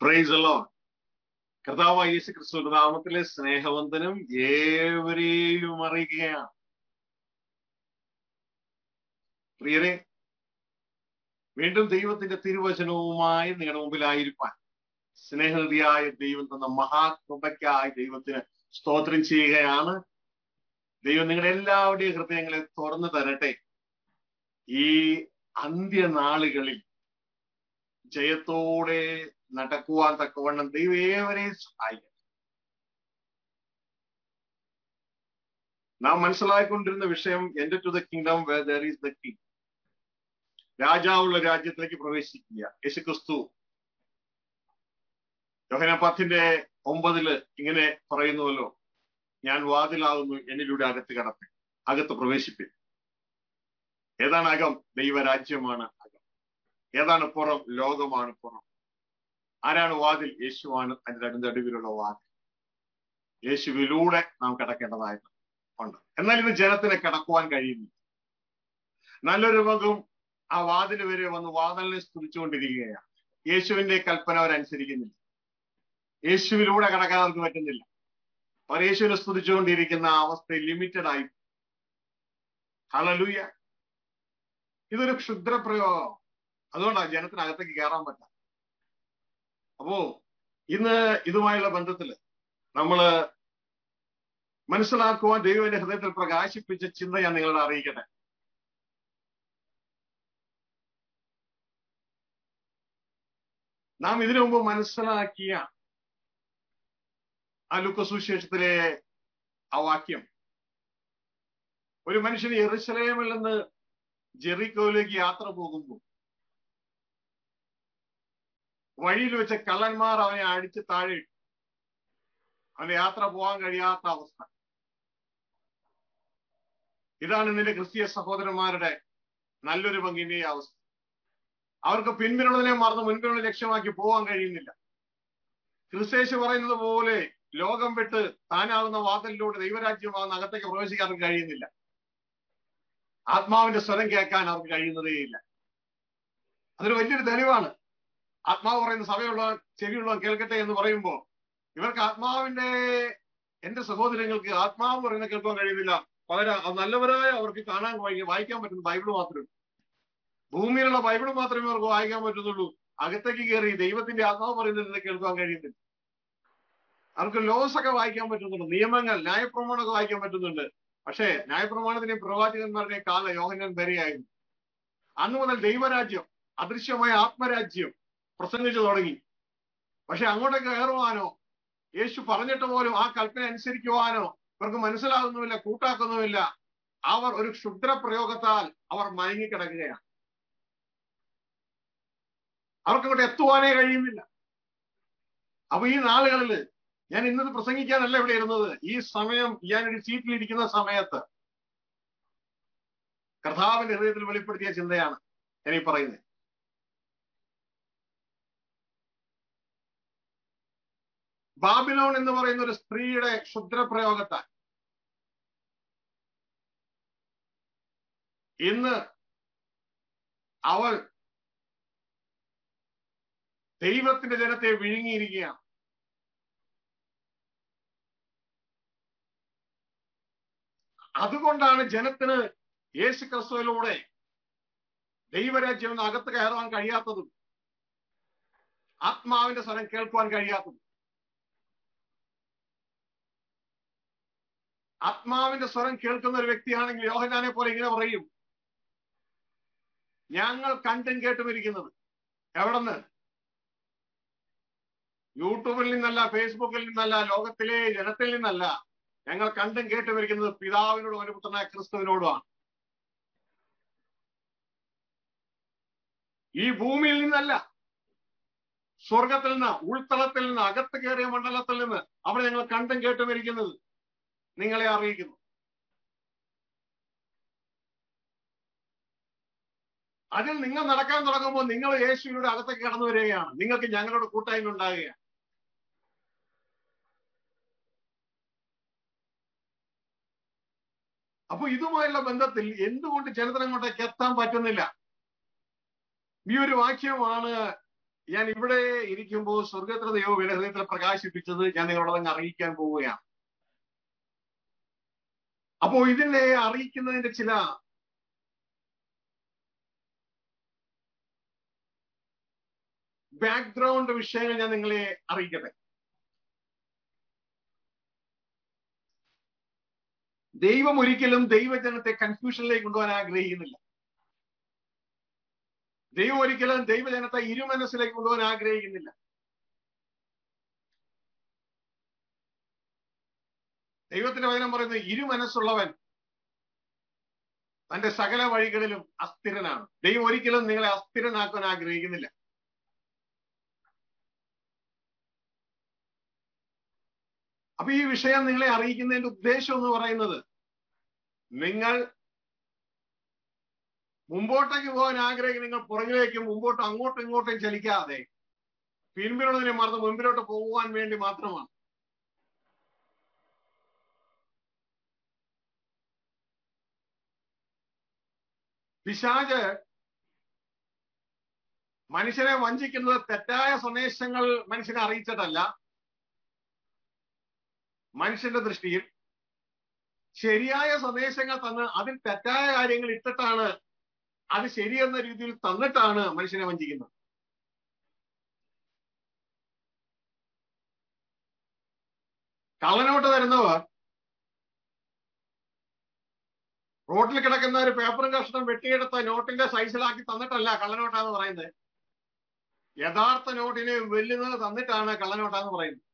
Price അല്ലോ കർത്താവ് യേശു ക്രിസ്തു നാമത്തിലെ സ്നേഹവന്തനം ഏവരെയും അറിയിക്കുകയാണ് പ്രിയരെ വീണ്ടും ദൈവത്തിന്റെ തിരുവചനവുമായി നിങ്ങളുടെ മുമ്പിലായിരിക്കാൻ സ്നേഹനിധിയായ ദൈവം തന്ന മഹാകൃപയ്ക്കായി ദൈവത്തിന് സ്തോത്രം ചെയ്യുകയാണ് ദൈവം നിങ്ങളുടെ എല്ലാവരുടെയും ഹൃദയങ്ങളെ തുറന്നു തരട്ടെ ഈ അന്ത്യനാളുകളിൽ ജയത്തോടെ നടക്കുവാൻ തക്കവണ്ണം ദൈവം ഏവരെയും സഹായിക്കും നാം മനസ്സിലാക്കിക്കൊണ്ടിരുന്ന വിഷയം എന്റെ to the kingdom where there is the king രാജാവുള്ള രാജ്യത്തിലേക്ക് പ്രവേശിക്കുക യേശുക്രിസ്തു യോഹനപാത്തിന്റെ ഒമ്പതില് ഇങ്ങനെ പറയുന്നുവല്ലോ ഞാൻ വാതിലാകുന്നു എന്നിലൂടെ അകത്ത് കടപ്പി അകത്ത് പ്രവേശിപ്പിൻ ഏതാണ് അകം ദൈവരാജ്യമാണ് അകം ഏതാണ് പുറം ലോകമാണ് പുറം ആരാണ് വാതിൽ യേശുവാണ് അതിന്റെ അടുത്തടുവിലുള്ള വാതിൽ യേശുവിലൂടെ നാം കിടക്കേണ്ടതായിട്ട് ഉണ്ട് എന്നാൽ ഇന്ന് ജനത്തിന് കിടക്കുവാൻ കഴിയുന്നില്ല നല്ലൊരു മകം ആ വാതിൽ വരെ വന്ന് വാതിലിനെ സ്തുതിച്ചുകൊണ്ടിരിക്കുകയാണ് യേശുവിന്റെ കൽപ്പന അവരനുസരിക്കുന്നില്ല യേശുവിലൂടെ കടക്കാൻ അവർക്ക് പറ്റുന്നില്ല അവർ യേശുവിനെ സ്തുതിച്ചുകൊണ്ടിരിക്കുന്ന അവസ്ഥ ലിമിറ്റഡ് ആയി ഹലലൂയ ഇതൊരു ക്ഷുദ്രപ്രയോഗം അതുകൊണ്ടാണ് ജനത്തിനകത്തേക്ക് കയറാൻ പറ്റാം അപ്പോ ഇന്ന് ഇതുമായുള്ള ബന്ധത്തില് നമ്മള് മനസ്സിലാക്കുവാൻ ദൈവന്റെ ഹൃദയത്തിൽ പ്രകാശിപ്പിച്ച ചിന്ത ഞാൻ നിങ്ങളെ അറിയിക്കട്ടെ നാം ഇതിനു മുമ്പ് മനസ്സിലാക്കിയ ആ ലുക്കസുശേഷത്തിലെ ആ വാക്യം ഒരു മനുഷ്യന് എറുസലേമിൽ നിന്ന് ജെറിക്കോയിലേക്ക് യാത്ര പോകുമ്പോൾ വഴിയിൽ വെച്ച കള്ളന്മാർ അവനെ അടിച്ച് താഴെ ഇട്ടു അവന്റെ യാത്ര പോകാൻ കഴിയാത്ത അവസ്ഥ ഇതാണ് നിന്റെ ക്രിസ്തീയ സഹോദരന്മാരുടെ നല്ലൊരു പങ്കിന്റെ അവസ്ഥ അവർക്ക് പിൻപിനുള്ളതിനെ മറന്ന് മുൻപിനുള്ള ലക്ഷ്യമാക്കി പോകാൻ കഴിയുന്നില്ല ക്രിസ്തേശ് പറയുന്നത് പോലെ ലോകം വിട്ട് താനാകുന്ന വാതിലിലൂടെ ദൈവരാജ്യമാകുന്ന അകത്തേക്ക് പ്രവേശിക്കാൻ കഴിയുന്നില്ല ആത്മാവിന്റെ സ്വരം കേൾക്കാൻ അവർക്ക് കഴിയുന്നതേയില്ല അതൊരു വലിയൊരു തെളിവാണ് ആത്മാവ് പറയുന്ന സഭയുള്ള ചെവിയുള്ള കേൾക്കട്ടെ എന്ന് പറയുമ്പോൾ ഇവർക്ക് ആത്മാവിന്റെ എന്റെ സഹോദരങ്ങൾക്ക് ആത്മാവ് പറയുന്ന കേൾക്കാൻ കഴിയുന്നില്ല പകരം നല്ലവരായ അവർക്ക് കാണാൻ വായിക്കാൻ പറ്റുന്ന ബൈബിൾ മാത്രമേ ഭൂമിയിലുള്ള ബൈബിൾ മാത്രമേ അവർക്ക് വായിക്കാൻ പറ്റുന്നുള്ളൂ അകത്തേക്ക് കയറി ദൈവത്തിന്റെ ആത്മാവ് പറയുന്നത് കേൾക്കാൻ കഴിയുന്നില്ല അവർക്ക് ലോസ് ഒക്കെ വായിക്കാൻ പറ്റുന്നുണ്ട് നിയമങ്ങൾ ന്യായപ്രമാണമൊക്കെ വായിക്കാൻ പറ്റുന്നുണ്ട് പക്ഷേ ന്യായപ്രമാണത്തിന്റെയും പ്രവാചകന്മാരുടെയും കാല യോഹനൻ വരെയായിരുന്നു അന്ന് മുതൽ ദൈവരാജ്യം അദൃശ്യമായ ആത്മരാജ്യം പ്രസംഗിച്ചു തുടങ്ങി പക്ഷെ അങ്ങോട്ട് കയറുവാനോ യേശു പറഞ്ഞിട്ട് പോലും ആ കൽപ്പന അനുസരിക്കുവാനോ ഇവർക്ക് മനസ്സിലാകുന്നുമില്ല കൂട്ടാക്കുന്നുമില്ല അവർ ഒരു ക്ഷുദ്ര പ്രയോഗത്താൽ അവർ മയങ്ങിക്കിടക്കുകയാണ് അവർക്ക് ഇങ്ങോട്ട് എത്തുവാനേ കഴിയുന്നില്ല അപ്പൊ ഈ നാളുകളിൽ ഞാൻ ഇന്നത് പ്രസംഗിക്കാനല്ല ഇവിടെ ഇരുന്നത് ഈ സമയം ഞാൻ ഒരു സീറ്റിൽ ഇരിക്കുന്ന സമയത്ത് കർത്താവിന്റെ ഹൃദയത്തിൽ വെളിപ്പെടുത്തിയ ചിന്തയാണ് ഞാൻ ഈ പറയുന്നത് ബാബിലോൺ എന്ന് പറയുന്ന ഒരു സ്ത്രീയുടെ ക്ഷുദ്രപ്രയോഗത്താൽ ഇന്ന് അവൾ ദൈവത്തിന്റെ ജനത്തെ വിഴുങ്ങിയിരിക്കുകയാണ് അതുകൊണ്ടാണ് ജനത്തിന് യേശു ക്രിസ്തുവിലൂടെ ദൈവരാജ്യം അകത്ത് കയറാൻ കഴിയാത്തതും ആത്മാവിന്റെ സ്വരം കേൾക്കുവാൻ കഴിയാത്തതും ആത്മാവിന്റെ സ്വരം കേൾക്കുന്ന ഒരു വ്യക്തിയാണെങ്കിൽ യോഹനാനെ പോലെ ഇങ്ങനെ പറയും ഞങ്ങൾ കണ്ടും കേട്ടും ഇരിക്കുന്നത് എവിടെന്ന് യൂട്യൂബിൽ നിന്നല്ല ഫേസ്ബുക്കിൽ നിന്നല്ല ലോകത്തിലെ ജനത്തിൽ നിന്നല്ല ഞങ്ങൾ കണ്ടും കേട്ടും ഇരിക്കുന്നത് പിതാവിനോടും ഒരു പുത്രനായ ക്രിസ്തുവിനോടുമാണ് ഈ ഭൂമിയിൽ നിന്നല്ല സ്വർഗത്തിൽ നിന്ന് ഉൾത്തളത്തിൽ നിന്ന് അകത്ത് കയറിയ മണ്ഡലത്തിൽ നിന്ന് അവിടെ ഞങ്ങൾ കണ്ടും കേട്ടും ഇരിക്കുന്നത് നിങ്ങളെ അറിയിക്കുന്നു അതിൽ നിങ്ങൾ നടക്കാൻ തുടങ്ങുമ്പോൾ നിങ്ങൾ യേശുവിനോട് അകത്തേക്ക് കടന്നു വരികയാണ് നിങ്ങൾക്ക് ഞങ്ങളോട് കൂട്ടായ്മ ഉണ്ടാകുകയാണ് അപ്പൊ ഇതുമായുള്ള ബന്ധത്തിൽ എന്തുകൊണ്ട് ജനതനങ്ങോട്ടേക്ക് എത്താൻ പറ്റുന്നില്ല ഈ ഒരു വാക്യമാണ് ഞാൻ ഇവിടെ ഇരിക്കുമ്പോൾ സ്വർഗത്ര ദൈവം എന്റെ ഹൃദയത്തിൽ പ്രകാശിപ്പിച്ചത് ഞാൻ നിങ്ങളോട് അങ്ങ് അറിയിക്കാൻ പോവുകയാണ് അപ്പോ ഇതിനെ അറിയിക്കുന്നതിന്റെ ചില ബാക്ക്ഗ്രൗണ്ട് വിഷയങ്ങൾ ഞാൻ നിങ്ങളെ അറിയിക്കട്ടെ ദൈവം ഒരിക്കലും ദൈവജനത്തെ കൺഫ്യൂഷനിലേക്ക് കൊണ്ടുപോകാൻ ആഗ്രഹിക്കുന്നില്ല ദൈവം ഒരിക്കലും ദൈവജനത്തെ ഇരുമനസ്സിലേക്ക് കൊണ്ടുപോകാൻ ആഗ്രഹിക്കുന്നില്ല ദൈവത്തിന്റെ വചനം പറയുന്നത് ഇരുമനസ്സുള്ളവൻ തന്റെ സകല വഴികളിലും അസ്ഥിരനാണ് ദൈവം ഒരിക്കലും നിങ്ങളെ അസ്ഥിരനാക്കാൻ ആഗ്രഹിക്കുന്നില്ല അപ്പൊ ഈ വിഷയം നിങ്ങളെ അറിയിക്കുന്നതിന്റെ ഉദ്ദേശം എന്ന് പറയുന്നത് നിങ്ങൾ മുമ്പോട്ടേക്ക് പോകാൻ ആഗ്രഹിക്കുന്ന നിങ്ങൾ പുറകിലേക്കും മുമ്പോട്ടും അങ്ങോട്ടും ഇങ്ങോട്ടും ചലിക്കാതെ പിൻപിലുള്ളതിനെ മറന്ന് മുൻപിലോട്ട് പോകുവാൻ വേണ്ടി മാത്രമാണ് പിശാജ് മനുഷ്യനെ വഞ്ചിക്കുന്നത് തെറ്റായ സന്ദേശങ്ങൾ മനുഷ്യനെ അറിയിച്ചിട്ടല്ല മനുഷ്യന്റെ ദൃഷ്ടിയിൽ ശരിയായ സന്ദേശങ്ങൾ തന്ന് അതിൽ തെറ്റായ കാര്യങ്ങൾ ഇട്ടിട്ടാണ് അത് ശരിയെന്ന രീതിയിൽ തന്നിട്ടാണ് മനുഷ്യനെ വഞ്ചിക്കുന്നത് കള്ളനോട്ട് തരുന്നവർ റോട്ടിൽ കിടക്കുന്ന ഒരു പേപ്പറും കഷ്ണം വെട്ടിയെടുത്ത നോട്ടിന്റെ സൈസിലാക്കി തന്നിട്ടല്ല കള്ളനോട്ടാന്ന് പറയുന്നത് യഥാർത്ഥ നോട്ടിനെ വെല്ലുന്നത് തന്നിട്ടാണ് കള്ളനോട്ടാന്ന് പറയുന്നത്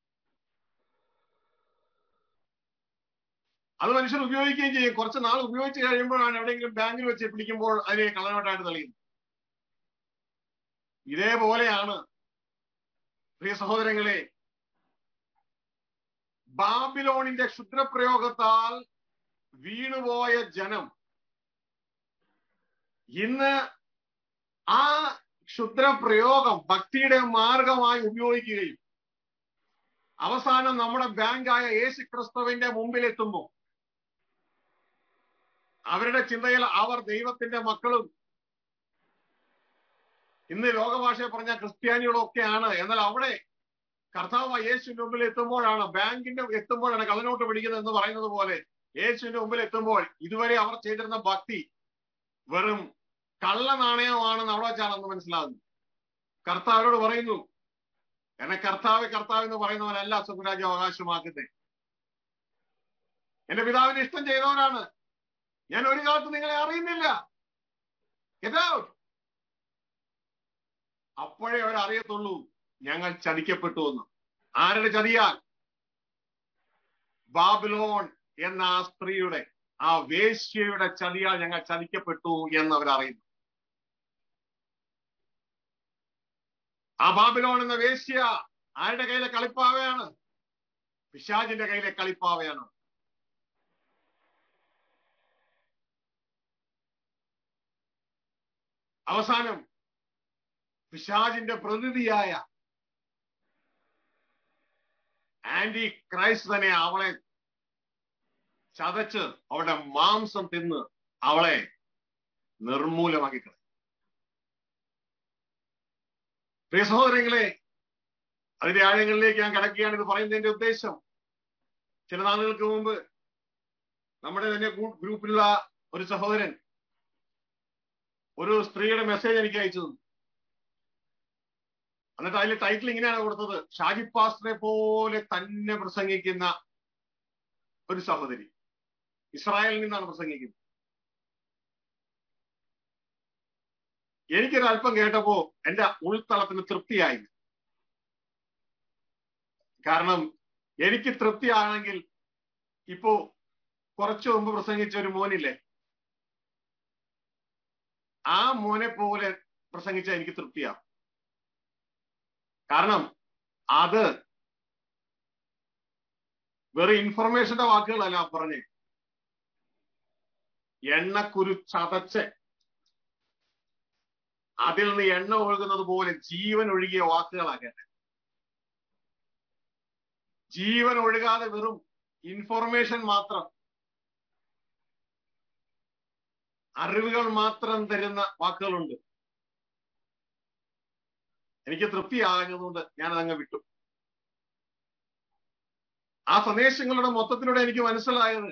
അത് മനുഷ്യർ ഉപയോഗിക്കുകയും ചെയ്യും കുറച്ച് നാൾ ഉപയോഗിച്ച് കഴിയുമ്പോഴാണ് എവിടെയെങ്കിലും ബാങ്കിൽ വെച്ച് പിടിക്കുമ്പോൾ അതിനെ കള്ളനോട്ടായിട്ട് തെളിയുന്നത് ഇതേപോലെയാണ് പ്രിയ സഹോദരങ്ങളെ ബാബിലോണിന്റെ ക്ഷുദ്രപ്രയോഗത്താൽ വീണുപോയ ജനം ഇന്ന് ആ ക്ഷുദ്രപ്രയോഗം ഭക്തിയുടെ മാർഗമായി ഉപയോഗിക്കുകയും അവസാനം നമ്മുടെ ബാങ്കായ യേശു ക്രിസ്തുവിന്റെ മുമ്പിൽ എത്തുമ്പോൾ അവരുടെ ചിന്തയിൽ അവർ ദൈവത്തിന്റെ മക്കളും ഇന്ന് ലോകഭാഷയെ പറഞ്ഞ ക്രിസ്ത്യാനികളൊക്കെയാണ് എന്നാൽ അവിടെ കർത്താവ് യേശുവിന്റെ മുമ്പിൽ എത്തുമ്പോഴാണ് ബാങ്കിന്റെ എത്തുമ്പോഴാണ് കള്ളനോട്ട് പിടിക്കുന്നത് എന്ന് പറയുന്നത് പോലെ യേശുവിന്റെ മുമ്പിൽ എത്തുമ്പോൾ ഇതുവരെ അവർ ചെയ്തിരുന്ന ഭക്തി വെറും കള്ള നാണയമാണെന്ന് അവിടെ വെച്ചാണെന്ന് മനസ്സിലാകുന്നു കർത്താവിനോട് പറയുന്നു എന്നെ കർത്താവ് കർത്താവ് എന്ന് പറയുന്നവനല്ല സ്വർഗരാജ്യം അവകാശമാക്കുന്നത് എന്റെ പിതാവിന് ഇഷ്ടം ചെയ്തവനാണ് ഞാൻ ഒരു കാലത്ത് നിങ്ങളെ അറിയുന്നില്ല ഔട്ട് അപ്പോഴേ അവർ അറിയത്തുള്ളൂ ഞങ്ങൾ ചതിക്കപ്പെട്ടു എന്ന് ആരുടെ ചതിയാൽ ബാബിലോൺ എന്ന ആ സ്ത്രീയുടെ ആ വേശ്യയുടെ ചതിയാൽ ഞങ്ങൾ ചതിക്കപ്പെട്ടു എന്ന് അവർ അറിയുന്നു ആ ബാബിലോൺ എന്ന വേശ്യ ആരുടെ കയ്യിലെ കളിപ്പാവയാണ് പിശാജിന്റെ കയ്യിലെ കളിപ്പാവയാണ് അവസാനം പിശാജിന്റെ പ്രതിനിധിയായ ആന്റി ക്രൈസ്റ്റ് തന്നെ അവളെ ചതച്ച് അവളുടെ മാംസം തിന്ന് അവളെ നിർമൂലമാക്കി കളയും പ്രിയ സഹോദരങ്ങളെ അതിന്റെ ആഴങ്ങളിലേക്ക് ഞാൻ കിടക്കുകയാണ് ഇത് പറയുന്നതിന്റെ ഉദ്ദേശം ചില നാളുകൾക്ക് മുമ്പ് നമ്മുടെ തന്നെ ഗ്രൂപ്പിലുള്ള ഒരു സഹോദരൻ ഒരു സ്ത്രീയുടെ മെസ്സേജ് എനിക്ക് അയച്ചു തന്നു എന്നിട്ട് അതിൽ ടൈറ്റിൽ ഇങ്ങനെയാണ് കൊടുത്തത് ഷാജി പാസ്റ്ററെ പോലെ തന്നെ പ്രസംഗിക്കുന്ന ഒരു സഹോദരി ഇസ്രായേലിൽ നിന്നാണ് പ്രസംഗിക്കുന്നത് എനിക്കൊരു അല്പം കേട്ടപ്പോ എന്റെ ഉൾത്തളത്തിന് തൃപ്തിയായി കാരണം എനിക്ക് തൃപ്തിയാണെങ്കിൽ ഇപ്പോ കുറച്ചു മുമ്പ് പ്രസംഗിച്ച ഒരു മോനില്ലേ ആ മോനെ പോലെ പ്രസംഗിച്ച എനിക്ക് തൃപ്തിയാവും കാരണം അത് വെറും ഇൻഫർമേഷന്റെ വാക്കുകളല്ല പറഞ്ഞേ എണ്ണക്കുരു ചതച്ച് അതിൽ നിന്ന് എണ്ണ ഒഴുകുന്നത് പോലെ ജീവൻ ഒഴുകിയ വാക്കുകളാ കേട്ടെ ജീവൻ ഒഴുകാതെ വെറും ഇൻഫർമേഷൻ മാത്രം അറിവുകൾ മാത്രം തരുന്ന വാക്കുകളുണ്ട് എനിക്ക് തൃപ്തിയാകുന്നതുകൊണ്ട് ഞാൻ അതങ്ങ് വിട്ടു ആ സന്ദേശങ്ങളുടെ മൊത്തത്തിലൂടെ എനിക്ക് മനസ്സിലായത്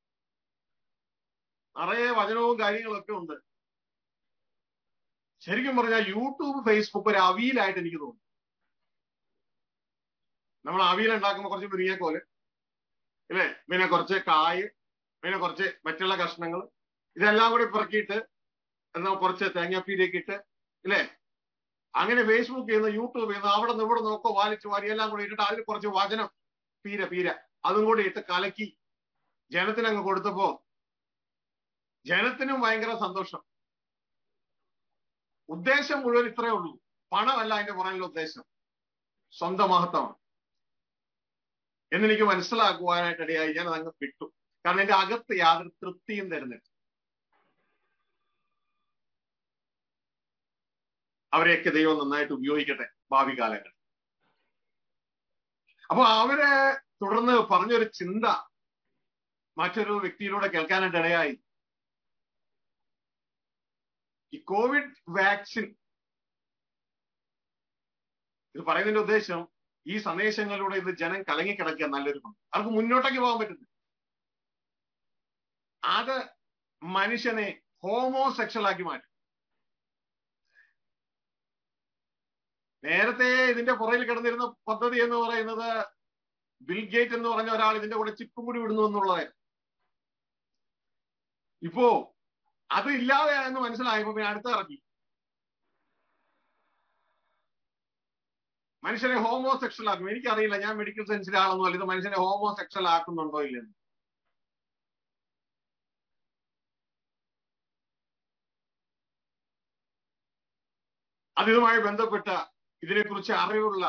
നിറയെ വചനവും കാര്യങ്ങളൊക്കെ ഉണ്ട് ശരിക്കും പറഞ്ഞാൽ യൂട്യൂബ് ഫേസ്ബുക്ക് ഒരു അവിയലായിട്ട് എനിക്ക് തോന്നുന്നു നമ്മൾ അവിയൽ ഉണ്ടാക്കുമ്പോൾ കുറച്ച് മുരിങ്ങക്കോല് ഇല്ലേ പിന്നെ കുറച്ച് കായ് പിന്നെ കുറച്ച് മറ്റുള്ള കഷ്ണങ്ങൾ ഇതെല്ലാം കൂടി പെറുക്കിയിട്ട് എന്നാ കുറച്ച് തേങ്ങാപ്പീരയൊക്കെ ഇട്ട് ഇല്ലേ അങ്ങനെ ഫേസ്ബുക്ക് ചെയ്യുന്ന യൂട്യൂബ് ചെയ്യുന്ന അവിടെ നിന്ന് ഇവിടെ നോക്കോ വാലിച്ച് വാരി എല്ലാം കൂടി ഇട്ടിട്ട് അതിൽ കുറച്ച് വചനം പീര പീര അതും കൂടി ഇട്ട് കലക്കി ജനത്തിന് അങ്ങ് കൊടുത്തപ്പോ ജനത്തിനും ഭയങ്കര സന്തോഷം ഉദ്ദേശം മുഴുവൻ ഇത്രയേ ഉള്ളൂ പണമല്ല അതിന്റെ പുറകിലുള്ള ഉദ്ദേശം സ്വന്തം മഹത്വമാണ് എന്നെനിക്ക് മനസ്സിലാക്കുവാനായിട്ട് ഇടയായി ഞാൻ അതങ്ങ് വിട്ടു കാരണം എന്റെ അകത്ത് യാതൊരു തൃപ്തിയും തരുന്നില്ല അവരെയൊക്കെ ദൈവം നന്നായിട്ട് ഉപയോഗിക്കട്ടെ ഭാവി കാലങ്ങളിൽ അപ്പൊ അവരെ തുടർന്ന് പറഞ്ഞൊരു ചിന്ത മറ്റൊരു വ്യക്തിയിലൂടെ കേൾക്കാനായിട്ട് ഇടയായി ഈ കോവിഡ് വാക്സിൻ ഇത് പറയുന്നതിന്റെ ഉദ്ദേശം ഈ സന്ദേശങ്ങളിലൂടെ ഇത് ജനം കലങ്ങിക്കിടക്കുക നല്ലൊരു ഗുണം അവർക്ക് മുന്നോട്ടേക്ക് പോകാൻ പറ്റുന്നു അത് മനുഷ്യനെ ഹോമോസെക്ഷൽ ആക്കി മാറ്റും നേരത്തെ ഇതിന്റെ പുറകിൽ കിടന്നിരുന്ന പദ്ധതി എന്ന് പറയുന്നത് ബിൽ ഗേറ്റ് എന്ന് പറഞ്ഞ ഒരാൾ ഇതിന്റെ കൂടെ ചിപ്പും കൂടി വിടുന്നു എന്നുള്ളതായിരുന്നു ഇപ്പോ അത് ഇല്ലാതെ എന്ന് മനസ്സിലായപ്പോ പിന്നെ അടുത്ത ഇറങ്ങി മനുഷ്യനെ ഹോമോസെക്ഷൽ ആക്കും എനിക്കറിയില്ല ഞാൻ മെഡിക്കൽ സയൻസിലെ ആളൊന്നും അല്ല ഇത് മനുഷ്യനെ ഹോമോസെക്ഷൽ ആക്കുന്നുണ്ടോ ഇല്ലെന്ന് അതിതുമായി ബന്ധപ്പെട്ട ഇതിനെക്കുറിച്ച് അറിവുള്ള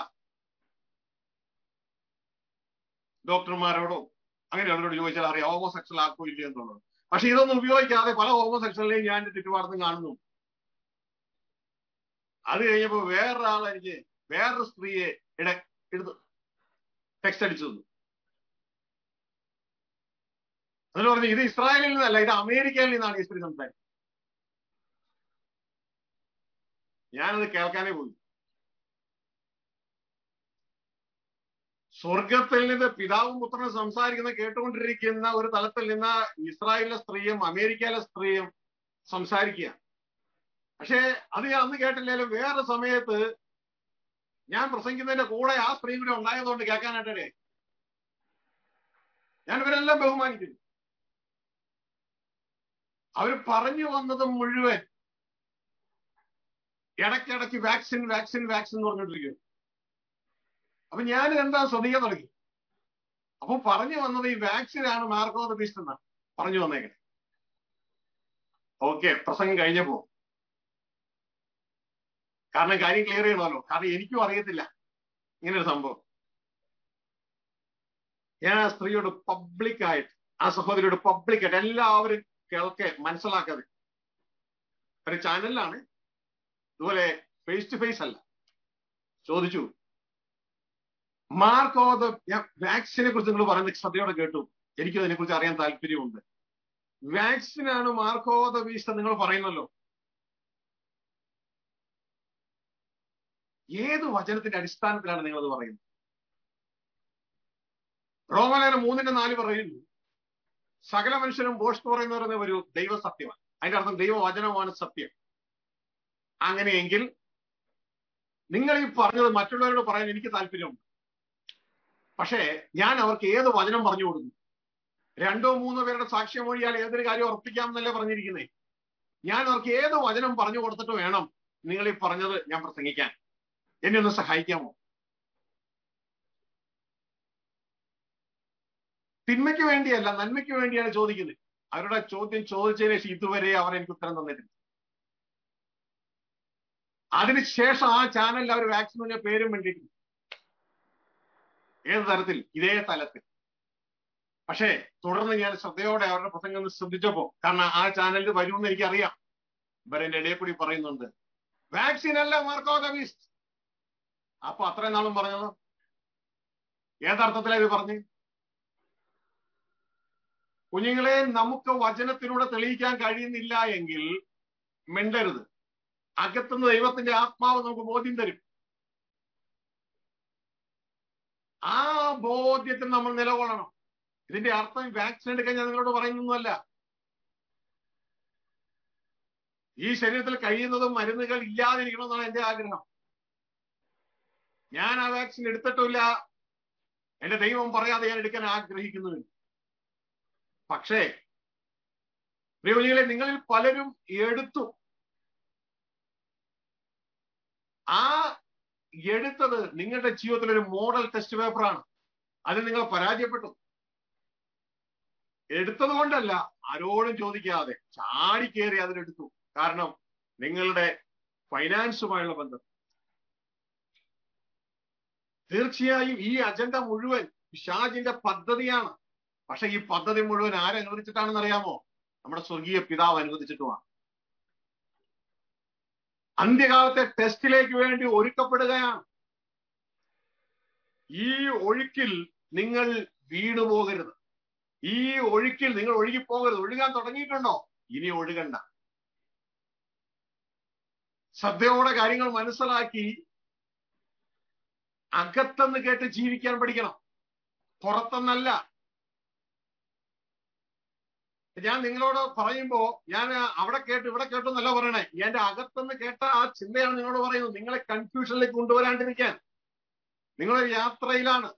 ഡോക്ടർമാരോടോ അങ്ങനെയുള്ളവരോട് ചോദിച്ചാൽ അറിയാം ഹോമോസെക്ഷൽ ആക്കോ ഇല്ല എന്നുള്ളത് പക്ഷെ ഇതൊന്നും ഉപയോഗിക്കാതെ പല ഹോമോസെക്ഷലിനെയും ഞാൻ എന്റെ ചുറ്റുപാടത്തും കാണുന്നു അത് കഴിഞ്ഞപ്പോ വേറൊരാൾ എനിക്ക് വേറൊരു സ്ത്രീയെ ഇട എടുത്ത് ടെക്സ്റ്റ് അടിച്ചു തന്നു അതിൽ പറഞ്ഞു ഇത് ഇസ്രായേലിൽ നിന്നല്ല ഇത് അമേരിക്കയിൽ നിന്നാണ് ഈ സ്ത്രീ സംസാരിക്കുന്നത് ഞാനത് കേൾക്കാനേ പോയി സ്വർഗത്തിൽ നിന്ന് പിതാവും പുത്രനും സംസാരിക്കുന്ന കേട്ടുകൊണ്ടിരിക്കുന്ന ഒരു തലത്തിൽ നിന്ന് ഇസ്രായേലിലെ സ്ത്രീയും അമേരിക്കയിലെ സ്ത്രീയും സംസാരിക്കുക പക്ഷേ അത് ഞാൻ അന്ന് കേട്ടില്ലെങ്കിലും വേറെ സമയത്ത് ഞാൻ പ്രസംഗിക്കുന്നതിന്റെ കൂടെ ആ സ്ത്രീ കൂടെ ഉണ്ടായതുകൊണ്ട് കേൾക്കാനായിട്ടേ ഞാൻ ഇവരെല്ലാം ബഹുമാനിക്കുന്നു അവർ പറഞ്ഞു വന്നത് മുഴുവൻ ഇടയ്ക്കിടയ്ക്ക് വാക്സിൻ വാക്സിൻ വാക്സിൻ എന്ന് പറഞ്ഞുകൊണ്ടിരിക്കുന്നു അപ്പൊ ഞാൻ എന്താ ശ്രദ്ധിക്കാൻ തുടങ്ങി അപ്പൊ പറഞ്ഞു വന്നത് ഈ വാക്സിൻ ആണ് മാർക്കോ ദ ബീസ്റ്റ് എന്നാണ് പറഞ്ഞു വന്നേക്കണേ ഓക്കെ പ്രസംഗം കഴിഞ്ഞപ്പോ കാരണം കാര്യം ക്ലിയർ ചെയ്യണമല്ലോ കാരണം എനിക്കും അറിയത്തില്ല ഇങ്ങനെ ഒരു സംഭവം ഞാൻ ആ സ്ത്രീയോട് പബ്ലിക്കായിട്ട് ആ സഹോദരിയോട് പബ്ലിക്കായിട്ട് എല്ലാവരും കേൾക്കെ മനസ്സിലാക്കാതെ ഒരു ചാനലിലാണ് ഇതുപോലെ ഫേസ് ടു ഫേസ് അല്ല ചോദിച്ചു മാർക്കോ ദ വാക്സിനെ കുറിച്ച് നിങ്ങൾ പറയുന്നത് ശ്രദ്ധയോടെ കേട്ടു എനിക്കും അതിനെക്കുറിച്ച് അറിയാൻ താല്പര്യമുണ്ട് വാക്സിനാണ് മാർക്കോ ദ ബീസ്റ്റ് നിങ്ങൾ പറയുന്നല്ലോ ഏത് വചനത്തിന്റെ അടിസ്ഥാനത്തിലാണ് നിങ്ങൾ അത് പറയുന്നത് റോമലേഖനം മൂന്നിന്റെ നാല് പറയുന്നു സകല മനുഷ്യരും ബോഷ്കോർ എന്ന് പറയുന്ന ഒരു ദൈവസത്യമാണ് അതിന്റെ അർത്ഥം ദൈവവചനമാണ് സത്യം അങ്ങനെയെങ്കിൽ നിങ്ങൾ ഈ പറഞ്ഞത് മറ്റുള്ളവരോട് പറയാൻ എനിക്ക് താല്പര്യമുണ്ട് പക്ഷേ ഞാൻ അവർക്ക് ഏത് വചനം പറഞ്ഞു കൊടുക്കും രണ്ടോ മൂന്നോ പേരുടെ സാക്ഷ്യമൊഴിയാൽ ഏതൊരു കാര്യം ഉറപ്പിക്കാം എന്നല്ലേ പറഞ്ഞിരിക്കുന്നേ ഞാൻ അവർക്ക് ഏത് വചനം പറഞ്ഞു കൊടുത്തിട്ട് വേണം നിങ്ങൾ ഈ പറഞ്ഞത് ഞാൻ പ്രസംഗിക്കാൻ എന്നെ ഒന്ന് സഹായിക്കാമോ തിന്മയ്ക്ക് വേണ്ടിയല്ല നന്മയ്ക്ക് വേണ്ടിയാണ് ചോദിക്കുന്നത് അവരുടെ ചോദ്യം ചോദിച്ചതിന് ശേഷം ഇതുവരെ അവർ എനിക്ക് ഉത്തരം തന്നിട്ടില്ല അതിനുശേഷം ആ ചാനലിൽ അവർ വാക്സിൻ പറഞ്ഞ പേരും വേണ്ടിയിട്ടില്ല ഏത് തരത്തിൽ ഇതേ തലത്തിൽ പക്ഷേ തുടർന്ന് ഞാൻ ശ്രദ്ധയോടെ അവരുടെ പ്രസംഗം ശ്രദ്ധിച്ചപ്പോ കാരണം ആ ചാനലിൽ വരുമെന്ന് എനിക്കറിയാം ഇവരെന്റെ ഇടയിൽ കൂടി പറയുന്നുണ്ട് വാക്സിൻ അല്ല മാർക്കോ കവീസ്റ്റ് അപ്പൊ അത്രയും നാളും പറഞ്ഞത് ഏതർത്ഥത്തിലാ ഇത് പറഞ്ഞു കുഞ്ഞുങ്ങളെ നമുക്ക് വചനത്തിലൂടെ തെളിയിക്കാൻ കഴിയുന്നില്ല എങ്കിൽ മിണ്ടരുത് അകത്തുനിന്ന് ദൈവത്തിന്റെ ആത്മാവ് നമുക്ക് ബോധ്യം തരും ആ ബോധ്യത്തിൽ നമ്മൾ നിലകൊള്ളണം ഇതിന്റെ അർത്ഥം വാക്സിൻ എടുക്കാൻ ഞാൻ നിങ്ങളോട് പറയുന്നൊന്നുമല്ല ഈ ശരീരത്തിൽ കഴിയുന്നതും മരുന്നുകൾ ഇല്ലാതിരിക്കണമെന്നാണ് എന്റെ ആഗ്രഹം ഞാൻ ആ വാക്സിൻ എടുത്തിട്ടില്ല എന്റെ ദൈവം പറയാതെ ഞാൻ എടുക്കാൻ ആഗ്രഹിക്കുന്നുമില്ല പക്ഷേ പ്രിയവലികളെ നിങ്ങളിൽ പലരും എടുത്തു ആ എടുത്തത് നിങ്ങളുടെ ജീവിതത്തിൽ ഒരു മോഡൽ ടെസ്റ്റ് പേപ്പറാണ് അതിൽ നിങ്ങൾ പരാജയപ്പെട്ടു എടുത്തത് കൊണ്ടല്ല ആരോടും ചോദിക്കാതെ ചാടിക്കേറി അതിലെടുത്തു കാരണം നിങ്ങളുടെ ഫൈനാൻസുമായുള്ള ബന്ധം തീർച്ചയായും ഈ അജണ്ട മുഴുവൻ പിശാജിന്റെ പദ്ധതിയാണ് പക്ഷെ ഈ പദ്ധതി മുഴുവൻ ആരനുവദിച്ചിട്ടാണെന്ന് അറിയാമോ നമ്മുടെ സ്വർഗീയ പിതാവ് അനുവദിച്ചിട്ടുമാണ് അന്ത്യകാലത്തെ ടെസ്റ്റിലേക്ക് വേണ്ടി ഒരുക്കപ്പെടുകയാണ് ഈ ഒഴുക്കിൽ നിങ്ങൾ വീണു പോകരുത് ഈ ഒഴുക്കിൽ നിങ്ങൾ ഒഴുകി പോകരുത് ഒഴുകാൻ തുടങ്ങിയിട്ടുണ്ടോ ഇനി ഒഴുകണ്ട ശ്രദ്ധയോടെ കാര്യങ്ങൾ മനസ്സിലാക്കി അകത്തെന്ന് കേട്ട് ജീവിക്കാൻ പഠിക്കണം പുറത്തെന്നല്ല ഞാൻ നിങ്ങളോട് പറയുമ്പോ ഞാൻ അവിടെ കേട്ട് ഇവിടെ കേട്ടു എന്നല്ല പറയണേ എന്റെ അകത്തെന്ന് കേട്ട ആ ചിന്തയാണ് നിങ്ങളോട് പറയുന്നത് നിങ്ങളെ കൺഫ്യൂഷനിലേക്ക് കൊണ്ടുവരാണ്ടിരിക്കാൻ നിങ്ങളൊരു യാത്രയിലാണ്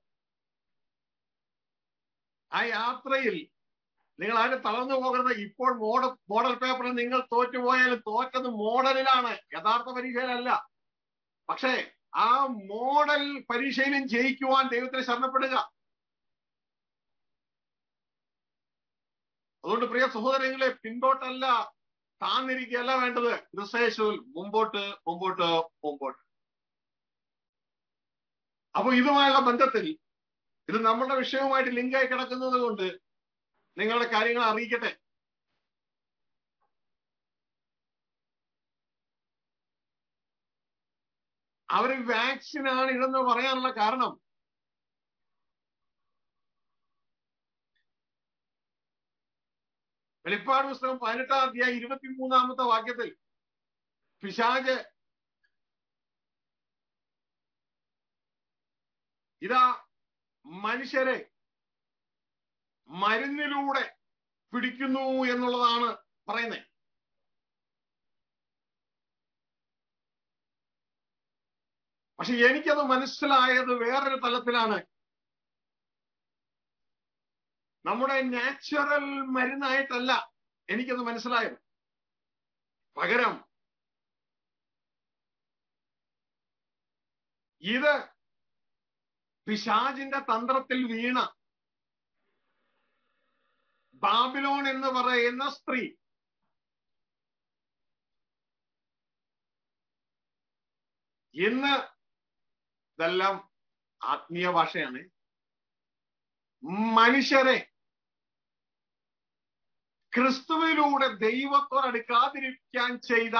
ആ യാത്രയിൽ നിങ്ങൾ ആരും തളർന്നു പോകരുത് ഇപ്പോൾ മോഡൽ മോഡൽ പേപ്പറിൽ നിങ്ങൾ തോറ്റുപോയാലും തോറ്റത് മോഡലിലാണ് യഥാർത്ഥ പരീക്ഷയിലല്ല പക്ഷേ ആ മോഡൽ പരീക്ഷയിലും ജയിക്കുവാൻ ദൈവത്തിന് ശരണപ്പെടുക അതുകൊണ്ട് പ്രിയ സഹോദരങ്ങളെ പിന്നോട്ടല്ല താന്നിരിക്കുകയല്ല വേണ്ടത് ക്രിസ്തയേശുവിൽ മുമ്പോട്ട് മുമ്പോട്ട് മുമ്പോട്ട് അപ്പൊ ഇതുമായുള്ള ബന്ധത്തിൽ ഇത് നമ്മുടെ വിഷയവുമായിട്ട് ലിങ്കായി കിടക്കുന്നത് കൊണ്ട് നിങ്ങളുടെ കാര്യങ്ങൾ അറിയിക്കട്ടെ അവര് വാക്സിനാണ് ഇതെന്ന് പറയാനുള്ള കാരണം വെളിപ്പാട് പുസ്തകം പതിനെട്ടാം അധ്യായം ഇരുപത്തിമൂന്നാമത്തെ വാക്യത്തിൽ പിശാജ് ഇതാ മനുഷ്യരെ മരുന്നിലൂടെ പിടിക്കുന്നു എന്നുള്ളതാണ് പറയുന്നത് പക്ഷെ എനിക്കത് മനസ്സിലായത് വേറൊരു തലത്തിലാണ് നമ്മുടെ നാച്ചുറൽ മരുന്നായിട്ടല്ല എനിക്കത് മനസ്സിലായത് പകരം ഇത് പിശാജിന്റെ തന്ത്രത്തിൽ വീണ ബാബിലോൺ എന്ന് പറയുന്ന സ്ത്രീ ഇന്ന് ഇതെല്ലാം ആത്മീയ ഭാഷയാണ് മനുഷ്യരെ ക്രിസ്തുവിലൂടെ ദൈവത്തോടടുക്കാതിരിക്കാൻ ചെയ്ത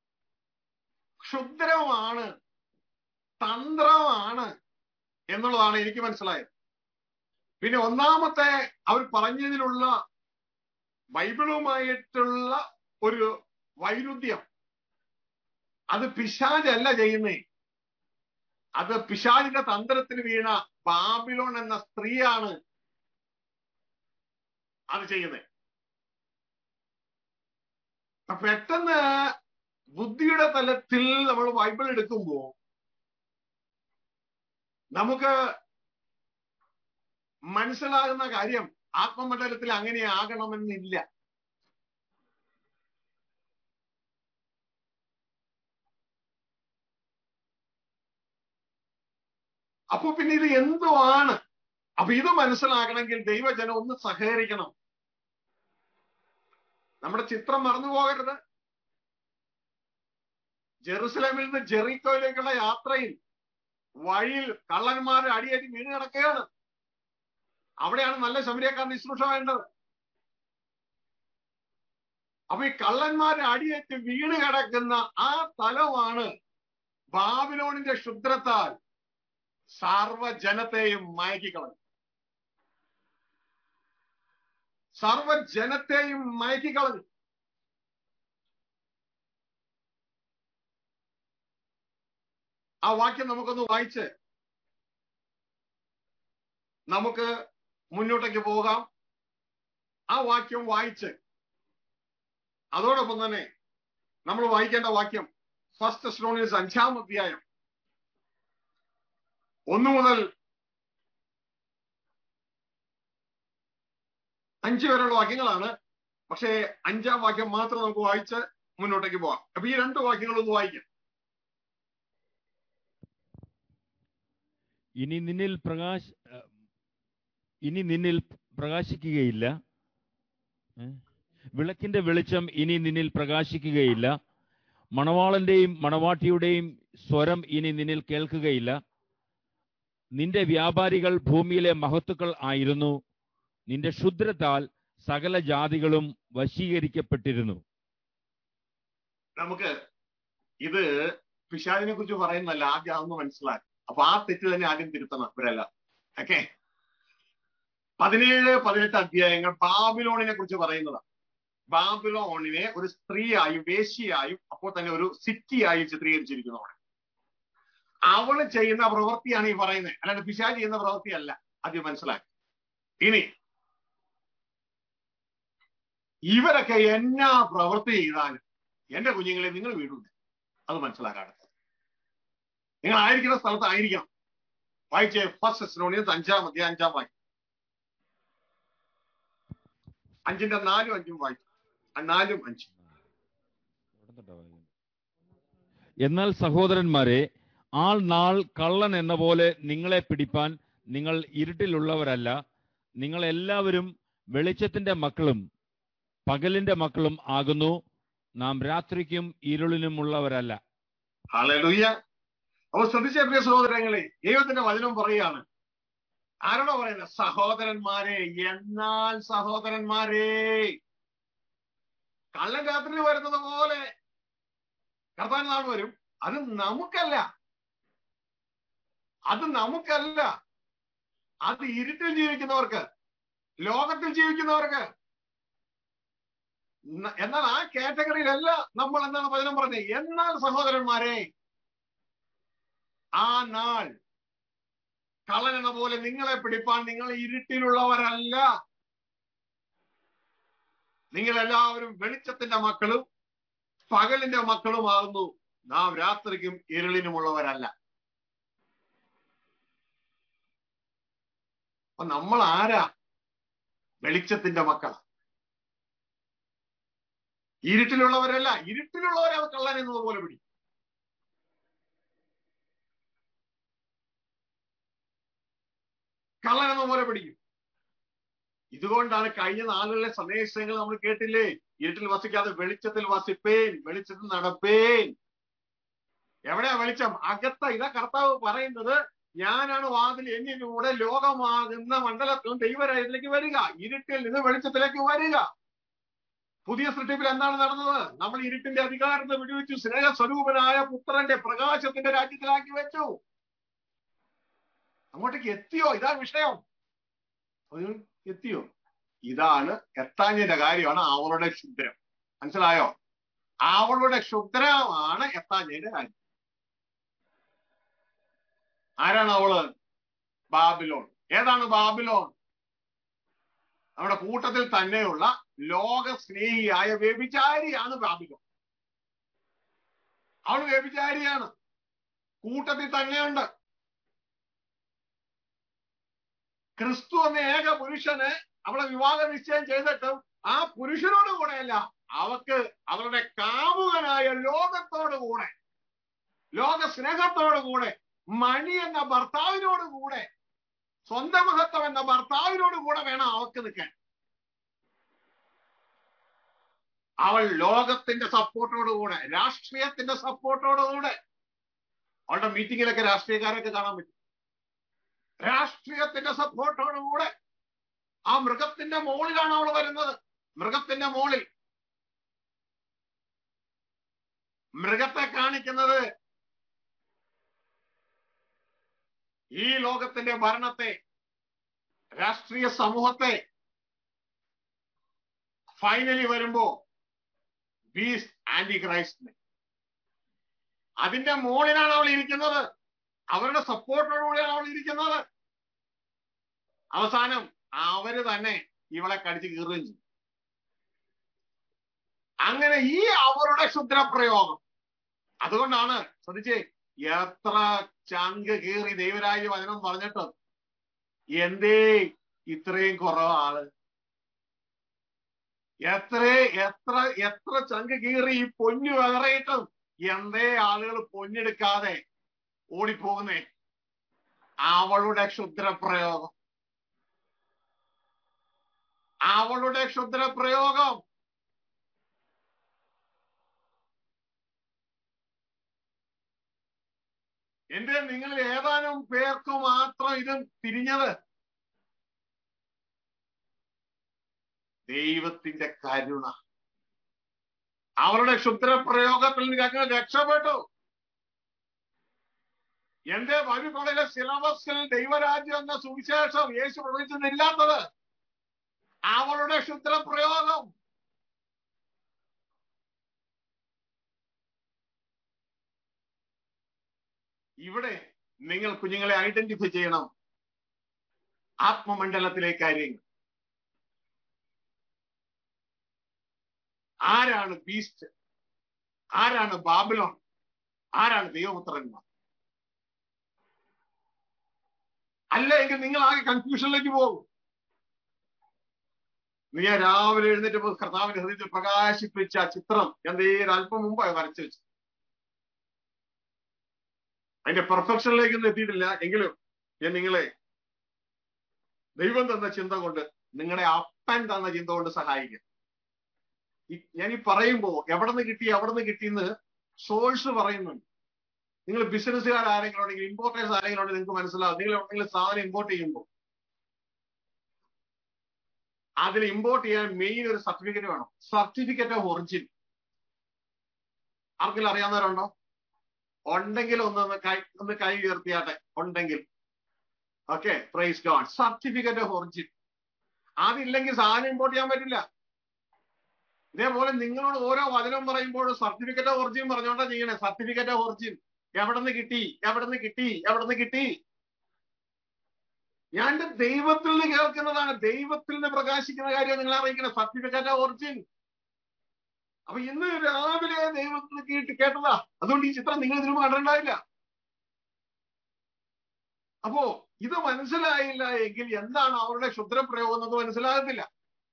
ക്ഷുദ്രമാണ് തന്ത്രമാണ് എന്നുള്ളതാണ് എനിക്ക് മനസ്സിലായത് പിന്നെ ഒന്നാമത്തെ അവർ പറഞ്ഞതിലുള്ള ബൈബിളുമായിട്ടുള്ള ഒരു വൈരുദ്ധ്യം അത് പിശാജല്ല ചെയ്യുന്നേ അത് പിശാജിന്റെ തന്ത്രത്തിൽ വീണ ബാബിലോൺ എന്ന സ്ത്രീയാണ് അത് ചെയ്യുന്നത് പെട്ടെന്ന് ബുദ്ധിയുടെ തലത്തിൽ നമ്മൾ ബൈബിൾ എടുക്കുമ്പോ നമുക്ക് മനസ്സിലാകുന്ന കാര്യം ആത്മമണ്ഡലത്തിൽ അങ്ങനെ ആകണമെന്നില്ല അപ്പൊ പിന്നെ ഇത് എന്തുവാണ് അപ്പൊ ഇത് മനസ്സിലാക്കണമെങ്കിൽ ദൈവജനം ഒന്ന് സഹകരിക്കണം നമ്മുടെ ചിത്രം മറന്നു പോകരുത് ജെറുസലേമിൽ നിന്ന് ജെറിക്കോയിലേക്കുള്ള യാത്രയിൽ വഴിയിൽ കള്ളന്മാർ അടിയേറ്റി വീണ് കിടക്കുകയാണ് അവിടെയാണ് നല്ല ശമരിയക്കാരൻ ശുശ്രൂഷ വേണ്ടത് അപ്പൊ ഈ കള്ളന്മാരെ അടിയേറ്റ് വീണ് കിടക്കുന്ന ആ തലമാണ് ബാബിലോണിന്റെ ക്ഷുദ്രത്താൽ സർവജനത്തെയും മയക്കിക്കളഞ്ഞു സർവജനത്തെയും മയക്കിക്കളഞ്ഞു ആ വാക്യം നമുക്കൊന്ന് വായിച്ച് നമുക്ക് മുന്നോട്ടേക്ക് പോകാം ആ വാക്യം വായിച്ച് അതോടൊപ്പം തന്നെ നമ്മൾ വായിക്കേണ്ട വാക്യം ഫസ്റ്റ് ടെസ്ലോണിയൻസ് അഞ്ചാം അധ്യായം ഒന്നു മുതൽ അഞ്ച് വരെയുള്ള വാക്യങ്ങളാണ് പക്ഷേ അഞ്ചാം വാക്യം മാത്രം നമുക്ക് വായിച്ച് മുന്നോട്ടേക്ക് പോവാം അപ്പൊ ഈ രണ്ട് വാക്യങ്ങൾ ഒന്ന് വായിക്കാം ഇനി നിന്നിൽ പ്രകാശ അഹ് ഇനി നിന്നിൽ പ്രകാശിക്കുകയില്ല ഏ? വിളക്കിന്റെ വെളിച്ചം ഇനി നിന്നിൽ പ്രകാശിക്കുകയില്ല മണവാളന്റെയും മണവാട്ടിയുടെയും സ്വരം ഇനി നിന്നിൽ കേൾക്കുകയില്ല നിന്റെ വ്യാപാരികൾ ഭൂമിയിലെ മഹത്തുക്കൾ ആയിരുന്നു നിന്റെ ക്ഷുദ്രത്താൽ സകല ജാതികളും വശീകരിക്കപ്പെട്ടിരുന്നു നമുക്ക് ഇത് പിശാചിനെ കുറിച്ച് പറയുന്നല്ല ആദ്യം അതൊന്ന് മനസ്സിലാക്കി അപ്പൊ ആ തെറ്റ് തന്നെ ആദ്യം തിരുത്തണം ഇവരല്ല ഓക്കെ പതിനേഴ് പതിനെട്ട് അധ്യായങ്ങൾ ബാബിലോണിനെ കുറിച്ച് പറയുന്നതാണ് ബാബിലോണിനെ ഒരു സ്ത്രീയായും വേശ്യയായും അപ്പോൾ തന്നെ ഒരു സിറ്റിയായും ചിത്രീകരിച്ചിരിക്കുന്നു അവിടെ അവള് ചെയ്യുന്ന പ്രവൃത്തിയാണ് ഈ പറയുന്നത് അല്ലാണ്ട് പിശാച് ചെയ്യുന്ന പ്രവൃത്തിയല്ല ആദ്യം മനസ്സിലാക്കി ഇനി ഇവരൊക്കെ എന്നാ പ്രവൃത്തി ചെയ്താലും എന്റെ കുഞ്ഞുങ്ങളെ നിങ്ങൾ വീടുണ്ട് അത് മനസ്സിലാക്കാണ് നിങ്ങൾ ആയിരിക്കുന്ന സ്ഥലത്ത് ആയിരിക്കണം വായിച്ചേ ഫസ്റ്റ് എസ്ലോണിയൻസ് അഞ്ചാം അധ്യായം അഞ്ചാം വാക്യം അഞ്ചിന്റെ നാലും അഞ്ചും വായിച്ചു ആ നാലും അഞ്ചും എന്നാൽ സഹോദരന്മാരെ ആൾ നാൾ കള്ളൻ എന്ന പോലെ നിങ്ങളെ പിടിപ്പാൻ നിങ്ങൾ ഇരുട്ടിലുള്ളവരല്ല നിങ്ങൾ എല്ലാവരും വെളിച്ചത്തിന്റെ മക്കളും പകലിന്റെ മക്കളും ആകുന്നു നാം രാത്രിക്കും ഇരുളിനുമുള്ളവരല്ല ഹല്ലേലൂയ അപ്പൊ ശ്രദ്ധിച്ച പ്രിയ സഹോദരങ്ങളെ ദൈവത്തിന്റെ വചനം പറയുകയാണ് ആരോടാ പറയുന്നത് സഹോദരന്മാരെ എന്നാൽ സഹോദരന്മാരെ കള്ളൻ രാത്രി വരുന്നത് പോലെ കർത്താൻ നാൾ വരും അത് നമുക്കല്ല അത് നമുക്കല്ല അത് ഇരുട്ടിൽ ജീവിക്കുന്നവർക്ക് ലോകത്തിൽ ജീവിക്കുന്നവർക്ക് ന- എന്നാൽ ആ കാറ്റഗറിയിലല്ല നമ്മൾ എന്താണ് വചനം പറഞ്ഞത് എന്നാൽ സഹോദരന്മാരെ ആ നാൾ കള്ളൻ എന്ന പോലെ നിങ്ങളെ പിടിപ്പാൻ നിങ്ങൾ ഇരുട്ടിലുള്ളവരല്ല നിങ്ങൾ എല്ലാവരും വെളിച്ചത്തിന്റെ മക്കളും പകലിന്റെ മക്കളുമാകുന്നു നാം രാത്രിക്കും ഇരുളിനുമുള്ളവരല്ല അപ്പൊ നമ്മൾ ആരാ വെളിച്ചത്തിന്റെ മക്കൾ ഇരുട്ടിലുള്ളവരല്ല ഇരുട്ടിലുള്ളവരെ അത് കള്ളൻ എന്നതുപോലെ പിടി കള്ളൻ എന്നതുപോലെ പിടിക്കും ഇതുകൊണ്ടാണ് കഴിഞ്ഞ നാളുകളിലെ സന്ദേശങ്ങൾ നമ്മൾ കേട്ടില്ലേ ഇരുട്ടിൽ വസിക്കാതെ വെളിച്ചത്തിൽ വസിപ്പേൻ വെളിച്ചത്തിൽ നടപ്പേൻ എവിടെയാ വെളിച്ചം അകത്ത ഇതാ കർത്താവ് പറയുന്നത് ഞാനാണ് വാതിൽ എന്നിലൂടെ ലോകമാകുന്ന മണ്ഡലത്തിലും ദൈവരായത്തിലേക്ക് വരിക ഇരുട്ടിൽ നിന്ന് വെളിച്ചത്തിലേക്ക് വരിക പുതിയ സൃഷ്ടിപ്പിൽ എന്താണ് നടന്നത് നമ്മൾ ഇരുട്ടിന്റെ അധികാരത്തെ വിടുവിച്ചു സ്നേഹ സ്വരൂപനായ പുത്രന്റെ പ്രകാശത്തിന്റെ രാജ്യത്തിലാക്കി വെച്ചു അങ്ങോട്ടേക്ക് എത്തിയോ ഇതാ വിഷയം ഒരു എത്തിയോ ഇതാണ് എത്താഞ്ഞതിന്റെ കാര്യമാണ് അവളുടെ ക്ഷുദ്രം മനസ്സിലായോ അവളുടെ ക്ഷുദ്രമാണ് എത്താഞ്ഞതിന്റെ കാര്യം ആരാണ് അവള് ബാബിലോൺ ഏതാണ് ബാബിലോൺ നമ്മുടെ കൂട്ടത്തിൽ തന്നെയുള്ള ലോക സ്നേഹിയായ വ്യഭിചാരിയാണ് ബാബിലോൺ അവൾ വ്യഭിചാരിയാണ് കൂട്ടത്തിൽ തന്നെയുണ്ട് ക്രിസ്തു എന്ന ഏക പുരുഷന് അവളെ വിവാഹ നിശ്ചയം ചെയ്തിട്ടും ആ പുരുഷനോട് കൂടെയല്ല അവക്ക് അവരുടെ കാമുകനായ ലോകത്തോട് കൂടെ ലോക സ്നേഹത്തോട് കൂടെ മണി എന്ന ഭർത്താവിനോട് കൂടെ സ്വന്തം മഹത്വം എന്ന ഭർത്താവിനോട് കൂടെ വേണം അവക്ക് നിൽക്കാൻ അവൾ ലോകത്തിന്റെ സപ്പോർട്ടോട് കൂടെ രാഷ്ട്രീയത്തിന്റെ സപ്പോർട്ടോട് കൂടെ അവളുടെ മീറ്റിങ്ങിലൊക്കെ രാഷ്ട്രീയക്കാരൊക്കെ കാണാൻ പറ്റും രാഷ്ട്രീയത്തിന്റെ സപ്പോർട്ടോട് കൂടെ ആ മൃഗത്തിന്റെ മോളിലാണ് അവൾ വരുന്നത് മൃഗത്തിന്റെ മോളിൽ മൃഗത്തെ കാണിക്കുന്നത് ഈ ലോകത്തിന്റെ ഭരണത്തെ രാഷ്ട്രീയ സമൂഹത്തെ ഫൈനലി വരുമ്പോ ബീസ് ആന്റി ക്രൈസ്റ്റിനെ അതിന്റെ മുകളിലാണ് അവൾ ഇരിക്കുന്നത് അവരുടെ സപ്പോർട്ടോടുകൂടിയാണ് അവൾ ഇരിക്കുന്നത് അവസാനം അവര് തന്നെ ഇവളെ കടിച്ചു കീറുകയും ചെയ്യും അങ്ങനെ ഈ അവരുടെ ക്ഷുദ്രപ്രയോഗം അതുകൊണ്ടാണ് ശ്രദ്ധിച്ചേ എത്ര ചങ്ക് കീറി ദൈവരാജ്യ വചനം പറഞ്ഞിട്ട് എന്തേ ഇത്രയും കുറവ് ആള് എത്ര എത്ര എത്ര ചങ്ക് കീറി ഈ പൊന്നു വേറെയിട്ടും എന്തേ ആളുകൾ പൊന്നെടുക്കാതെ ഓടിപ്പോകുന്നേ അവളുടെ ക്ഷുദ്രപ്രയോഗം അവളുടെ ക്ഷുദ്രപ്രയോഗം എന്റെ നിങ്ങൾ ഏതാനും പേർക്ക് മാത്രം ഇത് തിരിഞ്ഞത് ദൈവത്തിന്റെ കരുണ അവരുടെ ക്ഷുദ്രപ്രയോഗത്തിൽ നിന്ന് ഞങ്ങൾ രക്ഷപ്പെട്ടു എന്റെ ബൈബിളിലെ സിലബസിൽ ദൈവരാജ്യം എന്ന സുവിശേഷം യേശു പ്രവചിച്ചിട്ടില്ലാത്തത് അവളുടെ ക്ഷുദ്രപ്രയോഗം ഇവിടെ നിങ്ങൾ കുഞ്ഞുങ്ങളെ ഐഡന്റിഫൈ ചെയ്യണം ആത്മമണ്ഡലത്തിലെ കാര്യങ്ങൾ ആരാണ് ബീസ്റ്റ് ആരാണ് ബാബിലോൺ ആരാണ് ദൈവപുത്രന്മാർ അല്ല എങ്കിൽ നിങ്ങൾ ആകെ കൺഫ്യൂഷനിലേക്ക് പോകും നീ ഞാൻ രാവിലെ എഴുന്നേറ്റ് കർത്താവിന്റെ ഹൃദയത്തിൽ പ്രകാശിപ്പിച്ച ആ ചിത്രം ഞാൻ നേരെ അല്പം മുമ്പായി വരച്ചു വെച്ചു അതിന്റെ പെർഫെക്ഷനിലേക്കൊന്നും എത്തിയിട്ടില്ല എങ്കിലും ഞാൻ നിങ്ങളെ ദൈവം തന്ന ചിന്ത കൊണ്ട് നിങ്ങളെ അപ്പൻ തന്ന ചിന്ത കൊണ്ട് സഹായിക്കും ഞാൻ ഈ പറയുമ്പോ എവിടെ നിന്ന് കിട്ടി എവിടെ നിന്ന് കിട്ടിയെന്ന് സോഴ്സ് പറയുന്നുണ്ട് നിങ്ങൾ ബിസിനസ്സുകാർ ആരെങ്കിലും ഉണ്ടെങ്കിൽ ഇമ്പോർട്ടേഴ്സ് ആരെങ്കിലും ഉണ്ടെങ്കിൽ നിങ്ങൾക്ക് മനസ്സിലാവും നിങ്ങൾ എവിടെയെങ്കിലും സാധനം ഇമ്പോർട്ട് ചെയ്യുമ്പോൾ അതിൽ ഇമ്പോർട്ട് ചെയ്യാൻ മെയിൻ ഒരു സർട്ടിഫിക്കറ്റ് വേണം സർട്ടിഫിക്കറ്റ് ഓഫ് ഒറിജിൻ ആർക്കെങ്കിലും അറിയാവുന്നവരുണ്ടോ ഉണ്ടെങ്കിൽ ഒന്ന് കൈ ഒന്ന് കൈ ഉയർത്തിയാട്ടെ ഉണ്ടെങ്കിൽ okay praise God certificate of origin അതില്ലെങ്കിൽ സാധനം ഇമ്പോർട്ട് ചെയ്യാൻ പറ്റില്ല ഇതേപോലെ നിങ്ങളോട് ഓരോ വചനം പറയുമ്പോൾ സർട്ടിഫിക്കറ്റ് ഓഫ് ഒറിജിൻ പറഞ്ഞോണ്ടാ ചെയ്യണേ സർട്ടിഫിക്കറ്റ് ഓഫ് ഒറിജിൻ എവിടെ നിന്ന് കിട്ടി എവിടെ നിന്ന് കിട്ടി എവിടെ നിന്ന് കിട്ടി ഞാൻ എന്റെ ദൈവത്തിൽ നിന്ന് കേൾക്കുന്നതാണ് ദൈവത്തിൽ നിന്ന് പ്രകാശിക്കുന്ന കാര്യം നിങ്ങൾ അറിയിക്കണം സർട്ടിഫിക്കറ്റ് ഓഫ് ഒറിജിൻ അപ്പൊ ഇന്ന് രാവിലെ ദൈവത്തിൽ നിന്ന് കേട്ട് കേട്ടതാ അതുകൊണ്ട് ഈ ചിത്രം നിങ്ങൾ ഇതിനു കണ്ടിട്ടുണ്ടായില്ല അപ്പോ ഇത് മനസ്സിലായില്ല എങ്കിൽ എന്താണ് അവരുടെ ക്ഷുദ്രപ്രയോഗം എന്നത് മനസ്സിലാകത്തില്ല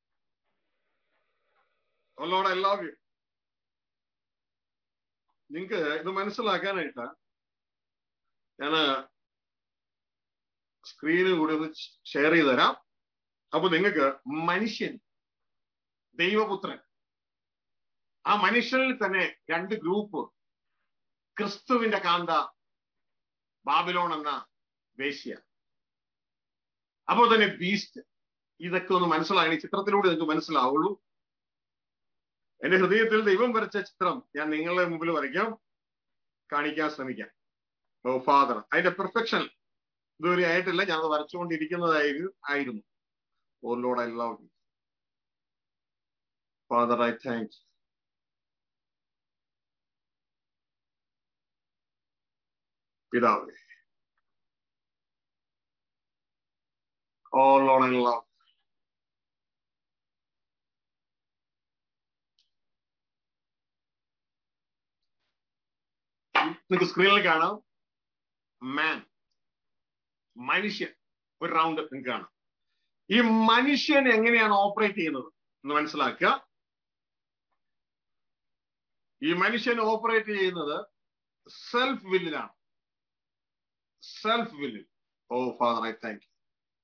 ലോഡ് ഐ ലവ് യു നിങ്ങൾക്ക് ഇത് മനസ്സിലാക്കാനായിട്ട് ഞാന് സ്ക്രീന് കൂടി ഒന്ന് ഷെയർ ചെയ്ത് തരാം അപ്പൊ നിങ്ങൾക്ക് മനുഷ്യൻ ദൈവപുത്രൻ ആ മനുഷ്യനിൽ തന്നെ രണ്ട് ഗ്രൂപ്പ് ക്രിസ്തുവിന്റെ കാന്ത ബാബിലോൺ എന്ന വേശ്യ അപ്പോൾ തന്നെ ബീസ്റ്റ് ഇതൊക്കെ ഒന്ന് മനസ്സിലാകണം ഈ ചിത്രത്തിലൂടെ നിങ്ങൾക്ക് മനസ്സിലാവുള്ളൂ എന്റെ ഹൃദയത്തിൽ ദൈവം വരച്ച ചിത്രം ഞാൻ നിങ്ങളുടെ മുമ്പിൽ വരയ്ക്കാം കാണിക്കാൻ ശ്രമിക്കാം ഓ ഫാദർ അതിന്റെ പെർഫെക്ഷൻ ഇതുവരെ ആയിട്ടില്ല ഞാൻ അത് വരച്ചുകൊണ്ടിരിക്കുന്നതായിരുന്നു ആയിരുന്നു oh Lord I love you Father I thank you പിതാവേ ഓ ലോഡ് ഐ ലവ് നിങ്ങൾക്ക് സ്ക്രീനിൽ കാണാം മാൻ മനുഷ്യൻ ഒരു റൗണ്ട് നിങ്ങൾക്ക് കാണാം ഈ മനുഷ്യൻ എങ്ങനെയാണ് ഓപ്പറേറ്റ് ചെയ്യുന്നത് എന്ന് മനസ്സിലാക്കുക ഈ മനുഷ്യൻ ഓപ്പറേറ്റ് ചെയ്യുന്നത് സെൽഫ് വില്ലിലാണ് സെൽഫ് വില്ലിൽ oh Father I thank you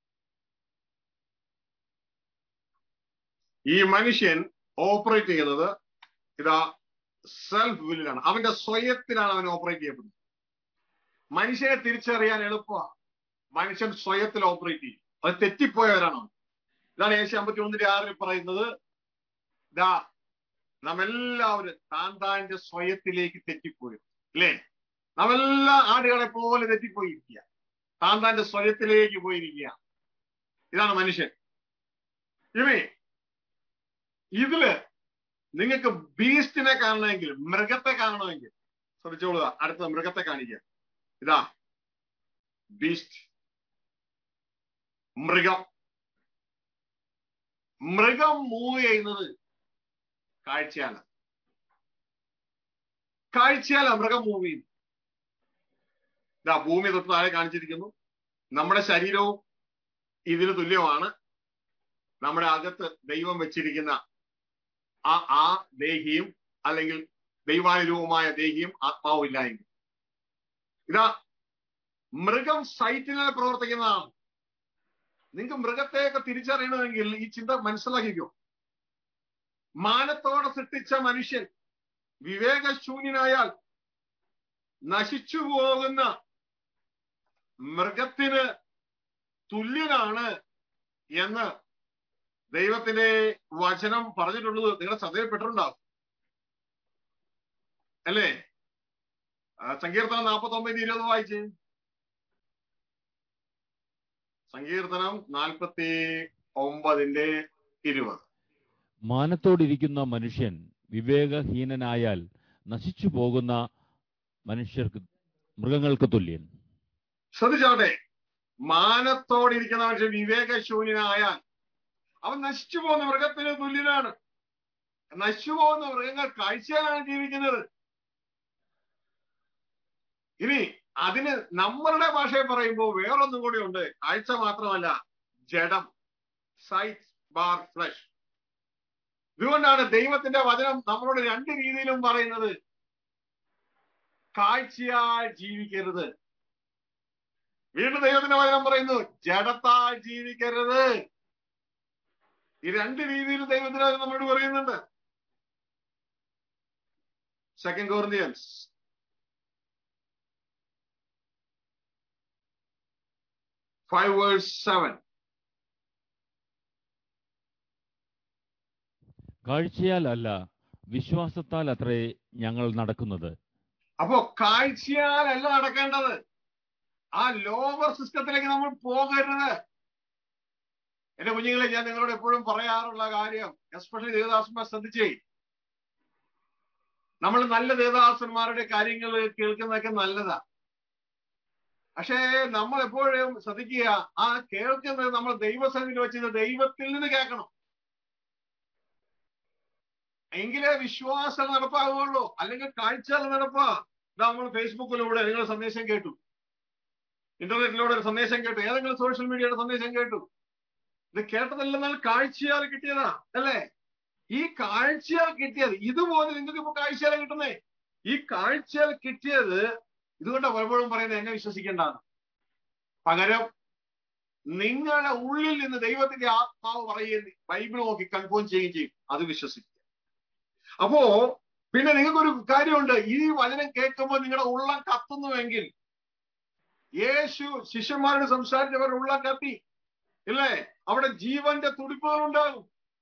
ഈ മനുഷ്യൻ ഓപ്പറേറ്റ് ചെയ്യുന്നത് ഇതാ സെൽഫ് വില്ലിലാണ് അവന്റെ സ്വയത്തിലാണ് അവൻ ഓപ്പറേറ്റ് ചെയ്യപ്പെടുന്നത് മനുഷ്യനെ തിരിച്ചറിയാൻ എളുപ്പമാണ് മനുഷ്യൻ സ്വയത്തിൽ ഓപ്പറേറ്റ് ചെയ്യും അത് തെറ്റിപ്പോയവരാണ് ഇതാണ് ഏഷ്യ അമ്പത്തി ഒന്നിന്റെ ആറിൽ പറയുന്നത് ഇതാ നാം എല്ലാവരും താൻ താന്റെ സ്വയത്തിലേക്ക് തെറ്റിപ്പോയി അല്ലേ നാം എല്ലാ ആടുകളെ പോലെ തെറ്റിപ്പോയിരിക്കുക താൻ താന്റെ സ്വയത്തിലേക്ക് പോയിരിക്കുക ഇതാണ് മനുഷ്യൻ ഇവേ ഇതില് നിങ്ങൾക്ക് ബീസ്റ്റിനെ കാണണമെങ്കിൽ മൃഗത്തെ കാണണമെങ്കിൽ ശ്രദ്ധിച്ചോളുക അടുത്ത മൃഗത്തെ കാണിക്കുക ഇതാ ബീസ്റ്റ് മൃഗം മൃഗം മൂവ് ചെയ്യുന്നത് കാഴ്ചയാണ് കാഴ്ചയാല മൃഗം മൂവ് ചെയ്യുന്നു ഇതാ ഭൂമി തൊട്ട് താഴെ കാണിച്ചിരിക്കുന്നു നമ്മുടെ ശരീരവും ഇതിന് തുല്യമാണ് നമ്മുടെ അകത്ത് ദൈവം വെച്ചിരിക്കുന്ന ആ ആ ദേഹിയും അല്ലെങ്കിൽ ദൈവാനുരൂപമായ ദേഹിയും ആത്മാവും ഇല്ലായെങ്കിൽ ഇതാ മൃഗം സൈറ്റിനാൽ പ്രവർത്തിക്കുന്നതാണ് നിങ്ങൾക്ക് മൃഗത്തെയൊക്കെ തിരിച്ചറിയണമെങ്കിൽ ഈ ചിന്ത മനസ്സിലാക്കിക്കോ മാനത്തോടെ സൃഷ്ടിച്ച മനുഷ്യൻ വിവേകശൂന്യനായാൽ നശിച്ചു പോകുന്ന മൃഗത്തിന് തുല്യനാണ് എന്ന് ദൈവത്തിന്റെ വചനം പറഞ്ഞിട്ടുള്ളത് നിങ്ങളുടെ ശ്രദ്ധയിൽപ്പെട്ടിട്ടുണ്ടാവും അല്ലേ ആ, സങ്കീർത്തനം നാൽപ്പത്തി ഒമ്പത് ഇരുപത് വായിച്ച് സങ്കീർത്തനം നാൽപ്പത്തി ഒമ്പതിന്റെ ഇരുപത് മാനത്തോടിരിക്കുന്ന മനുഷ്യൻ വിവേകഹീനനായാൽ നശിച്ചു പോകുന്ന മനുഷ്യർക്ക് മൃഗങ്ങൾക്ക് തുല്യൻ ശ്രദ്ധിച്ചോട്ടെ മാനത്തോടിരിക്കുന്ന മനുഷ്യൻ വിവേകശൂന്യനായാൽ അവൻ നശിച്ചു പോകുന്ന മൃഗത്തിന് തുല്യനാണ് നശിച്ചു പോകുന്ന മൃഗങ്ങൾ കാഴ്ചയിലാണ് ജീവിക്കുന്നത് ഇനി അതിന് നമ്മളുടെ ഭാഷയിൽ പറയുമ്പോൾ വേറൊന്നും കൂടി ഉണ്ട് കാഴ്ച മാത്രമല്ല ജഡം സൈറ്റ് ബാർ ഫ്ലഷ് ഇതുകൊണ്ടാണ് ദൈവത്തിന്റെ വചനം നമ്മളോട് രണ്ട് രീതിയിലും പറയുന്നത് കാഴ്ചയാൽ ജീവിക്കരുത് വീണ്ടും ദൈവത്തിന്റെ വചനം പറയുന്നു ജഡത്താൽ ജീവിക്കരുത് ഈ രണ്ട് രീതിയിൽ ദൈവത്തിന്റെ വചനം നമ്മളോട് പറയുന്നുണ്ട് second Corinthians five verse seven കാഴ്ചയാൽ അല്ല വിശ്വാസത്താൽ അത്രേ ഞങ്ങൾ നടക്കുന്നത് അപ്പോ കാഴ്ചയാലല്ല നടക്കേണ്ടത് ആ ലോവർ സിസ്റ്റത്തിലേക്ക് നമ്മൾ പോകരുത് എന്റെ കുഞ്ഞുങ്ങളെ ഞാൻ നിങ്ങളോട് എപ്പോഴും പറയാറുള്ള കാര്യം എസ്പെഷ്യലി ദേവദാസന്മാർ ശ്രദ്ധിച്ചേ നമ്മൾ നല്ല ദേവദാസന്മാരുടെ കാര്യങ്ങൾ കേൾക്കുന്നതൊക്കെ നല്ലതാ പക്ഷേ നമ്മൾ എപ്പോഴും ശ്രദ്ധിക്കുക ആ കേൾക്കുന്നത് നമ്മൾ ദൈവസന്നിധിയിൽ വെച്ചത് ദൈവത്തിൽ നിന്ന് കേൾക്കണം എങ്കിലേ വിശ്വാസം നടപ്പാകുള്ളൂ അല്ലെങ്കിൽ കാഴ്ചകൾ നടപ്പാ ഇതാ നമ്മൾ ഫേസ്ബുക്കിലൂടെ നിങ്ങൾ സന്ദേശം കേട്ടു ഇന്റർനെറ്റിലൂടെ ഒരു സന്ദേശം കേട്ടു ഏതെങ്കിലും സോഷ്യൽ മീഡിയയുടെ സന്ദേശം കേട്ടു ഇത് കേട്ടതെല്ലാം കാഴ്ചയാൽ കിട്ടിയതാ അല്ലേ ഈ കാഴ്ചയാൽ കിട്ടിയത് ഇതുപോലെ നിങ്ങൾക്ക് ഇപ്പൊ കാഴ്ചയാൽ കിട്ടുന്നേ ഈ കാഴ്ചയാൽ കിട്ടിയത് ഇതുകൊണ്ട് പലപ്പോഴും പറയുന്നത് എന്നെ വിശ്വസിക്കേണ്ടതാണ് പകരം നിങ്ങളുടെ ഉള്ളിൽ നിന്ന് ദൈവത്തിന്റെ ആത്മാവ് പറയുകയും ബൈബിൾ നോക്കി കൺഫേം ചെയ്യുകയും ചെയ്യും അത് വിശ്വസിക്കുക അപ്പോ പിന്നെ നിങ്ങൾക്കൊരു കാര്യമുണ്ട് ഈ വചനം കേൾക്കുമ്പോൾ നിങ്ങളുടെ ഉള്ളം കത്തുന്നുവെങ്കിൽ യേശു ശിഷ്യന്മാരോട് സംസാരിച്ചവർ ഉള്ളം കത്തി ഇല്ലേ അവിടെ ജീവന്റെ തുടിപ്പുകൾ ഉണ്ടാകും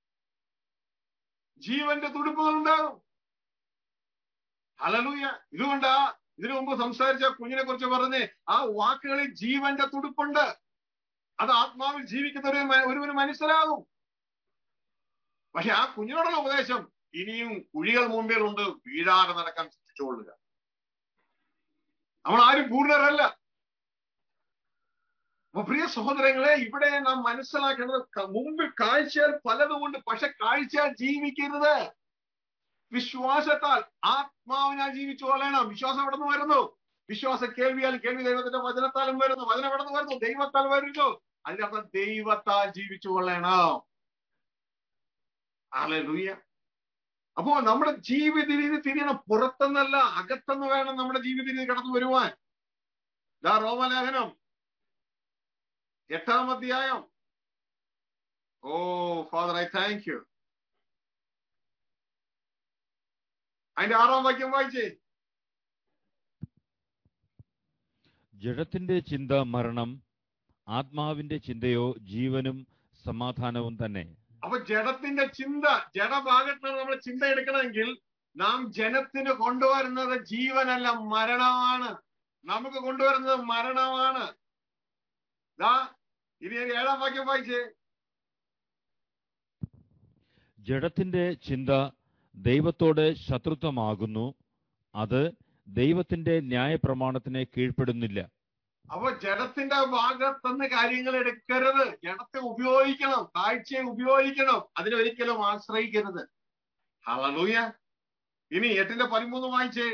ജീവന്റെ തുടിപ്പുകൾ ഉണ്ടാകും ഹലലൂയ ഇതുകൊണ്ടാ ഇതിനു മുമ്പ് സംസാരിച്ച കുഞ്ഞിനെ കുറിച്ച് പറഞ്ഞ് ആ വാക്കുകളിൽ ജീവന്റെ തുടിപ്പുണ്ട് അത് ആത്മാവിൽ ജീവിക്കുന്ന ഒരു മ- ഒരുവന് മനസ്സിലാകും പക്ഷെ ആ കുഞ്ഞിനോടുള്ള ഉപദേശം ഇനിയും കുഴികൾ മുമ്പിലുണ്ട് വീഴാതെ നടക്കാൻ ശ്രദ്ധിച്ചുകൊള്ളുക നമ്മൾ ആരും പൂർണ്ണരല്ല അപ്പൊ പ്രിയ സഹോദരങ്ങളെ ഇവിടെ നാം മനസ്സിലാക്കേണ്ടത് ക- മുമ്പിൽ കാഴ്ചയാൽ പലതുമുണ്ട് പക്ഷെ കാഴ്ചയാൽ ജീവിക്കരുത് വിശ്വാസത്താൽ ആത്മാവിനാൽ ജീവിച്ചു കൊള്ളണം വിശ്വാസം എവിടെ നിന്ന് വരുന്നു വിശ്വാസ കേൾവിയാൽ കേൾവി ദൈവത്തിന്റെ വചനത്താലും വരുന്നു വചനം എവിടെ നിന്ന് വരുന്നു ദൈവത്താൽ വരുന്നു അതിന്റെ അർത്ഥം ദൈവത്താൽ ജീവിച്ചു കൊള്ളണം ഹല്ലേലൂയ അപ്പോ നമ്മുടെ ജീവിത രീതി തിരിയണം പുറത്തുനിന്നല്ല അകത്തുനിന്ന് വേണം നമ്മുടെ ജീവിത രീതി കടന്നു വരുവാൻ ദാ റോമലേഖനം എട്ടാം അധ്യായം oh Father I thank you അതിന്റെ ആറാം വാക്യം വായിച്ചേ ജഡത്തിന്റെ ചിന്ത മരണം ആത്മാവിന്റെ ചിന്തയോ ജീവനും സമാധാനവും തന്നെ അപ്പൊ ജഡത്തിന്റെ ചിന്ത ജഡഭാഗത്താണ് നമ്മൾ ചിന്ത എടുക്കണമെങ്കിൽ നാം ജനത്തിന് കൊണ്ടുവരുന്നത് ജീവനല്ല മരണമാണ് നമുക്ക് കൊണ്ടുവരുന്നത് മരണമാണ് ദാ ഇനി ഒരു ഏഴാം വാക്യം വായിച്ചേ ജഡത്തിന്റെ ചിന്ത ദൈവത്തോട് ശത്രുത്വമാകുന്നു അത് ദൈവത്തിന്റെ ന്യായപ്രമാണത്തിന് കീഴ്പ്പെടുന്നില്ല അപ്പൊ ജഡത്തിന്റെ ഭാഗത്തുനിന്ന് കാര്യങ്ങൾ എടുക്കരുത് ജഡത്തെ ഉപയോഗിക്കണം കാഴ്ചയെ ഉപയോഗിക്കണം അതിനൊരിക്കലും ആശ്രയിക്കരുത് ഹളലൂയ ഇനി എട്ടിന്റെ പതിമൂന്ന് വായിച്ചേ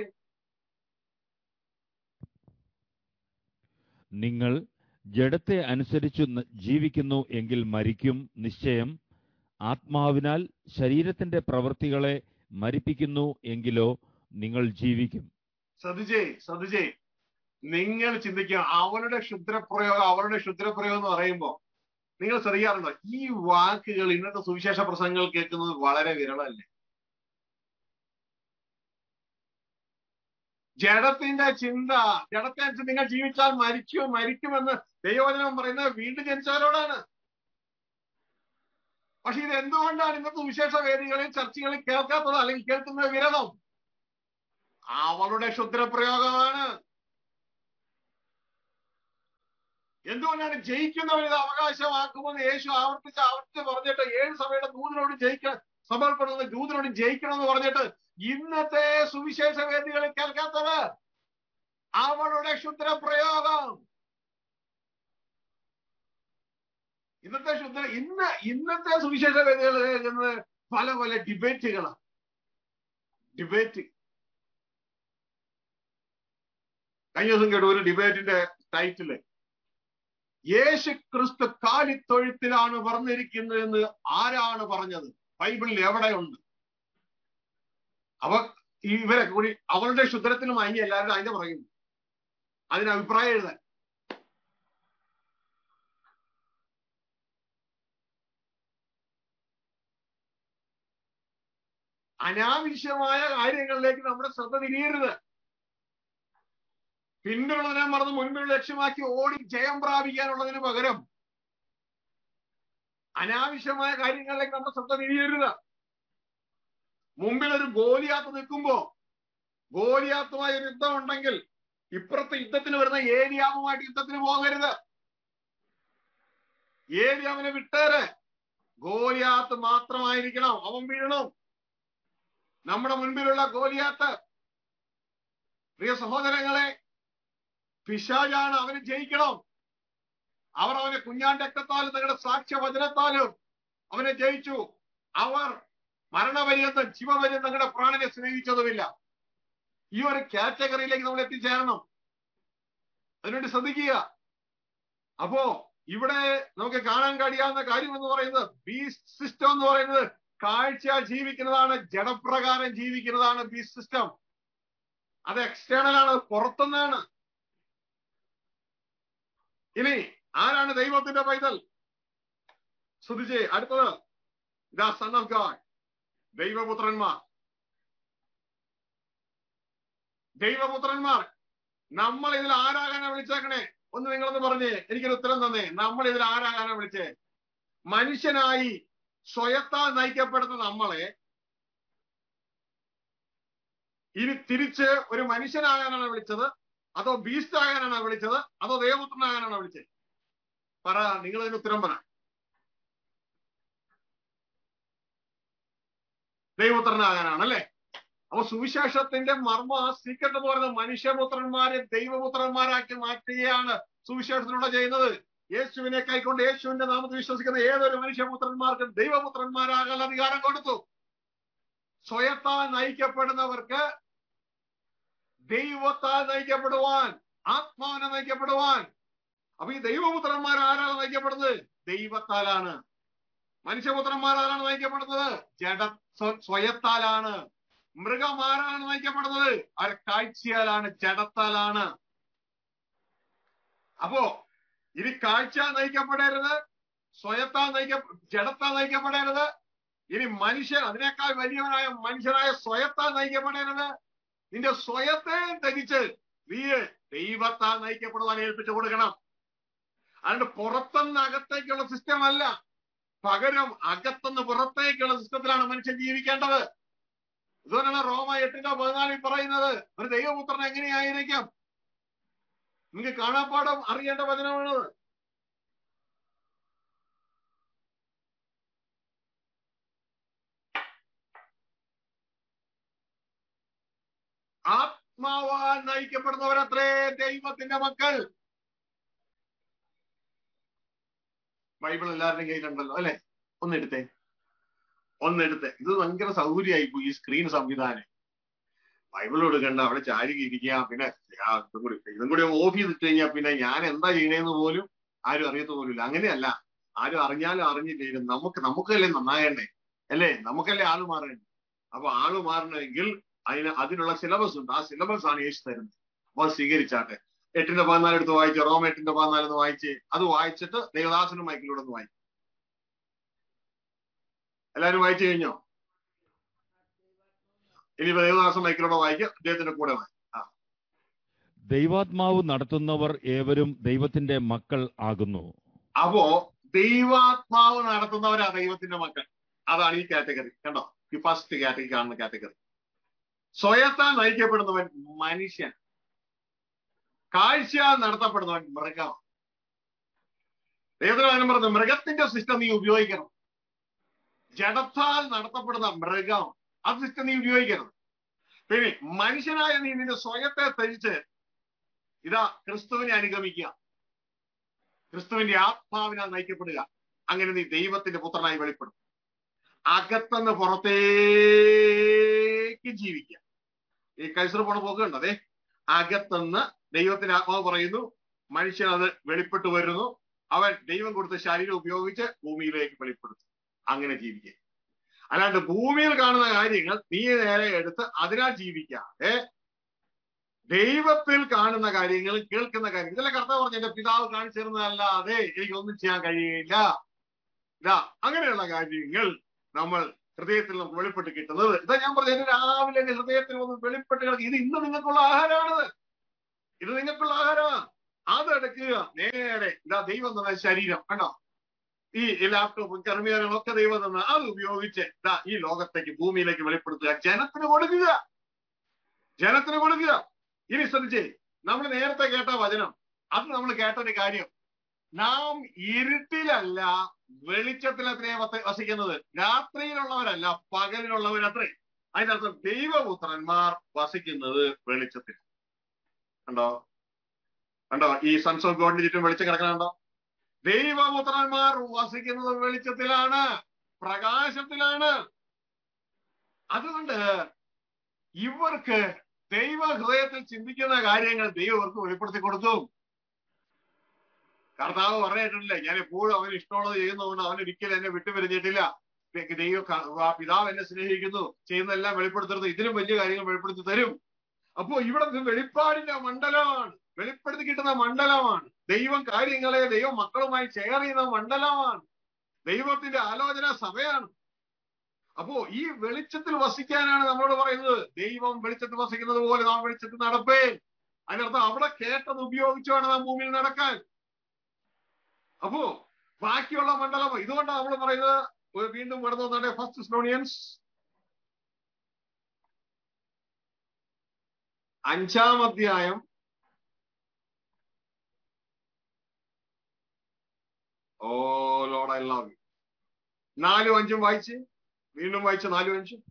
നിങ്ങൾ ജഡത്തെ അനുസരിച്ചു ന- ജീവിക്കുന്നു എങ്കിൽ മരിക്കും നിശ്ചയം ആത്മാവിനാൽ ശരീരത്തിന്റെ പ്രവൃത്തികളെ മരിപ്പിക്കുന്നു എങ്കിലോ നിങ്ങൾ ജീവിക്കും ശ്രദ്ധിച്ചേ ശ്രദ്ധിച്ചേ നിങ്ങൾ ചിന്തിക്കുക അവരുടെ ക്ഷുദ്രപ്രയോഗം അവരുടെ ക്ഷുദ്രപ്രയോഗം എന്ന് പറയുമ്പോ നിങ്ങൾ ശ്രദ്ധിക്കാറുണ്ടോ ഈ വാക്കുകൾ ഇന്നത്തെ സുവിശേഷ പ്രസംഗങ്ങൾ കേൾക്കുന്നത് വളരെ വിരളല്ലേ ജഡത്തിന്റെ ചിന്ത ജഡത്തെ അനുസരിച്ച് നിങ്ങൾ ജീവിച്ചാൽ മരിക്കും മരിക്കുമെന്ന് ദൈവവചനം പറയുന്നത് വീണ്ടും ജനിച്ചവരോടാണ് പക്ഷെ ഇത് എന്തുകൊണ്ടാണ് ഇന്നത്തെ സുവിശേഷ വേദികളിൽ ചർച്ചകളിൽ കേൾക്കാത്തത് അല്ലെങ്കിൽ കേൾക്കുന്നത് വിരളം അവളുടെ ക്ഷുദ്രപ്രയോഗമാണ് എന്തുകൊണ്ടാണ് ജയിക്കുന്നവർ ഇത് അവകാശമാക്കുമെന്ന് യേശു ആവർത്തിച്ച് ആവർത്തിച്ച് പറഞ്ഞിട്ട് ഏഴ് സഭയുടെ ദൂതനോട് ജയിക്കാൻ സഭപ്പെടുന്നത് ദൂതനോട് ജയിക്കണം എന്ന് പറഞ്ഞിട്ട് ഇന്നത്തെ സുവിശേഷ വേദികളിൽ കേൾക്കാത്തത് അവളുടെ ക്ഷുദ്രപ്രയോഗം ഇന്നത്തെ ശുദ്ധ ഇന്ന് ഇന്നത്തെ സുവിശേഷ വേദികൾ കേൾക്കുന്നത് പല പല ഡിബേറ്റുകളാണ് ഡിബേറ്റ് കഴിഞ്ഞ ദിവസം കേട്ടു ഒരു ഡിബേറ്റിന്റെ ടൈറ്റില് യേശു ക്രിസ്തു കാലിത്തൊഴുത്തിലാണ് പറഞ്ഞിരിക്കുന്നത് എന്ന് ആരാണ് പറഞ്ഞത് ബൈബിളിൽ എവിടെയുണ്ട് അവ ഇവരെ കൂടി അവളുടെ ശുദ്ധത്തിന് മയങ്ങി എല്ലാവരും അതിന്റെ പറയുന്നു അതിന് അഭിപ്രായം എഴുതാൻ അനാവശ്യമായ കാര്യങ്ങളിലേക്ക് നമ്മുടെ ശ്രദ്ധ തിരിയരുത് പിന്നിലുള്ളതിനെ മറന്ന് മുൻപിൽ ലക്ഷ്യമാക്കി ഓടി ജയം പ്രാപിക്കാനുള്ളതിന് പകരം അനാവശ്യമായ കാര്യങ്ങളിലേക്ക് നമ്മുടെ ശ്രദ്ധ തിരിയരുത് മുമ്പിൽ ഒരു ഗോലിയാത്ത് നിൽക്കുമ്പോ ഗോലിയാത്തുമായ ഒരു യുദ്ധം ഉണ്ടെങ്കിൽ ഇപ്പുറത്തെ യുദ്ധത്തിന് വരുന്ന ഏരിയാവുമായിട്ട് യുദ്ധത്തിന് പോകരുത് ഏരിയാവിനെ വിട്ടേര് ഗോലിയാത്ത് മാത്രമായിരിക്കണം അവൻ വീഴണം നമ്മുടെ മുൻപിലുള്ള ഗോലിയാത്ത് പ്രിയ സഹോദരങ്ങളെ പിശാജാണ് അവന് ജയിക്കണം അവർ അവനെ കുഞ്ഞാൻ രക്തത്താലും തങ്ങളുടെ സാക്ഷ്യവചനത്താലും അവനെ ജയിച്ചു അവർ മരണപര്യന്തം ജീവപര്യന്തം തങ്ങളുടെ പ്രാണനെ സ്നേഹിച്ചതുമില്ല ഈ ഒരു കാറ്റഗറിയിലേക്ക് നമ്മൾ എത്തിച്ചേരണം അതിനുവേണ്ടി ശ്രദ്ധിക്കുക അപ്പോ ഇവിടെ നമുക്ക് കാണാൻ കഴിയാവുന്ന കാര്യം എന്ന് പറയുന്നത് ബീസ്റ്റ് സിസ്റ്റം എന്ന് പറയുന്നത് കാഴ്ച ജീവിക്കുന്നതാണ് ജഡപ്രകാരം ജീവിക്കുന്നതാണ് ബീസ്റ്റ് സിസ്റ്റം അത് എക്സ്റ്റേണൽ ആണ് പുറത്തുനിന്നാണ് ഇനി ആരാണ് ദൈവത്തിന്റെ പൈതൽ ശ്രദ്ധിച്ചേ അടുത്തത് ദ സൺ ഓഫ് ഗാഡ് ദൈവപുത്രന്മാർ ദൈവപുത്രന്മാർ നമ്മൾ ഇതിൽ ആരാകാനാ വിളിച്ചേക്കണേ ഒന്ന് നിങ്ങളൊന്ന് പറഞ്ഞേ എനിക്കൊരു ഉത്തരം തന്നേ നമ്മൾ ഇതിൽ ആരാകാനാ വിളിച്ചേ മനുഷ്യനായി സ്വയത്താൽ നയിക്കപ്പെടുന്ന നമ്മളെ ഇനി തിരിച്ച് ഒരു മനുഷ്യനാകാനാണ് വിളിച്ചത് അതോ ബീസ്റ്റ് ആകാനാണ് വിളിച്ചത് അതോ ദേവപുത്രനാകാനാണ് വിളിച്ചത് പറ നിങ്ങൾ അതിന് ഉത്തരം പറ ദൈവപുത്രനാകാനാണ് അല്ലെ അപ്പൊ സുവിശേഷത്തിന്റെ മർമ്മ സീക്രട്ട് എന്ന് പറയുന്നത് മനുഷ്യപുത്രന്മാരെ ദൈവപുത്രന്മാരാക്കി മാറ്റുകയാണ് സുവിശേഷത്തിലൂടെ ചെയ്യുന്നത് യേശുവിനെ കൈക്കൊണ്ട് യേശുവിന്റെ നാമത്തിൽ വിശ്വസിക്കുന്ന ഏതൊരു മനുഷ്യപുത്രന്മാർക്കും ദൈവപുത്രന്മാരാകാൻ അധികാരം കൊടുത്തു സ്വയത്താൽ നയിക്കപ്പെടുന്നവർക്ക് ദൈവത്താൽ നയിക്കപ്പെടുവാൻ ആത്മാവിനെ നയിക്കപ്പെടുവാൻ അപ്പൊ ഈ ദൈവപുത്രന്മാർ ആരാണ് നയിക്കപ്പെടുന്നത് ദൈവത്താലാണ് മനുഷ്യപുത്രന്മാർ ആരാണ് നയിക്കപ്പെടുന്നത് ജഡ സ്വ- സ്വയത്താലാണ് മൃഗം ആരാണ് നയിക്കപ്പെടുന്നത് അവർ കാഴ്ചയാലാണ് ജഡത്താലാണ് അപ്പോ ഇനി കാഴ്ച നയിക്കപ്പെടരുത് സ്വയത്താൽ നയിക്ക ജഡത്താൽ നയിക്കപ്പെടരുത് ഇനി മനുഷ്യൻ അതിനേക്കാൾ വലിയവനായ മനുഷ്യനായ സ്വയത്താൽ നയിക്കപ്പെടരുത് നിന്റെ സ്വയത്തെ ധരിച്ച് നീ ദൈവത്താൽ നയിക്കപ്പെടുവാൻ ഏൽപ്പിച്ചു കൊടുക്കണം അതുകൊണ്ട് പുറത്തുനിന്ന് അകത്തേക്കുള്ള സിസ്റ്റം അല്ല പകരം അകത്തുനിന്ന് പുറത്തേക്കുള്ള സിസ്റ്റത്തിലാണ് മനുഷ്യൻ ജീവിക്കേണ്ടത് ഇതുപോലെയാണ് റോമ എട്ടിന്റെ പതിനാലിൽ പറയുന്നത് ഒരു ദൈവപുത്രൻ എങ്ങനെയായിരിക്കും നിങ്ങൾക്ക് കാണാപ്പാടം അറിയേണ്ട വചനമാണത് ആത്മാവാൽ നയിക്കപ്പെടുന്നവരത്രേ ദൈവത്തിന്റെ മക്കൾ ബൈബിൾ എല്ലാവരുടെയും കയ്യിലുണ്ടല്ലോ അല്ലെ ഒന്നെടുത്തേ ഒന്നെടുത്ത് ഇത് ഭയങ്കര സൗകര്യമായി പോയി ഈ സ്ക്രീൻ സംവിധാനം ബൈബിൾ എടുക്കണ്ട അവിടെ ചാരി ഇരിക്കുക പിന്നെ ആ ഇതും കൂടി ഇതും കൂടി ഓഫ് ചെയ്തിട്ട് കഴിഞ്ഞാൽ പിന്നെ ഞാൻ എന്താ ചെയ്യണേന്ന് പോലും ആരും അറിയത്ത പോലുമില്ല അങ്ങനെയല്ല ആരും അറിഞ്ഞാലും അറിഞ്ഞില്ലേലും നമുക്ക് നമുക്കല്ലേ നന്നായണ്ടേ അല്ലേ നമുക്കല്ലേ ആള് മാറേണ്ടേ അപ്പൊ ആള് മാറണമെങ്കിൽ അതിന് അതിനുള്ള സിലബസ് ഉണ്ട് ആ സിലബസ് ആണ് യേശു തരുന്നത് അപ്പൊ അത് സ്വീകരിച്ചാട്ടെ എട്ടിന്റെ പതിനാല് എടുത്ത് വായിച്ച് റോം എട്ടിന്റെ പതിനാല് എന്ന് വായിച്ച് അത് വായിച്ചിട്ട് ദേവദാസനും മൈക്കിലൂടെ ഒന്ന് വായിക്കും എല്ലാരും വായിച്ചു കഴിഞ്ഞോ ഇനിയിപ്പോ ദേവദാസൻ മൈക്കിലൂടെ വായിക്കും അദ്ദേഹത്തിന്റെ കൂടെ വായിക്കും ദൈവാത്മാവ് നടത്തുന്നവർ ഏവരും ദൈവത്തിന്റെ മക്കൾ ആകുന്നു അപ്പോ ദൈവാത്മാവ് നടത്തുന്നവരാ ദൈവത്തിന്റെ മക്കൾ അതാണ് ഈ കാറ്റഗറി കണ്ടോ ഈ ഫസ്റ്റ് കാറ്റഗറി കാണുന്ന കാറ്റഗറി സ്വയത്താൽ നയിക്കപ്പെടുന്നവൻ മനുഷ്യൻ കാഴ്ചയാൽ നടത്തപ്പെടുന്നവൻ മൃഗം ദൈവത്തിന് പറഞ്ഞു മൃഗത്തിന്റെ സിസ്റ്റം നീ ഉപയോഗിക്കണം ജഡത്താൽ നടത്തപ്പെടുന്ന മൃഗം അത് സിസ്റ്റം നീ ഉപയോഗിക്കരുത് പിന്നെ മനുഷ്യനായ നീ നിന്റെ സ്വയത്തെ ത്യജിച്ച് ഇതാ ക്രിസ്തുവിനെ അനുഗമിക്കുക ക്രിസ്തുവിന്റെ ആത്മാവിനാൽ നയിക്കപ്പെടുക അങ്ങനെ നീ ദൈവത്തിന്റെ പുത്രനായി വെളിപ്പെടും അകത്തുനിന്ന് പുറത്തേക്ക് ജീവിക്കുക ഈ കൈസർ പോണ പോക്ക് കണ്ടതേ അകത്തുനിന്ന് ദൈവത്തിന്റെ ആത്മാവ് പറയുന്നു മനുഷ്യൻ അത് വെളിപ്പെട്ടു വരുന്നു അവൻ ദൈവം കൊടുത്ത ശരീരം ഉപയോഗിച്ച് ഭൂമിയിലേക്ക് വെളിപ്പെടുത്തും അങ്ങനെ ജീവിക്കുക അല്ലാണ്ട് ഭൂമിയിൽ കാണുന്ന കാര്യങ്ങൾ നീ നേരെ എടുത്ത് അതിനാൽ ജീവിക്കാതെ ദൈവത്തിൽ കാണുന്ന കാര്യങ്ങൾ കേൾക്കുന്ന കാര്യങ്ങൾ ഇതല്ല കർത്താവ് പറഞ്ഞു എന്റെ പിതാവ് കാണിച്ചു തരുന്നതല്ലാതെ എനിക്കൊന്നും ചെയ്യാൻ കഴിയില്ല ഇതാ അങ്ങനെയുള്ള കാര്യങ്ങൾ നമ്മൾ ഹൃദയത്തിൽ നമുക്ക് വെളിപ്പെട്ട് കിട്ടുന്നത് ഇതാ ഞാൻ പറഞ്ഞു എന്റെ രാവിലെ എന്റെ ഹൃദയത്തിൽ വന്ന് വെളിപ്പെട്ട് കിടക്കുക ഇത് ഇന്ന് നിങ്ങൾക്കുള്ള ആഹാരമാണിത് ഇത് നിങ്ങൾക്കുള്ള ആഹാരമാണ് അതെടുക്കുക നേരെ ഇതാ ദൈവം തന്ന ശരീരം കണ്ടോ ഈ ലാപ്ടോപ്പും കർമ്മികാരങ്ങളും ഒക്കെ ദൈവം തന്ന അത് ഉപയോഗിച്ച് ഇതാ ഈ ലോകത്തേക്ക് ഭൂമിയിലേക്ക് വെളിപ്പെടുത്തുക ജനത്തിന് കൊടുക്കുക ജനത്തിന് കൊടുക്കുക ഇനി ശ്രദ്ധിച്ചേ നമ്മൾ നേരത്തെ കേട്ട വചനം അത് നമ്മൾ കേട്ടൊരു കാര്യം നാം ഇരുട്ടിലല്ല വെളിച്ചത്തിലത്രേ വസിക്കുന്നത് രാത്രിയിലുള്ളവരല്ല പകലിലുള്ളവരത്രേ അതിനർത്ഥം ദൈവപുത്രന്മാർ വസിക്കുന്നത് വെളിച്ചത്തിൽ കണ്ടോ കണ്ടോ ഈ സൺസ് ഓഫ് ഗോഡിന് ചുറ്റും വെളിച്ചം കിടക്കണുണ്ടോ ദൈവപുത്രന്മാർ വസിക്കുന്നത് വെളിച്ചത്തിലാണ് പ്രകാശത്തിലാണ് അതുകൊണ്ട് ഇവർക്ക് ദൈവ ഹൃദയത്തിൽ ചിന്തിക്കുന്ന കാര്യങ്ങൾ ദൈവം ഇവർക്ക് വെളിപ്പെടുത്തി കൊടുക്കും കർത്താവ് പറഞ്ഞിട്ടില്ലേ ഞാൻ എപ്പോഴും അവന് ഇഷ്ടമുള്ളത് ചെയ്യുന്നതുകൊണ്ട് അവൻ ഒരിക്കലും എന്നെ വിട്ടുപിരിഞ്ഞിട്ടില്ല ദൈവം പിതാവ് എന്നെ സ്നേഹിക്കുന്നു ചെയ്യുന്നതെല്ലാം വെളിപ്പെടുത്തരുത് ഇതിലും വലിയ കാര്യങ്ങൾ വെളിപ്പെടുത്തി തരും അപ്പോ ഇവിടെ വെളിപ്പാടിന്റെ മണ്ഡലമാണ് വെളിപ്പെടുത്തി കിട്ടുന്ന മണ്ഡലമാണ് ദൈവം കാര്യങ്ങളെ ദൈവം മക്കളുമായി ഷെയർ ചെയ്യുന്ന മണ്ഡലമാണ് ദൈവത്തിന്റെ ആലോചന സഭയാണ് അപ്പോ ഈ വെളിച്ചത്തിൽ വസിക്കാനാണ് നമ്മളോട് പറയുന്നത് ദൈവം വെളിച്ചത്തിൽ വസിക്കുന്നത് പോലെ നാം വെളിച്ചത്തിൽ നടപ്പേ അതിനർത്ഥം അവിടെ കേട്ടത് ഉപയോഗിച്ചു വേണം നാം ഭൂമിയിൽ നടക്കാൻ അപ്പോ ബാക്കിയുള്ള മണ്ഡലം ഇതുകൊണ്ടാണ് നമ്മൾ പറയുന്നത് വീണ്ടും കടന്നു വന്നാട്ടെ ഫസ്റ്റ് സ്ലോണിയൻസ് അഞ്ചാം അധ്യായം ഓ ലോഡ് ഐ ലവ് നാലും അഞ്ചും വായിച്ച് വീണ്ടും വായിച്ച നാലും അഞ്ചും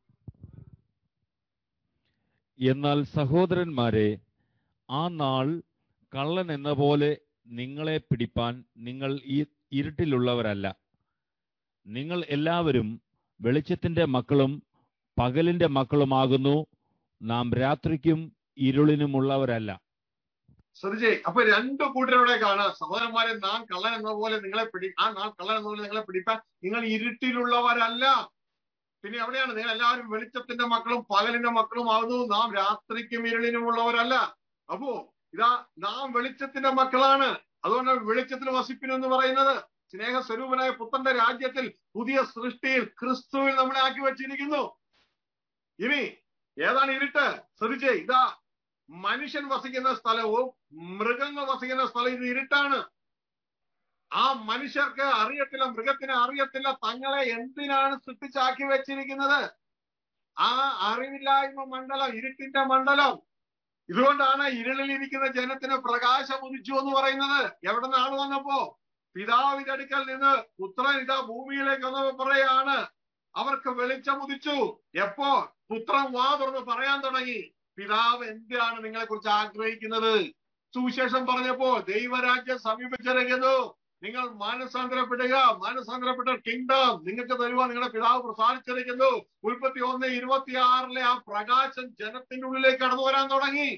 എന്നാൽ സഹോദരന്മാരെ ആ നാൾ കള്ളൻ എന്ന പോലെ നിങ്ങളെ പിടിപ്പാൻ നിങ്ങൾ ഈ ഇരുട്ടിലുള്ളവരല്ല നിങ്ങൾ എല്ലാവരും വെളിച്ചത്തിന്റെ മക്കളും പകലിന്റെ മക്കളുമാകുന്നു നാം രാത്രിക്കും ഇരുളിനുമുള്ളവരല്ല ശ്രദ്ധിച്ചേ അപ്പൊ രണ്ടു കൂട്ടരുടെ കാണാം സഹോദരന്മാരെ നാം കള്ളൻ എന്ന പോലെ നിങ്ങളെ പിടി ആ നാം കള്ളൻ എന്ന പോലെ നിങ്ങളെ പിടിപ്പാൻ നിങ്ങൾ ഇരുട്ടിലുള്ളവരല്ല പിന്നെ എവിടെയാണ് നിങ്ങൾ എല്ലാവരും വെളിച്ചത്തിന്റെ മക്കളും പകലിന്റെ മക്കളും ആകുന്നു നാം രാത്രിക്കും ഇരുളിനും ഉള്ളവരല്ല അപ്പോ ഇതാ നാം വെളിച്ചത്തിന്റെ മക്കളാണ് അതുകൊണ്ടാണ് വെളിച്ചത്തിൽ വസിപ്പിനെന്ന് പറയുന്നത് സ്നേഹസ്വരൂപനായ പുത്രന്റെ രാജ്യത്തിൽ പുതിയ സൃഷ്ടിയിൽ ക്രിസ്തുവിൽ നമ്മളെ ആക്കി വെച്ചിരിക്കുന്നു ഇനി ഏതാണ് ഇരുട്ട് ശ്രദ്ധിച്ചേ ഇതാ മനുഷ്യൻ വസിക്കുന്ന സ്ഥലവും മൃഗങ്ങൾ വസിക്കുന്ന സ്ഥലം ഇത് ഇരുട്ടാണ് ആ മനുഷ്യർക്ക് അറിയത്തില്ല മൃഗത്തിന് അറിയത്തില്ല തങ്ങളെ എന്തിനാണ് സൃഷ്ടിച്ചാക്കി വെച്ചിരിക്കുന്നത് ആ അറിവില്ലായ്മ മണ്ഡലം ഇരുട്ടിന്റെ മണ്ഡലം ഇതുകൊണ്ടാണ് ഇരുളിലിരിക്കുന്ന ജനത്തിന് പ്രകാശം ഉദിച്ചു എന്ന് പറയുന്നത് എവിടെ നിന്ന് ആള് വന്നപ്പോ പിതാവിന്റെ അടുക്കൽ നിന്ന് പുത്രൻ ഇതാ ഭൂമിയിലേക്ക് വന്നപ്പോ പറയാണ് അവർക്ക് വെളിച്ചം ഉദിച്ചു എപ്പോ പുത്രൻ വാ തുറന്ന് പറയാൻ തുടങ്ങി പിതാവ് എന്തിനാണ് നിങ്ങളെ കുറിച്ച് ആഗ്രഹിക്കുന്നത് സുവിശേഷം പറഞ്ഞപ്പോ ദൈവരാജ്യം സമീപിച്ചിരിക്കുന്നു നിങ്ങൾ മാനസാന്തരപ്പെടുക മാനസാന്തരപ്പെട്ട കിങ്ഡം നിങ്ങൾക്ക് തരുവാൻ നിങ്ങളുടെ പിതാവ് പ്രസാദിച്ചിരിക്കുന്നു ഉൽപ്പത്തി ഒന്ന് ഇരുപത്തിയാറിലെ ആ പ്രകാശം ജനത്തിന്റെ ഉള്ളിലേക്ക് കടന്നു വരാൻ തുടങ്ങി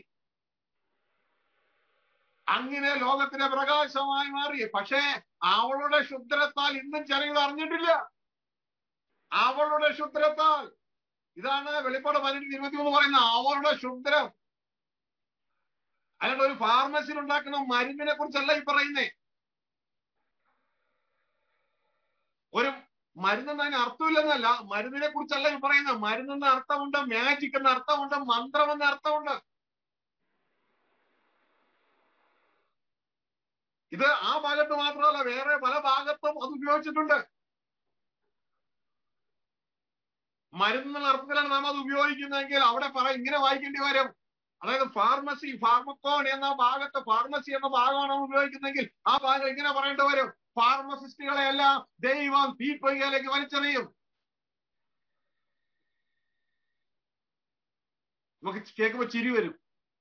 അങ്ങനെ ലോകത്തിന്റെ പ്രകാശമായി മാറി പക്ഷേ അവളുടെ ശുദ്രത്താൽ ഇന്നും ജനങ്ങൾ അറിഞ്ഞിട്ടില്ല അവളുടെ ശുദ്രത്താൽ ഇതാണ് വെളിപ്പാട് പതിനെട്ട് ഇരുപത്തി മൂന്ന് പറയുന്ന അവളുടെ ശുദ്രം അല്ലാണ്ട് ഒരു ഫാർമസിയിൽ ഉണ്ടാക്കുന്ന മരുന്നിനെ കുറിച്ചല്ല ഈ പറയുന്നേ ഒരു മരുന്നെന്ന് അതിന് അർത്ഥമില്ലെന്നല്ല മരുന്നിനെ കുറിച്ചല്ല ഈ പറയുന്നത് മരുന്നെന്ന അർത്ഥമുണ്ട് മാജിക് എന്ന അർത്ഥമുണ്ട് മന്ത്രം എന്ന അർത്ഥമുണ്ട് ഇത് ആ ഭാഗത്ത് മാത്രമല്ല വേറെ പല ഭാഗത്തും അത് ഉപയോഗിച്ചിട്ടുണ്ട് മരുന്നെന്ന അർത്ഥത്തിലാണ് നാം അത് ഉപയോഗിക്കുന്നതെങ്കിൽ അവിടെ പറ ഇങ്ങനെ വായിക്കേണ്ടി വരും അതായത് ഫാർമസി ഫാർമക്കോൺ എന്ന ഭാഗത്ത് ഫാർമസി എന്ന ഭാഗമാണ് നാം ഉപയോഗിക്കുന്നതെങ്കിൽ ആ ഭാഗം ഇങ്ങനെ പറയേണ്ടി വരും ഫാർമസിസ്റ്റുകളെ എല്ലാം ദൈവം തീപ്പൊയ്കയിലേക്ക് വലിച്ചെറിയും നമുക്ക് കേൾക്കുമ്പോ ചിരി വരും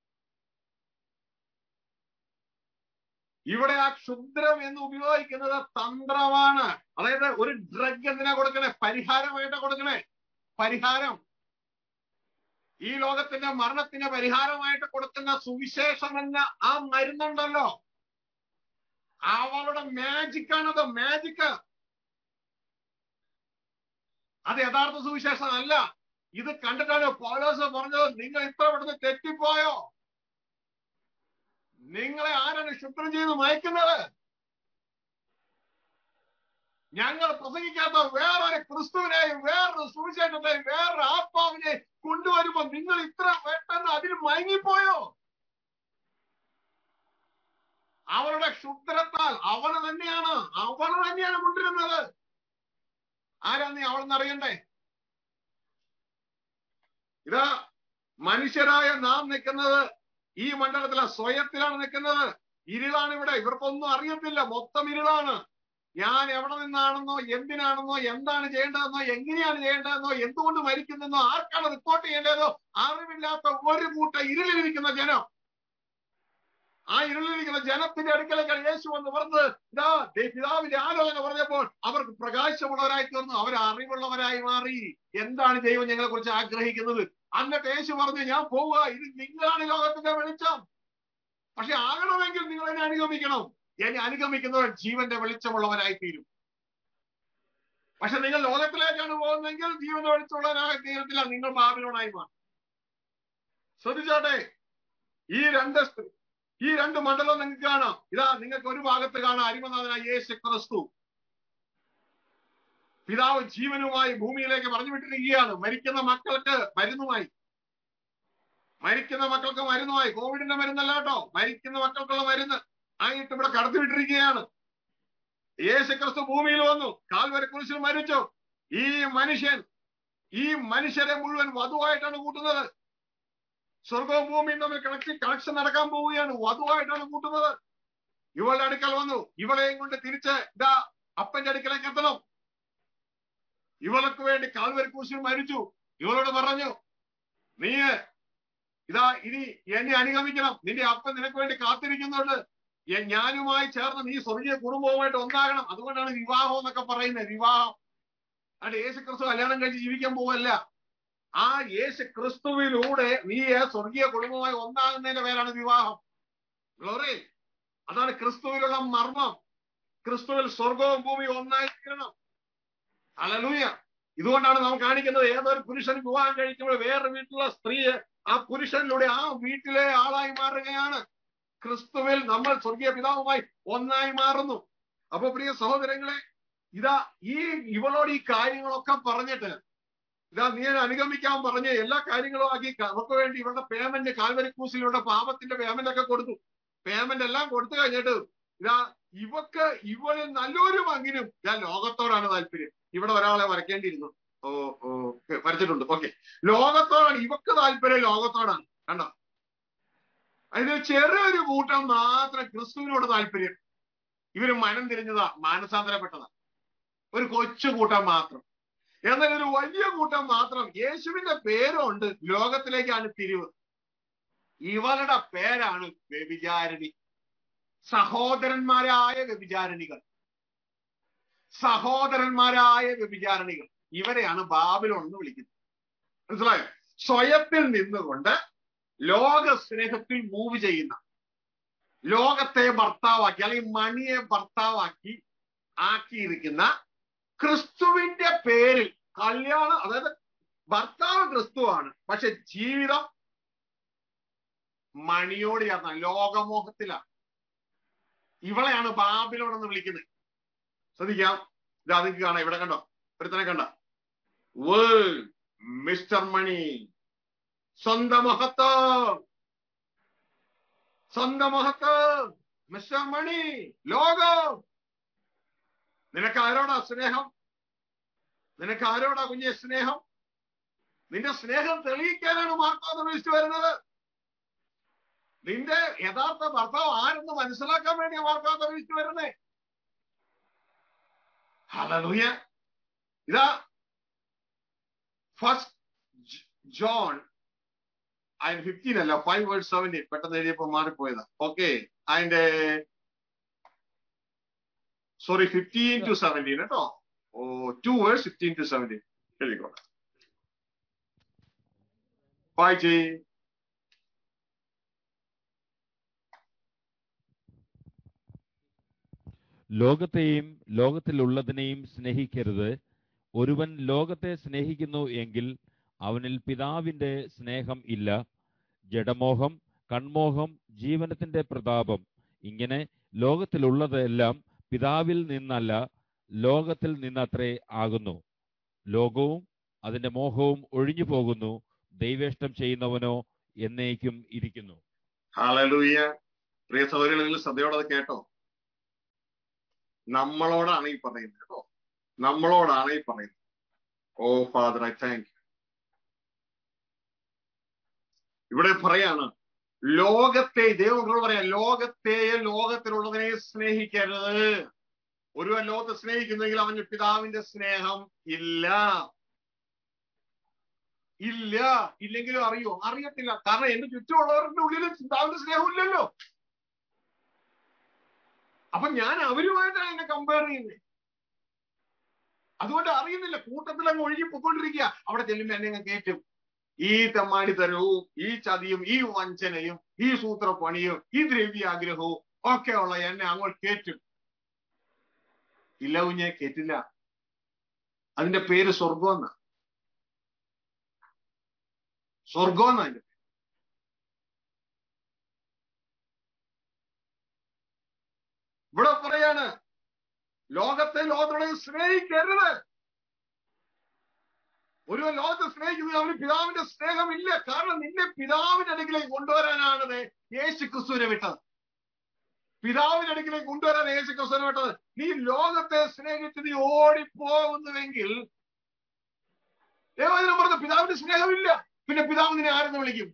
ഇവിടെ ആ ക്ഷുദ്രം എന്ന് ഉപയോഗിക്കുന്നത് തന്ത്രമാണ് അതായത് ഒരു ഡ്രഗ് എന്തിനാ കൊടുക്കണേ പരിഹാരമായിട്ട് കൊടുക്കണേ പരിഹാരം ഈ ലോകത്തിന്റെ മരണത്തിന് പരിഹാരമായിട്ട് കൊടുക്കുന്ന സുവിശേഷം എന്ന ആ മരുന്നുണ്ടല്ലോ അവളുടെ മാജിക് ആണത് മാജിക് അത് യഥാർത്ഥ സുവിശേഷം അല്ല ഇത് കണ്ടിട്ടാണ് പൗലോസ് പറഞ്ഞത് നിങ്ങൾ ഇത്ര പെട്ടെന്ന് തെറ്റിപ്പോയോ നിങ്ങളെ ആരാണ് ശുക്രം ചെയ്ത് മയക്കുന്നത് ഞങ്ങൾ പ്രസംഗിക്കാത്ത വേറൊരു ക്രിസ്തുവിനെയും വേറൊരു സുവിശേഷത്തെയും വേറൊരു ആത്മാവിനെ കൊണ്ടുവരുമ്പോ നിങ്ങൾ ഇത്ര പെട്ടെന്ന് അതിൽ മയങ്ങിപ്പോയോ അവളുടെ ക്ഷുദ്രത്താൽ അവള് തന്നെയാണ് അവള് തന്നെയാണ് കൊണ്ടിരുന്നത് ആരാ നീ അവളെന്ന് അറിയണ്ടേ ഇതാ മനുഷ്യരായ നാം നിൽക്കുന്നത് ഈ മണ്ഡലത്തില സ്വയത്തിലാണ് നിൽക്കുന്നത് ഇരുളാണ് ഇവിടെ ഇവർക്കൊന്നും അറിയത്തില്ല മൊത്തം ഇരുളാണ് ഞാൻ എവിടെ നിന്നാണെന്നോ എന്തിനാണെന്നോ എന്താണ് ചെയ്യേണ്ടതെന്നോ എങ്ങനെയാണ് ചെയ്യേണ്ടതെന്നോ എന്തുകൊണ്ട് മരിക്കുന്നെന്നോ ആർക്കാണ് റിപ്പോർട്ട് ചെയ്യേണ്ടതോ അറിവില്ലാത്ത ഒരു കൂട്ട ഇരുളിലിരിക്കുന്ന ജനം ആ ഇരുളിലിരിക്കുന്ന ജനത്തിന്റെ അടുക്കലേക്കാണ് യേശു എന്ന് പറഞ്ഞത് ഇതാ പിതാവിന്റെ ആലോചന പറഞ്ഞപ്പോൾ അവർക്ക് പ്രകാശമുള്ളവരായി തീർന്നു അവർ അറിവുള്ളവരായി മാറി എന്താണ് ദൈവം ഞങ്ങളെ കുറിച്ച് ആഗ്രഹിക്കുന്നത് എന്നിട്ട് യേശു പറഞ്ഞു ഞാൻ പോവുക ഇത് നിങ്ങളാണ് ലോകത്തിന്റെ വെളിച്ചം പക്ഷെ ആകണമെങ്കിൽ നിങ്ങൾ എന്നെ അനുഗമിക്കണം എന്നെ അനുഗമിക്കുന്നവർ ജീവന്റെ വെളിച്ചമുള്ളവരായി തീരും പക്ഷെ നിങ്ങൾ ലോകത്തിലേക്കാണ് പോകുന്നതെങ്കിൽ ജീവന്റെ വെളിച്ചമുള്ളവരായി തീരത്തില്ല നിങ്ങൾ ബാബിലോണായി മാറും ശ്രദ്ധിച്ചോട്ടെ ഈ രണ്ട് ഈ രണ്ട് മണ്ഡലം നിങ്ങൾക്ക് കാണാം ഇതാ നിങ്ങൾക്ക് ഒരു ഭാഗത്ത് കാണാം അരിമനാഥനായ യേശു ക്രിസ്തു പിതാവ് ജീവനുമായി ഭൂമിയിലേക്ക് പറഞ്ഞു വിട്ടിരിക്കുകയാണ് മരിക്കുന്ന മക്കൾക്ക് മരുന്നുമായി മരിക്കുന്ന മക്കൾക്ക് മരുന്നുമായി കോവിഡിന്റെ മരുന്നല്ല കേട്ടോ മരിക്കുന്ന മക്കൾക്കുള്ള മരുന്ന് ആയിട്ട് ഇവിടെ കടത്തിവിട്ടിരിക്കുകയാണ് യേശു ക്രിസ്തു ഭൂമിയിൽ വന്നു കാൽവര കുരിശിൽ മരിച്ചു ഈ മനുഷ്യൻ ഈ മനുഷ്യരെ മുഴുവൻ വധുവായിട്ടാണ് കൂട്ടുന്നത് സ്വർഗവും ഭൂമിയും തമ്മിൽ കണക്ഷൻ കണക്ഷൻ നടക്കാൻ പോവുകയാണ് വധുവായിട്ടാണ് കൂട്ടുന്നത് ഇവളുടെ അടുക്കൽ വന്നു ഇവളെയും കൊണ്ട് തിരിച്ച് ഇതാ അപ്പന്റെ അടുക്കലേക്ക് എത്തണം ഇവൾക്ക് വേണ്ടി കാൽവരി കുരിശിൽ മരിച്ചു ഇവളോട് പറഞ്ഞു നീ ഇതാ ഇനി എന്നെ അനുഗമിക്കണം നിന്റെ അപ്പൻ നിനക്ക് വേണ്ടി കാത്തിരിക്കുന്നുണ്ട് ഞാനുമായി ചേർന്ന് നീ സ്വർഗീയ കുടുംബവുമായിട്ട് ഒന്നാകണം അതുകൊണ്ടാണ് വിവാഹം എന്നൊക്കെ പറയുന്നത് വിവാഹം അവിടെ യേശു ക്രിസ്തു കല്യാണം കഴിച്ച് ജീവിക്കാൻ പോവല്ല ആ യേശു ക്രിസ്തുവിലൂടെ നീ സ്വർഗീയ കുടുംബമായി ഒന്നാകുന്നതിന്റെ പേരാണ് വിവാഹം ഗ്ലോറി അതാണ് ക്രിസ്തുവിലുള്ള മർമ്മം ക്രിസ്തുവിൽ സ്വർഗവും ഭൂമിയും ഒന്നായിരിക്കണം അലലൂയ ഇതുകൊണ്ടാണ് നാം കാണിക്കുന്നത് ഏതൊരു പുരുഷൻ വിവാഹം കഴിക്കുമ്പോൾ വേറെ വീട്ടിലുള്ള സ്ത്രീ ആ പുരുഷനിലൂടെ ആ വീട്ടിലെ ആളായി മാറുകയാണ് ക്രിസ്തുവിൽ നമ്മൾ സ്വർഗീയ പിതാവുമായി ഒന്നായി മാറുന്നു അപ്പൊ പ്രിയ സഹോദരങ്ങളെ ഇതാ ഈ ഇവളോട് ഈ കാര്യങ്ങളൊക്കെ പറഞ്ഞിട്ട് ഇതാ നീ അനുഗമിക്കാൻ പറഞ്ഞ് എല്ലാ കാര്യങ്ങളും ആക്കി നമുക്ക് വേണ്ടി ഇവരുടെ പേയ്മെന്റ് കാൽവരിക്കൂസിലൂടെ പാപത്തിന്റെ പേയ്മെന്റ് ഒക്കെ കൊടുത്തു പേയ്മെന്റ് എല്ലാം കൊടുത്തു കഴിഞ്ഞിട്ട് ഇതാ ഇവക്ക് ഇവളിൽ നല്ലൊരു പങ്കിനും ഞാൻ ലോകത്തോടാണ് താല്പര്യം ഇവിടെ ഒരാളെ വരയ്ക്കേണ്ടിയിരുന്നു ഓ ഓ വരച്ചിട്ടുണ്ട് ഓക്കെ ലോകത്തോടാണ് ഇവക്ക് താല്പര്യം ലോകത്തോടാണ് കണ്ടോ അതിന് ചെറിയൊരു കൂട്ടം മാത്രം ക്രിസ്തുവിനോട് താല്പര്യം ഇവര് മനം തിരിഞ്ഞതാ മാനസാന്തരപ്പെട്ടതാ ഒരു കൊച്ചു കൂട്ടം മാത്രം എന്നാൽ ഒരു വലിയ കൂട്ടം മാത്രം യേശുവിന്റെ പേരുണ്ട് ലോകത്തിലേക്കാണ് തിരിവ് ഇവരുടെ പേരാണ് വ്യഭിചാരിണി സഹോദരന്മാരായ വ്യഭിചാരിണികൾ സഹോദരന്മാരായ വ്യഭിചാരണികൾ ഇവരെയാണ് ബാബിലോൺ എന്ന് വിളിക്കുന്നത് മനസ്സിലായോ സ്വയത്തിൽ നിന്നുകൊണ്ട് ലോക സ്നേഹത്തിൽ മൂവ് ചെയ്യുന്ന ലോകത്തെ ഭർത്താവാക്കി അല്ലെങ്കിൽ മണിയെ ഭർത്താവാക്കി ആക്കിയിരിക്കുന്ന ക്രിസ്തുവിന്റെ പേരിൽ കല്യാണം അതായത് ഭർത്താവ് ക്രിസ്തുവാണ് പക്ഷെ ജീവിതം മണിയോട് ചേർന്ന ലോകമോഹത്തിലാണ് ഇവളെയാണ് ബാബിലോൺ എന്ന് വിളിക്കുന്നത് ശ്രദ്ധിക്കാം ഇത് അതിക്ക് കാണാം ഇവിടെ കണ്ടോ ഒരുത്തനെ കണ്ട വേൾഡ് മിസ്റ്റർ മണി സ്വന്തം മഹത്വം സ്വന്തം മഹത്വം മിസ്റ്റർ മണി ലോകം നിനക്ക് ആരോടാ സ്നേഹം നിനക്ക് ആരോടാ കുഞ്ഞെ സ്നേഹം നിന്റെ സ്നേഹം തെളിയിക്കാനാണ് മാർക്കോന്ന് വിളിച്ചു വരുന്നത് നിന്റെ യഥാർത്ഥ ഭർത്താവ് ആരെന്ന് മനസ്സിലാക്കാൻ വേണ്ടിയാ മാർക്കോന്ന് വിളിച്ചു വരുന്നേ ഹലലൂയ ഇതാ ഫസ്റ്റ് ജോൺ അതിന് ഫിഫ്റ്റീൻ അല്ല ഫൈവ് വേർഡ് സെവൻറ്റീൻ പെട്ടെന്ന് എഴുതിയപ്പോ മാറിപ്പോയതാ ഓക്കെ അതിന്റെ സോറി ഫിഫ്റ്റീൻ ടു സെവൻറ്റീൻ കേട്ടോ oh two words fifteen to seventeen എഴുതിക്കോട്ടെ വായിച്ചേ ലോകത്തെയും ലോകത്തിലുള്ളതിനെയും സ്നേഹിക്കരുത് ഒരുവൻ ലോകത്തെ സ്നേഹിക്കുന്നു എങ്കിൽ അവനിൽ പിതാവിന്റെ സ്നേഹം ഇല്ല ജഡമോഹം കൺമോഹം ജീവനത്തിന്റെ പ്രതാപം ഇങ്ങനെ ലോകത്തിലുള്ളതെല്ലാം പിതാവിൽ നിന്നല്ല ലോകത്തിൽ നിന്നത്രേ ആകുന്നു ലോകവും അതിന്റെ മോഹവും ഒഴിഞ്ഞു പോകുന്നു ദൈവേഷ്ടം ചെയ്യുന്നവനോ എന്നേക്കും ഇരിക്കുന്നു ഹാലലൂയ പ്രിയ സഹോദരികൾ നിങ്ങൾ ശ്രദ്ധയോടെ അത് കേട്ടോ നമ്മളോടാണ് ഈ പറയുന്നത് കേട്ടോ നമ്മളോടാണ് ഈ പറയുന്നത് oh Father I thank you ഇവിടെ പറയാണ് ലോകത്തെ ദൈവങ്ങളോട് പറയാം ലോകത്തെ ലോകത്തിലുള്ളതിനെ സ്നേഹിക്കരുത് ഒരുവൻ ലോകത്തെ സ്നേഹിക്കുന്നെങ്കിൽ അവന് പിതാവിന്റെ സ്നേഹം ഇല്ല ഇല്ല ഇല്ലെങ്കിലും അറിയോ അറിയത്തില്ല കാരണം എന്റെ ചുറ്റുമുള്ളവരുടെ ഉള്ളിൽ പിതാവിന്റെ സ്നേഹം ഇല്ലല്ലോ അപ്പൊ ഞാൻ അവരുമായിട്ടാണ് എന്നെ കമ്പയർ ചെയ്യുന്നത് അതുകൊണ്ട് അറിയുന്നില്ല കൂട്ടത്തിൽ അങ്ങ് ഒഴുകി പൊക്കോണ്ടിരിക്കുക അവിടെ ചെല്ലുമ്പോ എന്നെ അങ്ങ് കയറ്റും ഈ തെമ്മാടിത്തരവും ഈ ചതിയും ഈ വഞ്ചനയും ഈ സൂത്രപ്പണിയും ഈ ദ്രവ്യാഗ്രഹവും ഒക്കെ ഉള്ള എന്നെ അങ്ങോട്ട് കയറ്റും ഇല്ല കുഞ്ഞെ കേറ്റില്ല അതിന്റെ പേര് സ്വർഗം എന്നാ സ്വർഗം എന്നാ അതിന്റെ ഇവിടെ പറയാണ് ലോകത്തെ ലോകത്തോടെ സ്നേഹിക്കരുത് ഒരു ലോകത്തെ സ്നേഹിക്കുന്നത് അവന് പിതാവിന്റെ സ്നേഹമില്ല കാരണം നിന്നെ പിതാവിന്റെ അടുക്കിലേക്ക് കൊണ്ടുവരാനാണ് യേശു ക്രിസ്തുവിനെ വിട്ടത് പിതാവിന്റെ അടുക്കിലേക്ക് കൊണ്ടുവരാൻ യേശു ക്രിസ്തുവിനെ വിട്ടത് നീ ലോകത്തെ സ്നേഹിച്ച് നീ ഓടിപ്പോകുന്നുവെങ്കിൽ ദൈവജനം പറഞ്ഞ പിതാവിന്റെ സ്നേഹമില്ല പിന്നെ പിതാവ് നിന്നെ ആരെന്ന് വിളിക്കും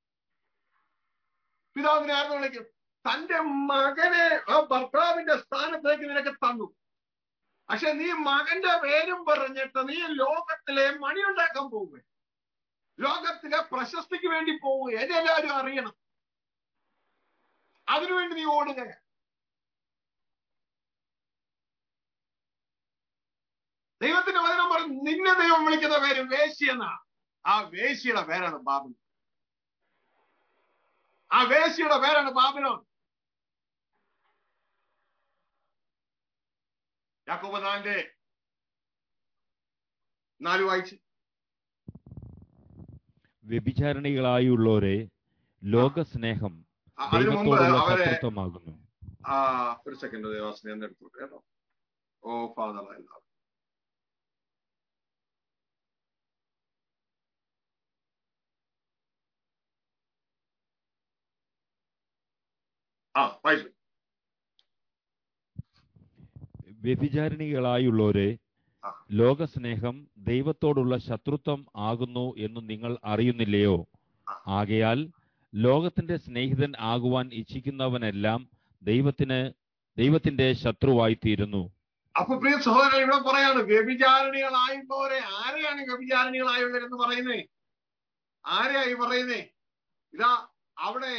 പിതാവ് നിന്നെ ആരെന്ന് വിളിക്കും തന്റെ മകനെ ആ ഭർത്താവിന്റെ സ്ഥാനത്തേക്ക് നിനക്ക് തന്നു പക്ഷെ നീ മകന്റെ പേരും പറഞ്ഞിട്ട് നീ ലോകത്തിലെ മണി ഉണ്ടാക്കാൻ പോവുക ലോകത്തിലെ പ്രശസ്തിക്ക് വേണ്ടി പോവുക എന്നെല്ലാവരും അറിയണം അതിനുവേണ്ടി നീ ഓടുക ദൈവത്തിന്റെ വചനം പറഞ്ഞു നിന്നെ ദൈവം വിളിക്കുന്ന പേര് വേശി എന്നാ ആ വേശിയുടെ പേരാണ് ബാബിലോൺ ആ വേശിയുടെ പേരാണ് ബാബിലോൺ യാക്കോബ് നാലിന്റെ നാല് വായിച്ച് വ്യഭിചാരണികളായുള്ളവരെ ലോകസ്നേഹം ആ, അതിനു മുമ്പ് ദൈവത്തോടുള്ള അവരെ ശത്രുത്വമാകുന്നു ആ ഒരു സെക്കൻഡ് ദേവാസിനെ ഒന്ന് എടുത്തോട്ടെ കേട്ടോ ഓ ഫാദർ ആ വായിച്ചു വ്യഭിചാരിണികളായുള്ളവരെ ആ. ലോകസ്നേഹം ദൈവത്തോടുള്ള ശത്രുത്വം ആകുന്നു എന്ന് നിങ്ങൾ അറിയുന്നില്ലയോ ആ. ആകയാൽ ലോകത്തിന്റെ സ്നേഹിതൻ ആകുവാൻ ഇച്ഛിക്കുന്നവനെല്ലാം ദൈവത്തിന് ദൈവത്തിന്റെ ശത്രുവായി തീരുന്നു അപ്പൊ പ്രിയ സഹോദരൻ ഇവിടെ പറയാണ് വ്യഭിചാരണികളായുള്ളവരെ ആരെയാണ് വ്യഭിചാരണികളായുള്ളവരെന്ന് പറയുന്നേ ആരെയായി പറയുന്നേ ഇതാ അവിടെ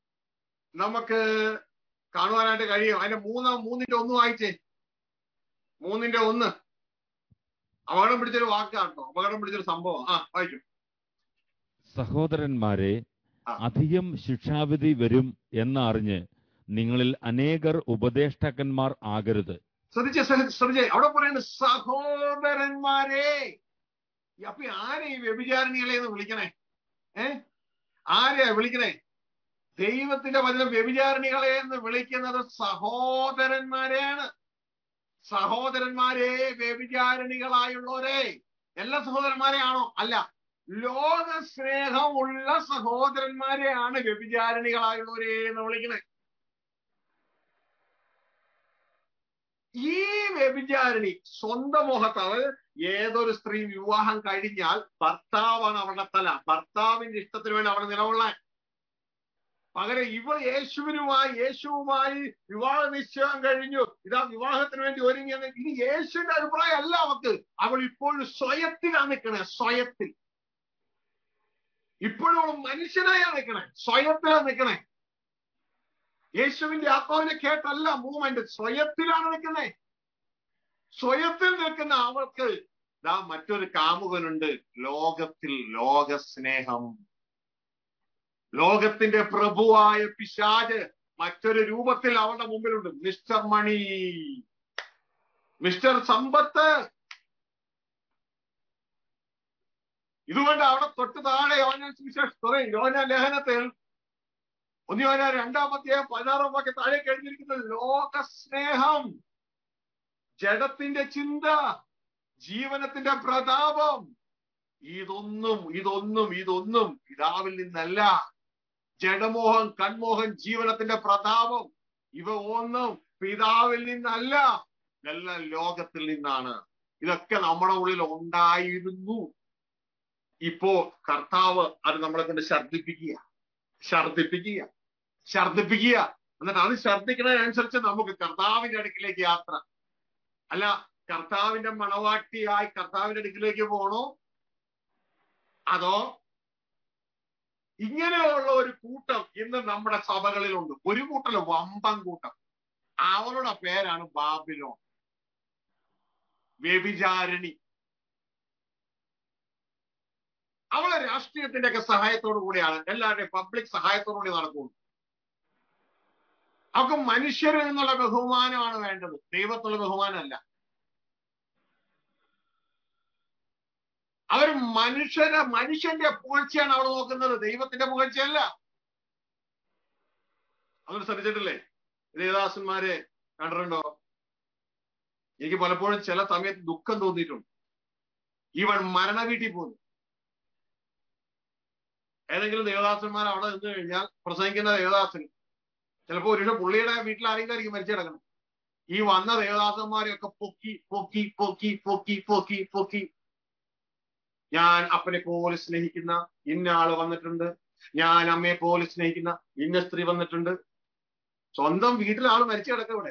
നമുക്ക് കാണുവാനായിട്ട് കഴിയും അതിന്റെ മൂന്നാം മൂന്നിന്റെ ഒന്ന് വായിച്ചേ മൂന്നിന്റെ ഒന്ന് അപകടം പിടിച്ചൊരു വാക്കാട്ടോ അപകടം പിടിച്ചൊരു സംഭവം ആ വായിക്കും സഹോദരന്മാരെ ആ. അധികം ശിക്ഷാവിധി വരും എന്നറിഞ്ഞ് നിങ്ങളിൽ അനേകർ ഉപദേഷ്ടാക്കന്മാർ ആകരുത് ശ്രദ്ധിച്ചേ ശ്രദ്ധി- ശ്രദ്ധിച്ചേ അവിടെ പറയുന്നത് സഹോദരന്മാരെ ഈ അപ്പൊ ആരെ ഈ വ്യഭിചാരിണികളെ എന്ന് വിളിക്കണേ ഏ ആരെയാ വിളിക്കണേ ദൈവത്തിന്റെ വചനം വ്യഭിചാരിണികളെ എന്ന് വിളിക്കുന്നത് സഹോദരന്മാരെയാണ് സഹോദരന്മാരെ വ്യഭിചാരിണികളായുള്ളവരെ എല്ലാ സഹോദരന്മാരെയാണോ അല്ല ലോക സ്നേഹമുള്ള സഹോദരന്മാരെയാണ് വ്യഭിചാരിണികളായുള്ളവരെ എന്ന് വിളിക്കണേ ഈ വ്യഭിചാരിണി സ്വന്തം മുഖത്ത് അതായത് ഏതൊരു സ്ത്രീ വിവാഹം കഴിഞ്ഞാൽ ഭർത്താവാണ് അവളുടെ തല ഭർത്താവിന്റെ ഇഷ്ടത്തിന് വേണ്ടി അവിടെ നിലകൊള്ളാൻ പകരം ഇവൾ യേശുവിനുമായി യേശുവുമായി വിവാഹ നിശ്ചയം കഴിഞ്ഞു ഇതാ വിവാഹത്തിന് വേണ്ടി ഒരുങ്ങിയെന്ന് ഇനി യേശുവിന്റെ അഭിപ്രായം അല്ല അവക്ക് അവൾ ഇപ്പോഴും സ്വയത്തിലാണ് നിൽക്കണേ സ്വയത്തിൽ ഇപ്പോഴും അവൾ മനുഷ്യനായാണ് നിൽക്കണേ സ്വയത്തിലാണ് നിൽക്കണേ യേശുവിന്റെ ആത്മാവിനെ കേട്ടല്ല മൂവ്മെന്റ് സ്വയത്തിലാണ് നിൽക്കുന്നത് സ്വയത്തിൽ നിൽക്കുന്ന അവൾക്ക് ദാ മറ്റൊരു കാമുകനുണ്ട് ലോകത്തിൽ ലോക സ്നേഹം ലോകത്തിന്റെ പ്രഭുവായ പിശാജ് മറ്റൊരു രൂപത്തിൽ അവളുടെ മുമ്പിലുണ്ട് മിസ്റ്റർ മണി മിസ്റ്റർ സമ്പത്ത് ഇതുകൊണ്ട് അവിടെ തൊട്ട് താഴെ യോന സോറി യോന ലേഖനത്തിൽ ഒന്ന് യോന രണ്ടാമത്തെ പതിനാറാം വാക്യം താഴെ കഴിഞ്ഞിരിക്കുന്നത് ലോക സ്നേഹം ജഡത്തിന്റെ ചിന്ത ജീവനത്തിന്റെ പ്രതാപം ഇതൊന്നും ഇതൊന്നും ഇതൊന്നും പിതാവിൽ നിന്നല്ല ജഡമോഹം കൺമോഹം ജീവനത്തിന്റെ പ്രതാപം ഇവ ഒന്നും പിതാവിൽ നിന്നല്ല ഇതെല്ലാം ലോകത്തിൽ നിന്നാണ് ഇതൊക്കെ നമ്മുടെ ഉള്ളിൽ ഉണ്ടായിരുന്നു ഇപ്പോ കർത്താവ് അത് നമ്മളെ കൊണ്ട് ഛർദിപ്പിക്കുക ഛർദിപ്പിക്കുക ഛർദിപ്പിക്കുക എന്നിട്ട് അത് ഛർദിക്കുന്നതിനനുസരിച്ച് നമുക്ക് കർത്താവിന്റെ അടുക്കിലേക്ക് യാത്ര അല്ല കർത്താവിന്റെ മണവാട്ടിയായി കർത്താവിന്റെ അടുക്കിലേക്ക് പോണോ അതോ ഇങ്ങനെയുള്ള ഒരു കൂട്ടം ഇന്ന് നമ്മുടെ സഭകളിലുണ്ട് ഒരു കൂട്ടം വമ്പൻ കൂട്ടം അവരുടെ പേരാണ് ബാബിലോൺ വ്യഭിചാരിണി അവളെ രാഷ്ട്രീയത്തിന്റെ ഒക്കെ സഹായത്തോടു കൂടിയാണ് എല്ലാവരുടെയും പബ്ലിക് സഹായത്തോടു കൂടി നടക്കുന്നു അവർക്ക് മനുഷ്യരിൽ നിന്നുള്ള ബഹുമാനമാണ് വേണ്ടത് ദൈവത്തിനുള്ള ബഹുമാനമല്ല അവർ മനുഷ്യരെ മനുഷ്യന്റെ പുകഴ്ചയാണ് അവൾ നോക്കുന്നത് ദൈവത്തിന്റെ പുകഴ്ചയല്ല അവർ ശ്രദ്ധിച്ചിട്ടില്ലേ ദേവദാസന്മാരെ കണ്ടിട്ടുണ്ടോ എനിക്ക് പലപ്പോഴും ചില സമയത്ത് ദുഃഖം തോന്നിയിട്ടുണ്ട് ഈവൻ മരണ വീട്ടിൽ പോകുന്നു ഏതെങ്കിലും ദേവദാസന്മാർ അവിടെ നിന്ന് കഴിഞ്ഞാൽ പ്രസംഗിക്കുന്ന ദേവദാസൻ ചിലപ്പോ ഒരു പുള്ളിയുടെ വീട്ടിൽ ആരെങ്കിലും ആയിരിക്കും മരിച്ചു കിടക്കണം ഈ വന്ന ദേവദാസന്മാരെയൊക്കെ പൊക്കി പൊക്കി പൊക്കി പൊക്കി പൊക്കി പൊക്കി ഞാൻ അപ്പനെ പോലെ സ്നേഹിക്കുന്ന ഇന്ന ആള് വന്നിട്ടുണ്ട് ഞാൻ അമ്മയെ പോലെ സ്നേഹിക്കുന്ന ഇന്ന സ്ത്രീ വന്നിട്ടുണ്ട് സ്വന്തം വീട്ടിൽ ആള് മരിച്ചു കിടക്ക ഇവിടെ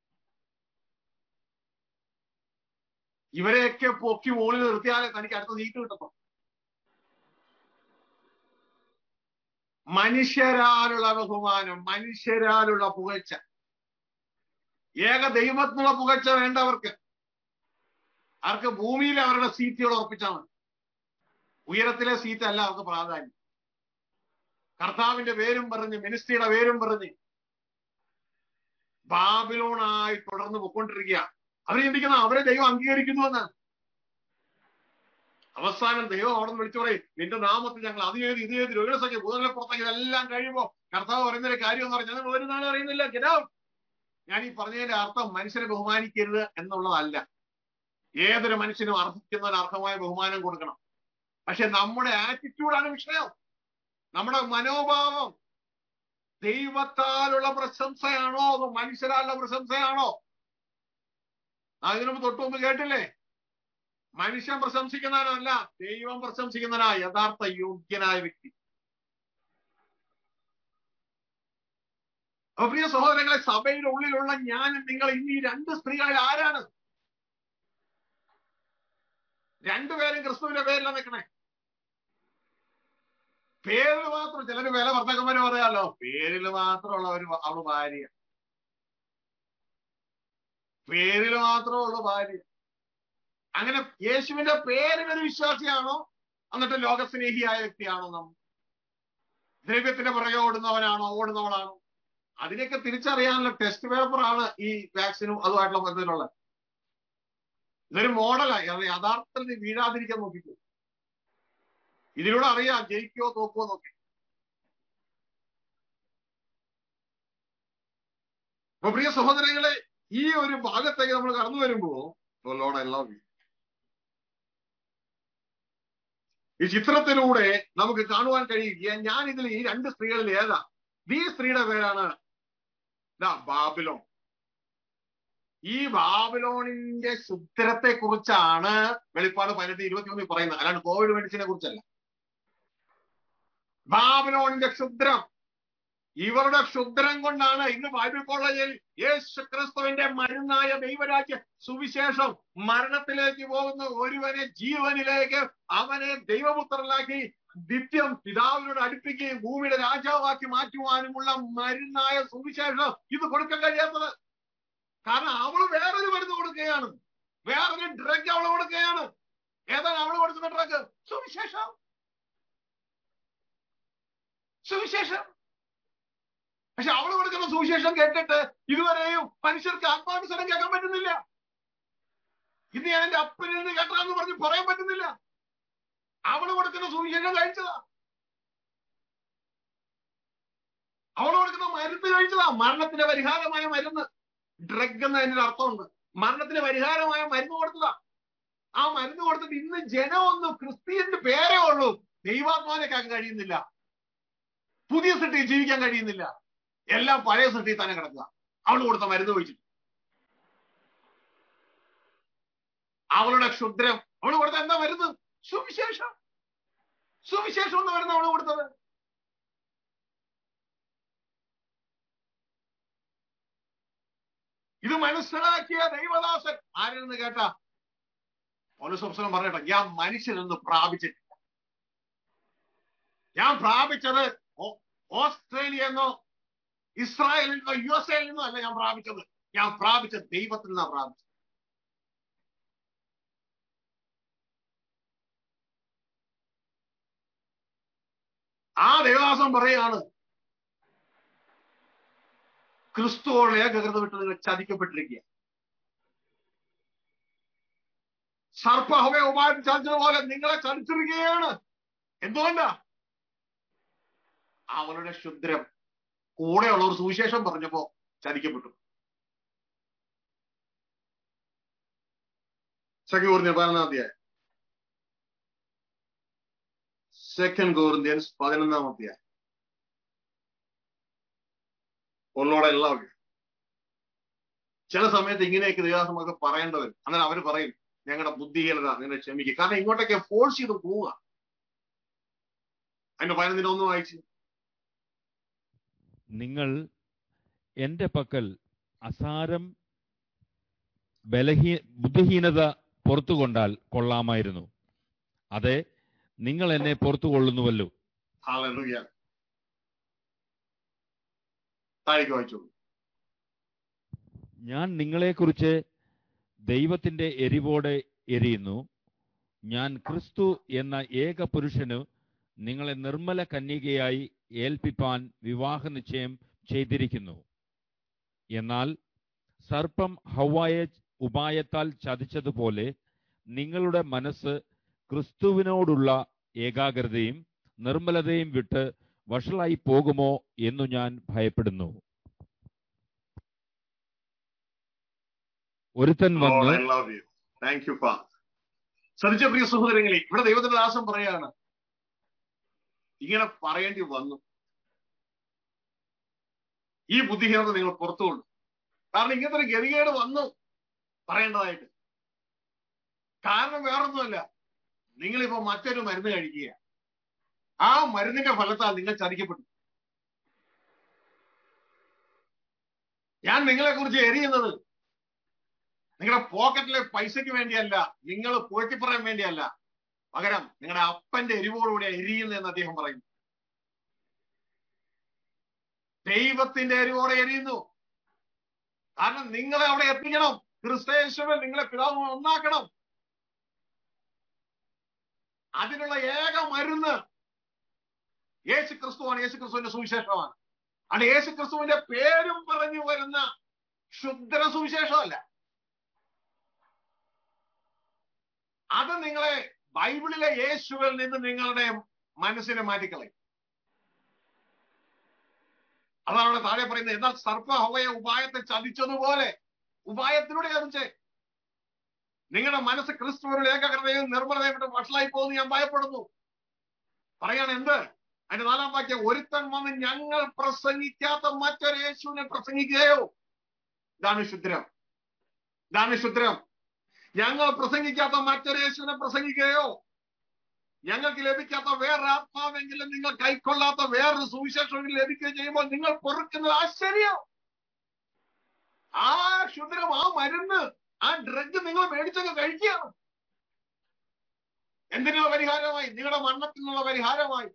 ഇവരെയൊക്കെ പൊക്കി മുകളിൽ നിർത്തിയാലേ തനിക്ക് അടുത്ത സീറ്റ് കിട്ടത്തോ മനുഷ്യരാലുള്ള ബഹുമാനം മനുഷ്യരാലുള്ള പുകഴ്ച ഏക ദൈവത്തിനുള്ള പുകഴ്ച വേണ്ടവർക്ക് അവർക്ക് ഭൂമിയിൽ അവരുടെ സീറ്റുകൾ ഉറപ്പിച്ചാൽ മതി ഉയരത്തിലെ സീറ്റ് അല്ല അവർക്ക് പ്രാധാന്യം കർത്താവിന്റെ പേരും പറഞ്ഞ് മിനിസ്ട്രിയുടെ പേരും പറഞ്ഞ് ബാബിലോണായി തുടർന്ന് പൊക്കൊണ്ടിരിക്കുക അവർ ചിന്തിക്കുന്ന അവരെ ദൈവം അംഗീകരിക്കുന്നു എന്നാണ് അവസാനം ദൈവം അവിടെ നിന്ന് വിളിച്ചു പറയും നിന്റെ നാമത്തിൽ ഞങ്ങൾ അത് ചെയ്ത് ഇത് ചെയ്ത് രോഗസംഖ്യ ഭൂതങ്ങളെ പുറത്തേക്ക് ഇതെല്ലാം കഴിയുമ്പോൾ കർത്താവ് പറയുന്നൊരു കാര്യം എന്ന് പറഞ്ഞാൽ ഒരു നാൾ അറിയുന്നില്ല ഗെറ്റ് ഞാൻ ഈ പറഞ്ഞതിന്റെ അർത്ഥം മനുഷ്യനെ ബഹുമാനിക്കരുത് എന്നുള്ളതല്ല ഏതൊരു മനുഷ്യനും അർഹിക്കുന്നതിന് അർഹമായ ബഹുമാനം കൊടുക്കണം പക്ഷെ നമ്മുടെ ആറ്റിറ്റ്യൂഡാണ് വിഷയം നമ്മുടെ മനോഭാവം ദൈവത്താലുള്ള പ്രശംസയാണോ അതോ മനുഷ്യരാലുള്ള പ്രശംസയാണോ അതിനു മുമ്പ് തൊട്ടു മുമ്പ് കേട്ടില്ലേ മനുഷ്യൻ പ്രശംസിക്കുന്നവനല്ല ദൈവം പ്രശംസിക്കുന്നവനാ യഥാർത്ഥ യോഗ്യനായ വ്യക്തി അപ്പൊ പ്രിയ സഹോദരങ്ങളെ സഭയുടെ ഉള്ളിലുള്ള ഞാൻ നിങ്ങൾ ഇന്ന് ഈ രണ്ട് സ്ത്രീകളിൽ ആരാണ് രണ്ടുപേരും ക്രിസ്തുവിന്റെ പേരിലാണ് നിൽക്കണേ പേരിൽ മാത്രം ചിലര് വില വർത്തകന്മാര് പറയാലോ പേരിൽ മാത്രമുള്ള ഒരു അവള് ഭാര്യ പേരിൽ മാത്രമേ ഉള്ളൂ ഭാര്യ അങ്ങനെ യേശുവിന്റെ പേരിൽ ഒരു വിശ്വാസിയാണോ എന്നിട്ട് ലോകസ്നേഹിയായ വ്യക്തിയാണോ നാം ദ്രവ്യത്തിന്റെ പുറകെ ഓടുന്നവനാണോ ഓടുന്നവളാണോ അതിനെയൊക്കെ തിരിച്ചറിയാനുള്ള ടെസ്റ്റ് പേപ്പറാണ് ഈ വാക്സിനും അതുമായിട്ടുള്ള ബന്ധത്തിലുള്ളത് ഇതൊരു മോഡലാണ് അത് യഥാർത്ഥത്തിൽ നീ വീഴാതിരിക്കാൻ നോക്കിക്കോ ഇതിലൂടെ അറിയാം ജയിക്കോ തോക്കോ നോക്കി അപ്പൊ പ്രിയ സഹോദരങ്ങളെ ഈ ഒരു ഭാഗത്തേക്ക് നമ്മൾ കടന്നു വരുമ്പോ ലോഡ് ഐ ലവ് യു ഈ ചിത്രത്തിലൂടെ നമുക്ക് കാണുവാൻ കഴിയുക ഞാൻ ഇതിൽ ഈ രണ്ട് സ്ത്രീകളിൽ ഏതാ ഈ സ്ത്രീയുടെ പേരാണ് ദാ ബാബിലോൺ ഈ ബാബിലോണിന്റെ ശുദ്ധരത്തെ കുറിച്ചാണ് വെളിപ്പാട് പതിനെട്ട് ഇരുപത്തി ഒന്നിൽ പറയുന്നത് അല്ലാണ്ട് കോവിഡ് മെഡിസിനെ കുറിച്ചല്ല ബാബിലോണിന്റെ ക്ഷുദ്രം ഇവരുടെ ക്ഷുദ്രം കൊണ്ടാണ് ഇന്ന് ബൈബിൾ കോളേജിൽ യേശു ക്രിസ്തുവിന്റെ മരുന്നായ ദൈവരാജ്യ സുവിശേഷം മരണത്തിലേക്ക് പോകുന്ന ഒരുവനെ ജീവനിലേക്ക് അവനെ ദൈവപുത്രനാക്കി നിത്യം പിതാവിനോട് അടുപ്പിക്കുകയും ഭൂമിയുടെ രാജാവാക്കി മാറ്റുവാനുമുള്ള മരുന്നായ സുവിശേഷം ഇത് കൊടുക്കാൻ കഴിയാത്തത് കാരണം അവള് വേറൊരു മരുന്ന് കൊടുക്കുകയാണ് വേറൊരു ഡ്രഗ് അവള് കൊടുക്കുകയാണ് ഏതാണ് അവള് കൊടുക്കുന്ന ഡ്രഗ് സുവിശേഷം സുവിശേഷം പക്ഷെ അവള് കൊടുക്കുന്ന സുവിശേഷം കേട്ടിട്ട് ഇതുവരെയും മനുഷ്യർക്ക് ആത്മാനുസരണം കേൾക്കാൻ പറ്റുന്നില്ല ഇത് ഞാൻ എന്റെ അപ്പനിൽ നിന്ന് കേട്ടാന്ന് പറഞ്ഞ് പറയാൻ പറ്റുന്നില്ല അവള് കൊടുക്കുന്ന സുവിശേഷം കഴിച്ചതാ അവള് കൊടുക്കുന്ന മരുന്ന് കഴിച്ചതാ മരണത്തിന്റെ പരിഹാരമായ മരുന്ന് ഡ്രഗ് എന്നതിന്റെ അർത്ഥമുണ്ട് മരണത്തിന് പരിഹാരമായ മരുന്ന് കൊടുത്തതാ ആ മരുന്ന് കൊടുത്തിട്ട് ഇന്ന് ജനമൊന്നും ക്രിസ്ത്യന്റെ പേരേ ഉള്ളൂ ദൈവാത്മാവിനെ കേൾക്കാൻ കഴിയുന്നില്ല പുതിയ സൃഷ്ടി ജീവിക്കാൻ കഴിയുന്നില്ല എല്ലാം പഴയ സൃഷ്ടി തന്നെ കിടക്കുക അവൾ കൊടുത്ത മരുന്ന് കഴിച്ചിട്ട് അവളുടെ ക്ഷുദ്രം അവൾ കൊടുത്ത എന്താ മരുന്ന് സുവിശേഷം സുവിശേഷം എന്ന് മരുന്ന് അവള് കൊടുത്തത് ഇത് മനസ്സിലാക്കിയ ദൈവദാസൻ ആരെന്ന് കേട്ട പൗലസംസനം പറയട്ടെ ഞാൻ മനുഷ്യനൊന്ന് പ്രാപിച്ചിട്ടില്ല ഞാൻ പ്രാപിച്ചത് ഓസ്ട്രേലിയ എന്നോ ഇസ്രായേലിൽ നിന്നോ യു എസ് എയിൽ നിന്നോ അല്ല ഞാൻ പ്രാപിച്ചത് ഞാൻ പ്രാപിച്ച ദൈവത്തിൽ നിന്നാണ് പ്രാപിച്ചത് ആ ദേവദാസം പറയാണ് ക്രിസ്തുവോട് ഏകകൃത വിട്ട് നിങ്ങൾ ചതിക്കപ്പെട്ടിരിക്കുക സർപ്പഹവയെ ഉപായം ചതിച്ചതുപോലെ നിങ്ങളെ ചതിച്ചിരിക്കുകയാണ് എന്തുകൊണ്ടാ അവരുടെ ക്ഷുദ്രം കൂടെയുള്ളവർ സുവിശേഷം പറഞ്ഞപ്പോ ചതിക്കപ്പെട്ടു സെക്കൻഡ് കോറിന്ത്യൻ പതിനൊന്നാം അധ്യായം സെക്കൻഡ് കോറിന്ത്യൻസ് പതിനൊന്നാം അധ്യായം ഒന്നോടെ എല്ലാവരും ചില സമയത്ത് ഇങ്ങനെയൊക്കെ ദേവാസമൊക്കെ പറയേണ്ടി വരും അന്നേരം അവര് പറയും ഞങ്ങളുടെ ബുദ്ധിഹീനത നിങ്ങളെ ക്ഷമിക്കുക കാരണം ഇങ്ങോട്ടൊക്കെ ഫോഴ്സ് ചെയ്ത് പോവുക അതിന്റെ പതിനൊന്നിന് ഒന്ന് വായിച്ചു നിങ്ങൾ എന്റെ പക്കൽ അസാരം ബലഹീ ബുദ്ധിഹീനത പുറത്തു കൊണ്ടാൽ കൊള്ളാമായിരുന്നു അതെ നിങ്ങൾ എന്നെ പുറത്തു കൊള്ളുന്നുവല്ലോ ഹാലൂയ താഴേക്ക് വായിച്ചോളൂ ഞാൻ നിങ്ങളെക്കുറിച്ച് ദൈവത്തിന്റെ എരിവോടെ എരിയുന്നു ഞാൻ ക്രിസ്തു എന്ന ഏക പുരുഷന് നിങ്ങളെ നിർമ്മല കന്യകയായി ഏൽപ്പിപ്പാൻ വിവാഹ നിശ്ചയം ചെയ്തിരിക്കുന്നു എന്നാൽ സർപ്പം ഹവായെ ഉപായത്താൽ ചതിച്ചതുപോലെ നിങ്ങളുടെ മനസ്സ് ക്രിസ്തുവിനോടുള്ള ഏകാഗ്രതയും നിർമ്മലതയും വിട്ട് വഷളായി പോകുമോ എന്നു ഞാൻ ഭയപ്പെടുന്നു ഒരുത്തൻ വന്ന് താങ്ക് യു ഫാദർ ശ്രദ്ധിച്ച പ്രിയ സഹോദരങ്ങളെ ഇവിടെ ദൈവത്തിന്റെ ദാസം പറയാണ് ഇങ്ങനെ പറയേണ്ടി വന്നു ഈ ബുദ്ധിഹീനത നിങ്ങൾ പുറത്തുകൊള്ളു കാരണം ഇങ്ങനത്തെ ഒരു ഗതികേട് വന്നു പറയേണ്ടതായിട്ട് കാരണം വേറൊന്നുമല്ല നിങ്ങളിപ്പോ മറ്റൊരു മരുന്ന് കഴിക്കുക ആ മരുന്നിന്റെ ഫലത്താൽ നിങ്ങൾ ചതിക്കപ്പെട്ടു ഞാൻ നിങ്ങളെ കുറിച്ച് എരിയുന്നത് നിങ്ങളുടെ പോക്കറ്റിലെ പൈസയ്ക്ക് വേണ്ടിയല്ല നിങ്ങൾ പുഴക്കി പറയാൻ വേണ്ടിയല്ല പകരം നിങ്ങളുടെ അപ്പന്റെ എരിവോടുകൂടി എരിയുന്നതെന്ന് അദ്ദേഹം പറയുന്നു ദൈവത്തിന്റെ എരിവോടെ എരിയുന്നു കാരണം നിങ്ങളെ അവിടെ എത്തിക്കണം ക്രിസ്തയേശുവിൽ നിങ്ങളെ പിതാവ് ഒന്നാക്കണം അതിനുള്ള ഏക മരുന്ന് യേശു ക്രിസ്തുവാണ് യേശു ക്രിസ്തുവിന്റെ സുവിശേഷമാണ് അത് യേശു ക്രിസ്തുവിന്റെ പേരും പറഞ്ഞു വരുന്ന ക്ഷുദ്ര സുവിശേഷമല്ല അത് നിങ്ങളെ ബൈബിളിലെ യേശുവിൽ നിന്ന് നിങ്ങളുടെ മനസ്സിനെ മാറ്റിക്കളയും അതാണ് അവിടെ താഴെ പറയുന്നത് എന്നാൽ സർപ്പ ഹവയെ ഉപായത്തെ ചതിച്ചതുപോലെ ഉപായത്തിലൂടെ ചതിച്ചേ നിങ്ങളുടെ മനസ്സ് ക്രിസ്തുവിനുള്ള ഏകാഗ്രതയും നിർമ്മലതയും വിട്ട് വഷളായി പോകുന്നു ഞാൻ ഭയപ്പെടുന്നു പറയാണ് എന്ത് അതിന്റെ നാലാം വാക്യം ഒരുത്തൻ വന്ന് ഞങ്ങൾ പ്രസംഗിക്കാത്ത മറ്റൊരു യേശുവിനെ പ്രസംഗിക്കുകയോ ഇതാണ് ശുദ്രം ഇതാണ് ശുദ്രം ഞങ്ങൾ പ്രസംഗിക്കാത്ത മറ്റൊരു യേശുവിനെ പ്രസംഗിക്കുകയോ ഞങ്ങൾക്ക് ലഭിക്കാത്ത വേറൊരു ആത്മാവെങ്കിലും നിങ്ങൾ കൈക്കൊള്ളാത്ത വേറൊരു സുവിശേഷം ലഭിക്കുകയും ചെയ്യുമ്പോൾ നിങ്ങൾ പൊറുക്കുന്നത് ആശ്ചര്യം ആ ക്ഷുദ്രം ആ മരുന്ന് ആ ഡ്രഗ് നിങ്ങൾ മേടിച്ചൊക്കെ കഴിക്കുകയാണ് എന്തിനുള്ള പരിഹാരമായി നിങ്ങളുടെ മരണത്തിനുള്ള പരിഹാരമായി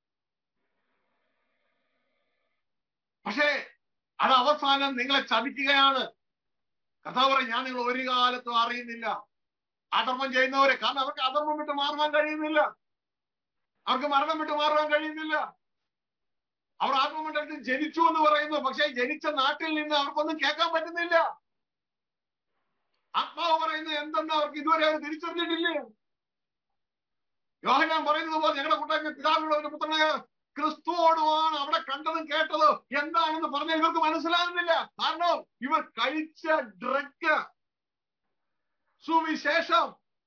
പക്ഷേ അത് അവസാനം നിങ്ങളെ ചതിക്കുകയാണ് കഥാ പറയും ഞാൻ നിങ്ങൾ ഒരു കാലത്തും അറിയുന്നില്ല അധർമ്മം ചെയ്യുന്നവരെ കാരണം അവർക്ക് അധർമ്മം വിട്ട് മാറാൻ കഴിയുന്നില്ല അവർക്ക് മരണം വിട്ട് മാറാൻ കഴിയുന്നില്ല അവർ ആത്മമണ്ഡലത്തിൽ ജനിച്ചു എന്ന് പറയുന്നു പക്ഷെ ജനിച്ച നാട്ടിൽ നിന്ന് അവർക്കൊന്നും കേൾക്കാൻ പറ്റുന്നില്ല ആത്മാവ് പറയുന്നത് എന്തെന്ന് അവർക്ക് ഇതുവരെ അവർ തിരിച്ചറിഞ്ഞിട്ടില്ലേ യോഹനാൻ പറയുന്നത് പോലെ ഞങ്ങളുടെ കൂട്ടായ്മ പിതാവിനുള്ളവരുടെ പുത്രനായ ക്രിസ്തുവോടുമാണ് അവിടെ കണ്ടതും കേട്ടതും എന്താണെന്ന് പറഞ്ഞ ഇവർക്ക് മനസ്സിലാകുന്നില്ല കാരണം ഇവർ കഴിച്ച ഡ്രഗ് സുവിശേഷം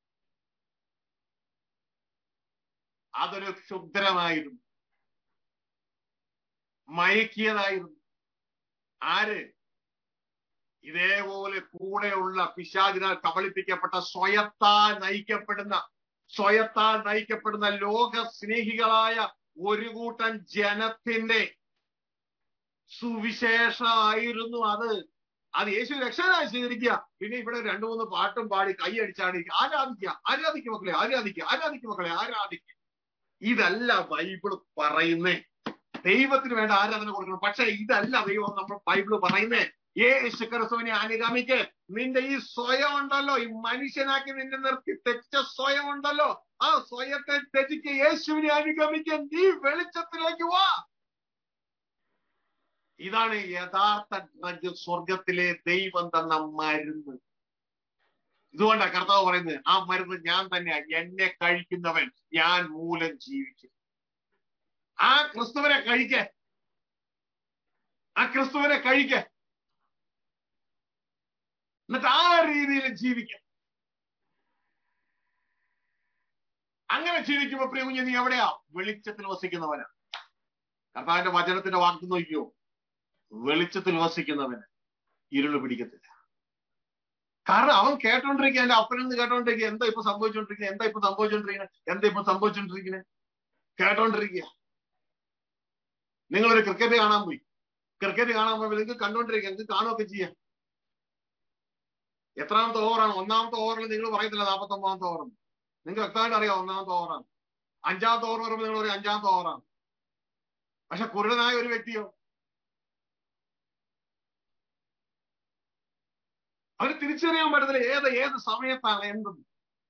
അതൊരു ക്ഷുദ്രമായിരുന്നു മയക്കിയതായിരുന്നു ആര് ഇതേപോലെ കൂടെയുള്ള പിശാചിനാൽ കബളിപ്പിക്കപ്പെട്ട സ്വയത്താൽ നയിക്കപ്പെടുന്ന സ്വയത്താൽ നയിക്കപ്പെടുന്ന ലോക സ്നേഹികളായ ഒരു കൂട്ടം ജനത്തിന്റെ സുവിശേഷമായിരുന്നു അത് അത് യേശു രക്ഷകനായി സ്വീകരിക്കുക പിന്നെ ഇവിടെ രണ്ടു മൂന്ന് പാട്ടും പാടി കൈയടിച്ചാണ് ആരാധിക്കുക ആരാധിക്കുക മക്കളെ ആരാധിക്കുക ആരാധിക്കുക മക്കളെ ആരാധിക്കുക ഇതല്ല ബൈബിൾ പറയുന്നേ ദൈവത്തിന് വേണ്ട ആരാധന കൊടുക്കണം പക്ഷെ ഇതല്ല ദൈവം നമ്മൾ ബൈബിള് പറയുന്നേ യേശു ക്രിസ്തുവിനെ അനുഗമിക്ക് നിന്റെ ഈ സ്വയം ഉണ്ടല്ലോ ഈ മനുഷ്യനാക്കി നിന്നെ നിർത്തി തെറ്റ സ്വയം ഉണ്ടല്ലോ ആ സ്വയത്തെ തെറ്റിക്ക് യേശുവിനെ അനുഗമിക്ക് നീ വെളിച്ചത്തിലേക്ക് വാ ഇതാണ് യഥാർത്ഥ ഡ്രഗ് സ്വർഗത്തിലെ ദൈവം തന്ന മരുന്ന് ഇതുകൊണ്ടാ കർത്താവ് പറയുന്നത് ആ മരുന്ന് ഞാൻ തന്നെയാ എന്നെ കഴിക്കുന്നവൻ ഞാൻ മൂലം ജീവിക്കും ആ ക്രിസ്തുവിനെ കഴിക്ക ആ ക്രിസ്തുവിനെ കഴിക്ക എന്നിട്ട് ആ രീതിയിൽ ജീവിക്കാം അങ്ങനെ ജീവിക്കുമ്പോ പ്രിയ കുഞ്ഞ് നീ എവിടെയാ വെളിച്ചത്തിൽ വസിക്കുന്നവനാ കർത്താവിന്റെ വചനത്തിന്റെ വാക്ക് നോക്കിയോ വെളിച്ചത്തിൽ വസിക്കുന്നവന് ഇരുള് പിടിക്കത്തില്ല കാരണം അവൻ കേട്ടോണ്ടിരിക്കുക എന്റെ അപ്പനിൽ നിന്ന് കേട്ടോണ്ടിരിക്കുക എന്താ ഇപ്പൊ സംഭവിച്ചോണ്ടിരിക്കുന്നത് എന്താ ഇപ്പൊ സംഭവിച്ചോണ്ടിരിക്കുന്നത് എന്താ ഇപ്പൊ സംഭവിച്ചോണ്ടിരിക്കുന്നത് കേട്ടോണ്ടിരിക്കുക നിങ്ങളൊരു ക്രിക്കറ്റ് കാണാൻ പോയി ക്രിക്കറ്റ് കാണാൻ പോയി നിങ്ങൾക്ക് കണ്ടോണ്ടിരിക്കുക നിങ്ങൾക്ക് കാണുകയൊക്കെ ചെയ്യാം എത്രാമത്തെ ഓവറാണ് ഒന്നാമത്തെ ഓവറിൽ നിങ്ങൾ പറയത്തില്ല നാൽപ്പത്തി ഒമ്പതാമത്തെ ഓവർ നിങ്ങൾക്ക് വ്യക്തമായിട്ട് അറിയാം ഒന്നാമത്തെ ഓവറാണ് അഞ്ചാമത്തെ ഓവർ വരുമ്പോൾ നിങ്ങൾ പറയും അഞ്ചാമത്തെ ഓവറാണ് പക്ഷെ കുരുടനായ ഒരു വ്യക്തിയോ അവന് തിരിച്ചറിയാൻ പറ്റത്തില്ല ഏത് ഏത് സമയത്താണ് എന്തെന്ന്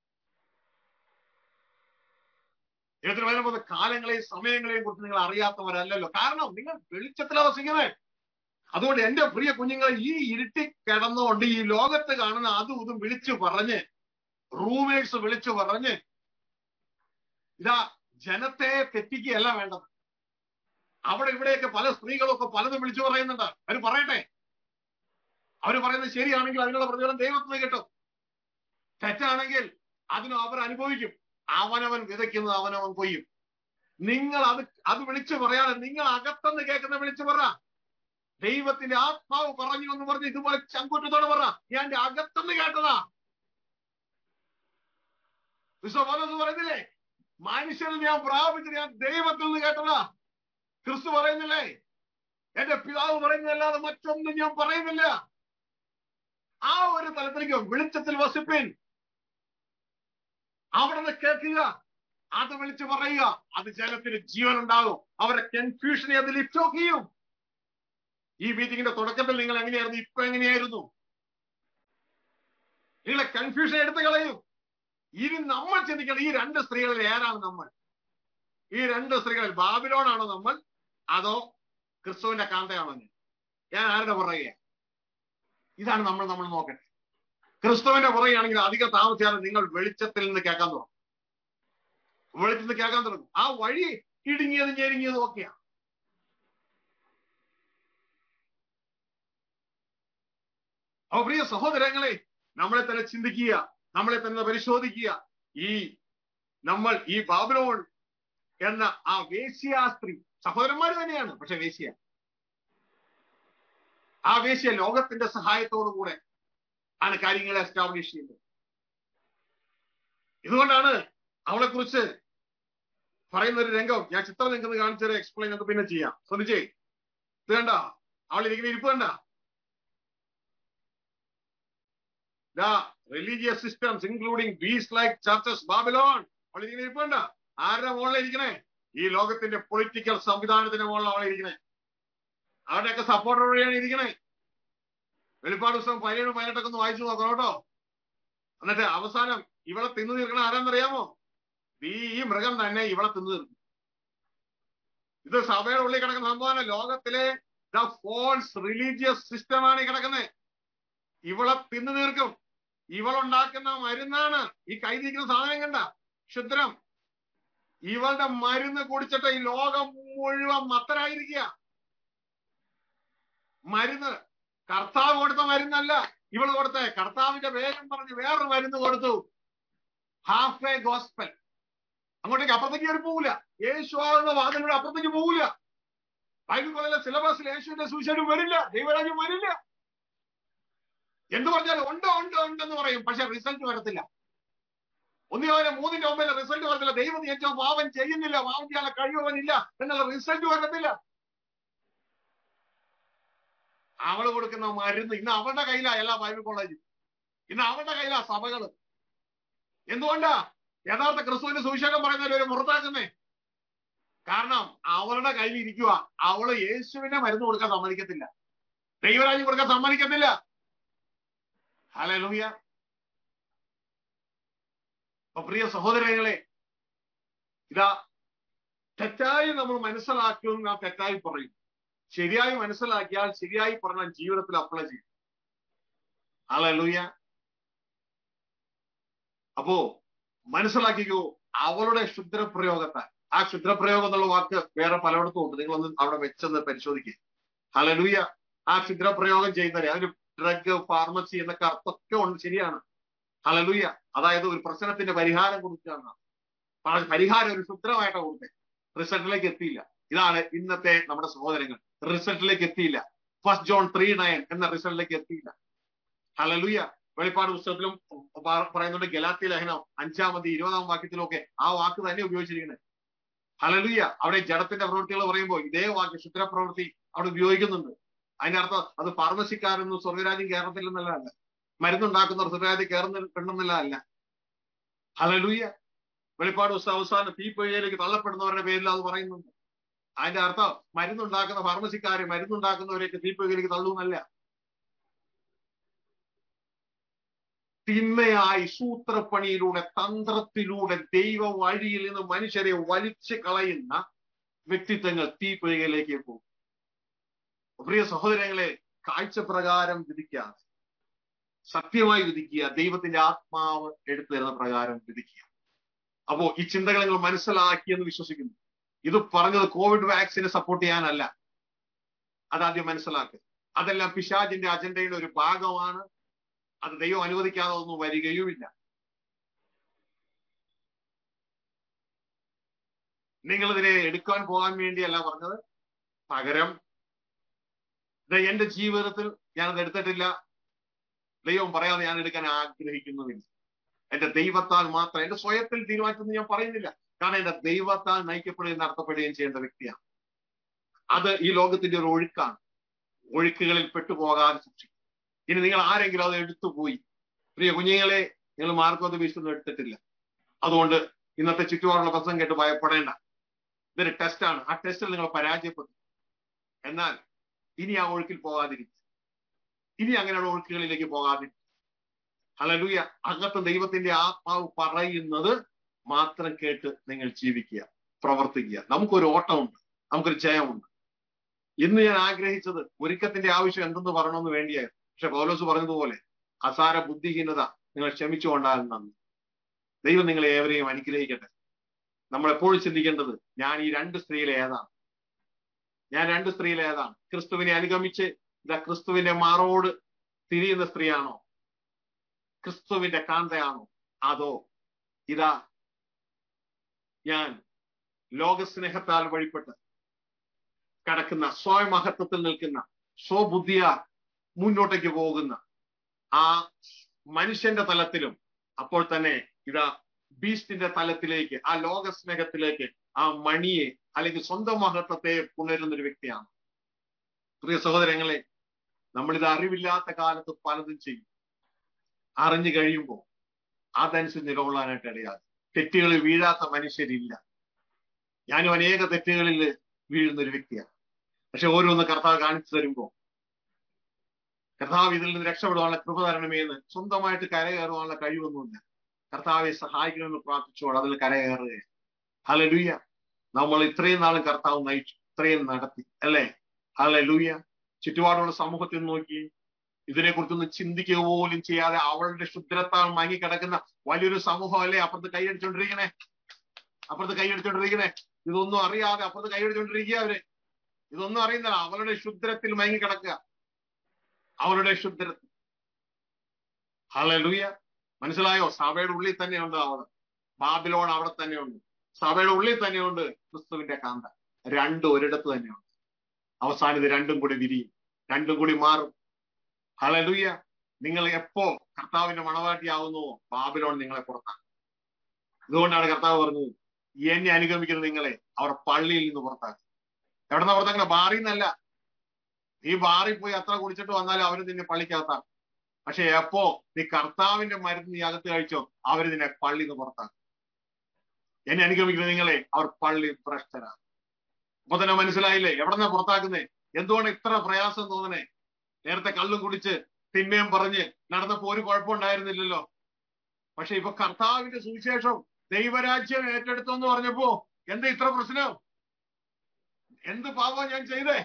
ദൈവത്തിന് വചനം പോലെ കാലങ്ങളെയും സമയങ്ങളെയും കുറിച്ച് നിങ്ങൾ അറിയാത്തവരല്ലല്ലോ കാരണം നിങ്ങൾ വെളിച്ചത്തിലാണ് വസിക്കുന്നത് അതുകൊണ്ട് എന്റെ പ്രിയ കുഞ്ഞുങ്ങളെ ഈ ഇരുട്ടി കിടന്നുകൊണ്ട് ഈ ലോകത്ത് കാണുന്ന അതും ഇതും വിളിച്ചു പറഞ്ഞ് റൂമേഴ്സ് വിളിച്ചു പറഞ്ഞ് ഇതാ ജനത്തെ തെറ്റിക്കുകയല്ല വേണ്ടത് അവിടെ ഇവിടെയൊക്കെ പല സ്ത്രീകളൊക്കെ പലതും വിളിച്ചു പറയുന്നുണ്ട് അവർ പറയട്ടെ അവർ പറയുന്നത് ശരിയാണെങ്കിൽ അതിനുള്ള പ്രതിഫലം ദൈവത്തിന് കിട്ടും തെറ്റാണെങ്കിൽ അതിനും അവർ അനുഭവിക്കും അവനവൻ വിതയ്ക്കുന്നത് അവനവൻ കൊയ്യും നിങ്ങൾ അത് അത് വിളിച്ചു പറയാതെ നിങ്ങൾ അകത്തുനിന്ന് കേൾക്കുന്ന വിളിച്ചു പറ ദൈവത്തിന്റെ ആത്മാവ് പറഞ്ഞു എന്ന് പറഞ്ഞ് ഇതുപോലെ ചങ്കൂറ്റത്തോടെ പറ ഞാൻ എന്റെ അകത്തുനിന്ന് കേട്ടതാ വിശ്വപോലസ് പറയുന്നില്ലേ മനുഷ്യരിൽ ഞാൻ പ്രാപിച്ച് ഞാൻ ദൈവത്തിൽ നിന്ന് കേട്ടതാ ക്രിസ്തു പറയുന്നില്ലേ എന്റെ പിതാവ് പറയുന്നതല്ലാതെ മറ്റൊന്നും ഞാൻ പറയുന്നില്ല ആ ഒരു തലത്തിലേക്ക് വെളിച്ചത്തിൽ വസിപ്പിൻ അവിടെ നിന്ന് കേൾക്കുക അത് വിളിച്ചു പറയുക അത് ജനത്തിന് ജീവൻ ഉണ്ടാകും അവരെ കൺഫ്യൂഷനെ അത് ലിഫ്റ്റ് ഓഫ് ചെയ്യും ഈ മീറ്റിംഗിന്റെ തുടക്കത്തിൽ നിങ്ങൾ എങ്ങനെയായിരുന്നു ഇപ്പൊ എങ്ങനെയായിരുന്നു നിങ്ങളെ കൺഫ്യൂഷൻ എടുത്തു കളയും ഇനി നമ്മൾ ചിന്തിക്കണം ഈ രണ്ട് സ്ത്രീകളിൽ ഏതാണ് നമ്മൾ ഈ രണ്ട് സ്ത്രീകളിൽ ബാബിലോണാണോ നമ്മൾ അതോ ക്രിസ്തുവിന്റെ കാന്തയാണോ ഞാൻ ഞാൻ ആരുടെ പുറകെ ഇതാണ് നമ്മൾ നമ്മൾ നോക്കട്ടെ ക്രിസ്തുവിന്റെ പുറകെയാണെങ്കിൽ അധികം താമസിയാതെ നിങ്ങൾ വെളിച്ചത്തിൽ നിന്ന് കേൾക്കാൻ തുടങ്ങും വെളിച്ചത്തിൽ നിന്ന് കേൾക്കാൻ തുടങ്ങും ആ വഴി ഇടുങ്ങിയതും ഞെരുങ്ങിയതും ഒക്കെയാണ് അപ്പൊ പ്രിയ സഹോദരങ്ങളെ നമ്മളെ തന്നെ ചിന്തിക്കുക നമ്മളെ തന്നെ പരിശോധിക്കുക ഈ നമ്മൾ ഈ ബാബിലോൺ എന്ന ആ വേശ്യാ സ്ത്രീ സഹോദരന്മാർ തന്നെയാണ് പക്ഷെ വേശ്യ ആ വേശ്യ ലോകത്തിന്റെ സഹായത്തോടു കൂടെ ആണ് കാര്യങ്ങളെ എസ്റ്റാബ്ലിഷ് ചെയ്യുന്നത് ഇതുകൊണ്ടാണ് അവളെ കുറിച്ച് പറയുന്ന ഒരു രംഗം ഞാൻ ചിത്രം നിങ്ങൾക്ക് കാണിച്ചത് എക്സ്പ്ലെയിൻ നമുക്ക് പിന്നെ ചെയ്യാം ശ്രദ്ധിച്ചേ ഇത് കണ്ട അവൾ ഇരിക്കുന്ന ഇരിപ്പ് കണ്ട the religious systems including beasts like churches babylon അവൾ ഇരിക്കുന്ന ഇരിപ്പ് കണ്ട ആരുടെ മുകളിൽ ഇരിക്കണേ ഈ ലോകത്തിന്റെ പൊളിറ്റിക്കൽ സംവിധാനത്തിന്റെ മുകളിൽ അവൾ ഇരിക്കണേ അവരുടെയൊക്കെ സപ്പോർട്ടോടെയാണ് ഇരിക്കണേ വെളിപ്പാട് പുസ്തകം പതിനേഴ് പതിനെട്ടൊക്കെ ഒന്ന് വായിച്ചു നോക്കണം കേട്ടോ എന്നിട്ട് അവസാനം ഇവളെ തിന്നു തീർക്കണ ആരാന്നറിയാമോ ഈ ഈ മൃഗം തന്നെ ഇവളെ തിന്നു തീർക്കും ഇത് സഭയുടെ ഉള്ളിൽ കിടക്കുന്ന സംഭവമാണ് ലോകത്തിലെ ദ ഫോൾസ് റിലീജിയസ് സിസ്റ്റമാണ് ഈ കിടക്കുന്നത് ഇവളെ തിന്നു തീർക്കും ഇവളുണ്ടാക്കുന്ന മരുന്നാണ് ഈ കൈതിരിക്കുന്ന സാധനം കണ്ട ക്ഷുദ്രം ഇവളുടെ മരുന്ന് കുടിച്ചിട്ട് ഈ ലോകം മുഴുവൻ മത്തരായിരിക്കുക മരുന്ന് കർത്താവ് കൊടുത്ത മരുന്നല്ല ഇവള് കൊടുത്ത കർത്താവിന്റെ പേരും പറഞ്ഞ് വേറൊരു മരുന്ന് കൊടുത്തു ഹാഫ് എ ഗോസ്പൽ അങ്ങോട്ടേക്ക് അപ്പുറത്തേക്ക് കയറി പോകില്ല യേശു ആകുന്ന വാതിലൂടെ അപ്പുറത്തേക്ക് പോകില്ല ബൈബിൾ പോലെ സിലബസിൽ യേശുവിന്റെ സുവിശേഷം വരില്ല ദൈവരാജ്യം വരില്ല എന്ത് പറഞ്ഞാലും ഉണ്ട് ഉണ്ട് ഉണ്ടെന്ന് പറയും പക്ഷെ റിസൾട്ട് വരത്തില്ല ഒന്നി അവനെ മൂന്നിന്റെ ഒമ്പതിൽ റിസൾട്ട് വരത്തില്ല ദൈവം നിയച്ചോ പാവൻ ചെയ്യുന്നില്ല പാവം ചെയ്യാനുള്ള കഴിവവനില്ല എന്നുള്ള റിസൾട്ട് വരത്തില്ല അവള് കൊടുക്കുന്ന മരുന്ന് ഇന്ന് അവളുടെ കയ്യിലാ എല്ലാ ബൈബിൾ കോളേജും ഇന്ന് അവളുടെ കയ്യിലാ സഭകള് എന്തുകൊണ്ടാ യഥാർത്ഥ ക്രിസ്തുവിന്റെ സുവിശേഷം പറയുന്നവർ ഒരു മുറത്താക്കുന്നേ കാരണം അവളുടെ കയ്യിൽ ഇരിക്കുക അവള് യേശുവിനെ മരുന്ന് കൊടുക്കാൻ സമ്മതിക്കത്തില്ല ദൈവരാജ്യം കൊടുക്കാൻ സമ്മതിക്കത്തില്ല ഹലൂയ അപ്പൊ പ്രിയ സഹോദരങ്ങളെ ഇതാ തെറ്റായി നമ്മൾ മനസ്സിലാക്കും നാം തെറ്റായി പറയും ശരിയായി മനസ്സിലാക്കിയാൽ ശരിയായി പറഞ്ഞാൽ ജീവിതത്തിൽ അപ്ലൈ ചെയ്യും ഹലൂയ അപ്പോ മനസ്സിലാക്കിക്കോ അവളുടെ ക്ഷുദ്രപ്രയോഗത്താൽ ആ ക്ഷുദ്രപ്രയോഗം എന്നുള്ള വാക്ക് വേറെ പലയിടത്തും ഉണ്ട് നിങ്ങളൊന്ന് അവിടെ വെച്ചെന്ന് പരിശോധിക്കുക ഹലലൂയ ആ ക്ഷുദ്രപ്രയോഗം ചെയ്യുന്നവരെ അതിന് ഡ്രഗ് ഫാർമസി എന്നൊക്കെ അർത്ഥമൊക്കെ ഉണ്ട് ശരിയാണ് ഹലലൂയ അതായത് ഒരു പ്രശ്നത്തിന്റെ പരിഹാരം കൊടുക്കുകയാണ് പരിഹാരം ഒരു ക്ഷുദ്രമായിട്ടാണ് കൊടുത്തത് റിസൾട്ടിലേക്ക് എത്തിയില്ല ഇതാണ് ഇന്നത്തെ നമ്മുടെ സഹോദരങ്ങൾ റിസൾട്ടിലേക്ക് എത്തിയില്ല ഫസ്റ്റ് ജോൺ ത്രീ നയൻ എന്ന റിസൾട്ടിലേക്ക് എത്തിയില്ല ഹലലൂയ വെളിപ്പാട് പുസ്തകത്തിലും പറയുന്നുണ്ട് ഗലാത്തി ലേഖനം അഞ്ചാമത് ഇരുപതാം വാക്യത്തിലൊക്കെ ആ വാക്ക് തന്നെ ഉപയോഗിച്ചിരിക്കുന്നത് ഹലലുയ അവിടെ ജഡത്തിന്റെ പ്രവൃത്തികൾ പറയുമ്പോൾ ഇതേ വാക്യ ശുദ്രപ്രവൃത്തി അവിടെ ഉപയോഗിക്കുന്നുണ്ട് അതിന്റെ അർത്ഥം അത് ഫാർമസിക്കാരൊന്നും സ്വർഗരാജ്യം കയറത്തില്ലെന്നല്ല അല്ല മരുന്നുണ്ടാക്കുന്നവർ സ്വർഗരാജ്യം കയറുന്നില്ലെന്നല്ല അല്ല ഹലലുയ വെളിപ്പാട് പുസ്തകം അവസാനം തീപ്പൊയ്യയിലേക്ക് തള്ളപ്പെടുന്നവരുടെ പേരിൽ അത് പറയുന്നുണ്ട് അതിന്റെ അർത്ഥം മരുന്നുണ്ടാക്കുന്ന ഫാർമസിക്കാരെ മരുന്നുണ്ടാക്കുന്നവരെയൊക്കെ തീപ്പൊയ്യയിലേക്ക് തള്ളുന്നല്ല തിന്മയായി സൂത്രപ്പണിയിലൂടെ തന്ത്രത്തിലൂടെ ദൈവ വഴിയിൽ നിന്ന് മനുഷ്യരെ വലിച്ചു കളയുന്ന വ്യക്തിത്വങ്ങൾ തീപ്പൊയ്കയിലേക്ക് പോകും പ്രിയ സഹോദരങ്ങളെ കാഴ്ചപ്രകാരം വിധിക്കാതെ സത്യമായി വിധിക്കുക ദൈവത്തിന്റെ ആത്മാവ് എടുത്തു തരുന്ന പ്രകാരം വിധിക്കുക അപ്പോ ഈ ചിന്തകൾ നിങ്ങൾ മനസ്സിലാക്കിയെന്ന് വിശ്വസിക്കുന്നു ഇത് പറഞ്ഞത് കോവിഡ് വാക്സിനെ സപ്പോർട്ട് ചെയ്യാനല്ല അതാദ്യം മനസ്സിലാക്കുക അതെല്ലാം പിശാജിന്റെ അജണ്ടയുടെ ഒരു ഭാഗമാണ് അത് ദൈവം അനുവദിക്കാതെ ഒന്നും വരികയുമില്ല നിങ്ങൾ ഇതിനെ എടുക്കാൻ പോകാൻ വേണ്ടിയല്ല പറഞ്ഞത് പകരം എന്റെ ജീവിതത്തിൽ ഞാനത് എടുത്തിട്ടില്ല ദൈവം പറയാതെ ഞാൻ എടുക്കാൻ ആഗ്രഹിക്കുന്നുമില്ല എന്റെ ദൈവത്താൽ മാത്രം എന്റെ സ്വയത്തിൽ തീരുമാനിച്ചെന്ന് ഞാൻ പറയുന്നില്ല കാരണം എന്റെ ദൈവത്താൽ നയിക്കപ്പെടുകയും നടത്തപ്പെടുകയും ചെയ്യേണ്ട വ്യക്തിയാണ് അത് ഈ ലോകത്തിന്റെ ഒരു ഒഴുക്കാണ് ഒഴുക്കുകളിൽ പെട്ടുപോകാതെ സൂക്ഷിക്കും ഇനി നിങ്ങൾ ആരെങ്കിലും അത് എടുത്തുപോയി പ്രിയ കുഞ്ഞുങ്ങളെ നിങ്ങൾ മാർക്കോത് വീശൊന്നും എടുത്തിട്ടില്ല അതുകൊണ്ട് ഇന്നത്തെ ചുറ്റുപാടുള്ള പ്രശ്നം കേട്ട് ഭയപ്പെടേണ്ട ഇതൊരു ടെസ്റ്റാണ് ആ ടെസ്റ്റിൽ നിങ്ങൾ പരാജയപ്പെട്ടു എന്നാൽ ഇനി ആ ഒഴുക്കിൽ പോകാതിരിക്കും ഇനി അങ്ങനെയുള്ള ഒഴുക്കുകളിലേക്ക് പോകാതിരിക്കും ഹലലൂയ അകത്ത് ദൈവത്തിന്റെ ആത്മാവ് പറയുന്നത് മാത്രം കേട്ട് നിങ്ങൾ ജീവിക്കുക പ്രവർത്തിക്കുക നമുക്കൊരു ഓട്ടമുണ്ട് നമുക്കൊരു ജയമുണ്ട് ഇന്ന് ഞാൻ ആഗ്രഹിച്ചത് ഒരുക്കത്തിന്റെ ആവശ്യം എന്തെന്ന് പറയണമെന്ന് വേണ്ടിയായിരുന്നു പക്ഷെ പൗലോസ് പറഞ്ഞതുപോലെ അസാര ബുദ്ധിഹീനത നിങ്ങൾ ക്ഷമിച്ചുകൊണ്ടാലും നന്ദി ദൈവം നിങ്ങളെ ഏവരെയും അനുഗ്രഹിക്കട്ടെ നമ്മൾ എപ്പോഴും ചിന്തിക്കേണ്ടത് ഞാൻ ഈ രണ്ട് സ്ത്രീയിലെ ഏതാണ് ഞാൻ രണ്ട് സ്ത്രീയിലെ ഏതാണ് ക്രിസ്തുവിനെ അനുഗമിച്ച് ഇതാ ക്രിസ്തുവിന്റെ മാറോട് തിരിയുന്ന സ്ത്രീയാണോ ക്രിസ്തുവിന്റെ കാന്തയാണോ അതോ ഇതാ ഞാൻ ലോകസ്നേഹത്താൽ വഴിപ്പെട്ട് കടക്കുന്ന സ്വയമഹത്വത്തിൽ നിൽക്കുന്ന സ്വബുദ്ധിയ മുന്നോട്ടേക്ക് പോകുന്ന ആ മനുഷ്യന്റെ തലത്തിലും അപ്പോൾ തന്നെ ഇതാ ബീസ്റ്റിന്റെ തലത്തിലേക്ക് ആ ലോകസ്നേഹത്തിലേക്ക് ആ മണിയെ അല്ലെങ്കിൽ സ്വന്തം മഹത്വത്തെ പുണരുന്ന ഒരു വ്യക്തിയാണ് പ്രിയ സഹോദരങ്ങളെ നമ്മളിത് അറിവില്ലാത്ത കാലത്ത് പലതും ചെയ്യും അറിഞ്ഞു കഴിയുമ്പോൾ അതനുസരിച്ച് നിലകൊള്ളാനായിട്ട് ഇടയാകും തെറ്റുകളിൽ വീഴാത്ത മനുഷ്യരില്ല ഞാനും അനേക തെറ്റുകളിൽ വീഴുന്ന ഒരു വ്യക്തിയാണ് പക്ഷെ ഓരോന്ന് കർത്താവ് കാണിച്ചു തരുമ്പോ കർത്താവ് ഇതിൽ നിന്ന് രക്ഷപ്പെടുവാനുള്ള കൃപ തരണമേ എന്ന് സ്വന്തമായിട്ട് കരകയറുവാനുള്ള കഴിവൊന്നുമില്ല കർത്താവെ സഹായിക്കണമെന്ന് പ്രാർത്ഥിച്ചോൾ അതിൽ കരകയറുക ഹലലുയ്യ നമ്മൾ ഇത്രയും നാളും കർത്താവ് നയിച്ചു ഇത്രയും നടത്തി അല്ലേ ഹലലുയ്യ ചുറ്റുപാടുള്ള സമൂഹത്തിൽ നോക്കി ഇതിനെക്കുറിച്ചൊന്നും ചിന്തിക്കുക പോലും ചെയ്യാതെ അവളുടെ ശുദ്രത്താൽ മങ്ങിക്കിടക്കുന്ന വലിയൊരു സമൂഹം അല്ലേ അപ്പുറത്ത് കൈയടിച്ചോണ്ടിരിക്കണേ അപ്പുറത്ത് കൈയടിച്ചോണ്ടിരിക്കണേ ഇതൊന്നും അറിയാതെ അപ്പുറത്ത് കൈയടിച്ചോണ്ടിരിക്കുക അവര് ഇതൊന്നും അറിയുന്നില്ല അവളുടെ ശുദ്രത്തിൽ മയങ്ങി കിടക്കുക അവരുടെ ശുദ്രത്തിൽ ഹലലുയ മനസ്സിലായോ സഭയുടെ ഉള്ളിൽ തന്നെയുണ്ട് അവള് ബാബിലോൺ അവിടെ തന്നെയുണ്ട് സഭയുടെ ഉള്ളിൽ തന്നെയുണ്ട് ക്രിസ്തുവിന്റെ കാന്ത രണ്ടും ഒരിടത്ത് തന്നെയുണ്ട് അവസാനം ഇത് രണ്ടും കൂടി വിരിയും രണ്ടും കൂടി മാറും ഹലലുയ നിങ്ങൾ എപ്പോ കർത്താവിന്റെ മണവാട്ടിയാവുന്നുവോ ബാബിലോൺ നിങ്ങളെ പുറത്താക്കും അതുകൊണ്ടാണ് കർത്താവ് പറഞ്ഞത് എന്നെ അനുഗമിക്കുന്നത് നിങ്ങളെ അവർ പള്ളിയിൽ നിന്ന് പുറത്താക്കും എവിടെ നിന്ന് പുറത്താക്കണ ബാറിൽ നിന്നല്ല നീ ബാറിൽ പോയി അത്ര കുടിച്ചിട്ട് വന്നാലും അവര് നിന്നെ പള്ളിക്കകത്താണ് പക്ഷെ എപ്പോ നീ കർത്താവിന്റെ മരുന്ന് നീ അകത്ത് കഴിച്ചോ അവര് നിന്നെ പള്ളിയിൽ നിന്ന് പുറത്താക്കും എന്നെ അനുഗമിക്കുന്നത് നിങ്ങളെ അവർ പള്ളി ഭ്രഷ്ടരാണ് അപ്പൊ തന്നെ മനസ്സിലായില്ലേ എവിടെ നിന്നാ പുറത്താക്കുന്നേ എന്തുകൊണ്ട് ഇത്ര പ്രയാസം തോന്നണേ നേരത്തെ കള്ളും കുടിച്ച് തിന്മയും പറഞ്ഞ് നടന്നപ്പോ ഒരു കുഴപ്പമുണ്ടായിരുന്നില്ലല്ലോ പക്ഷെ ഇപ്പൊ കർത്താവിന്റെ സുവിശേഷം ദൈവരാജ്യം ഏറ്റെടുത്തെന്ന് പറഞ്ഞപ്പോ എന്താ ഇത്ര പ്രശ്നം എന്ത് പാപം ഞാൻ ചെയ്തേ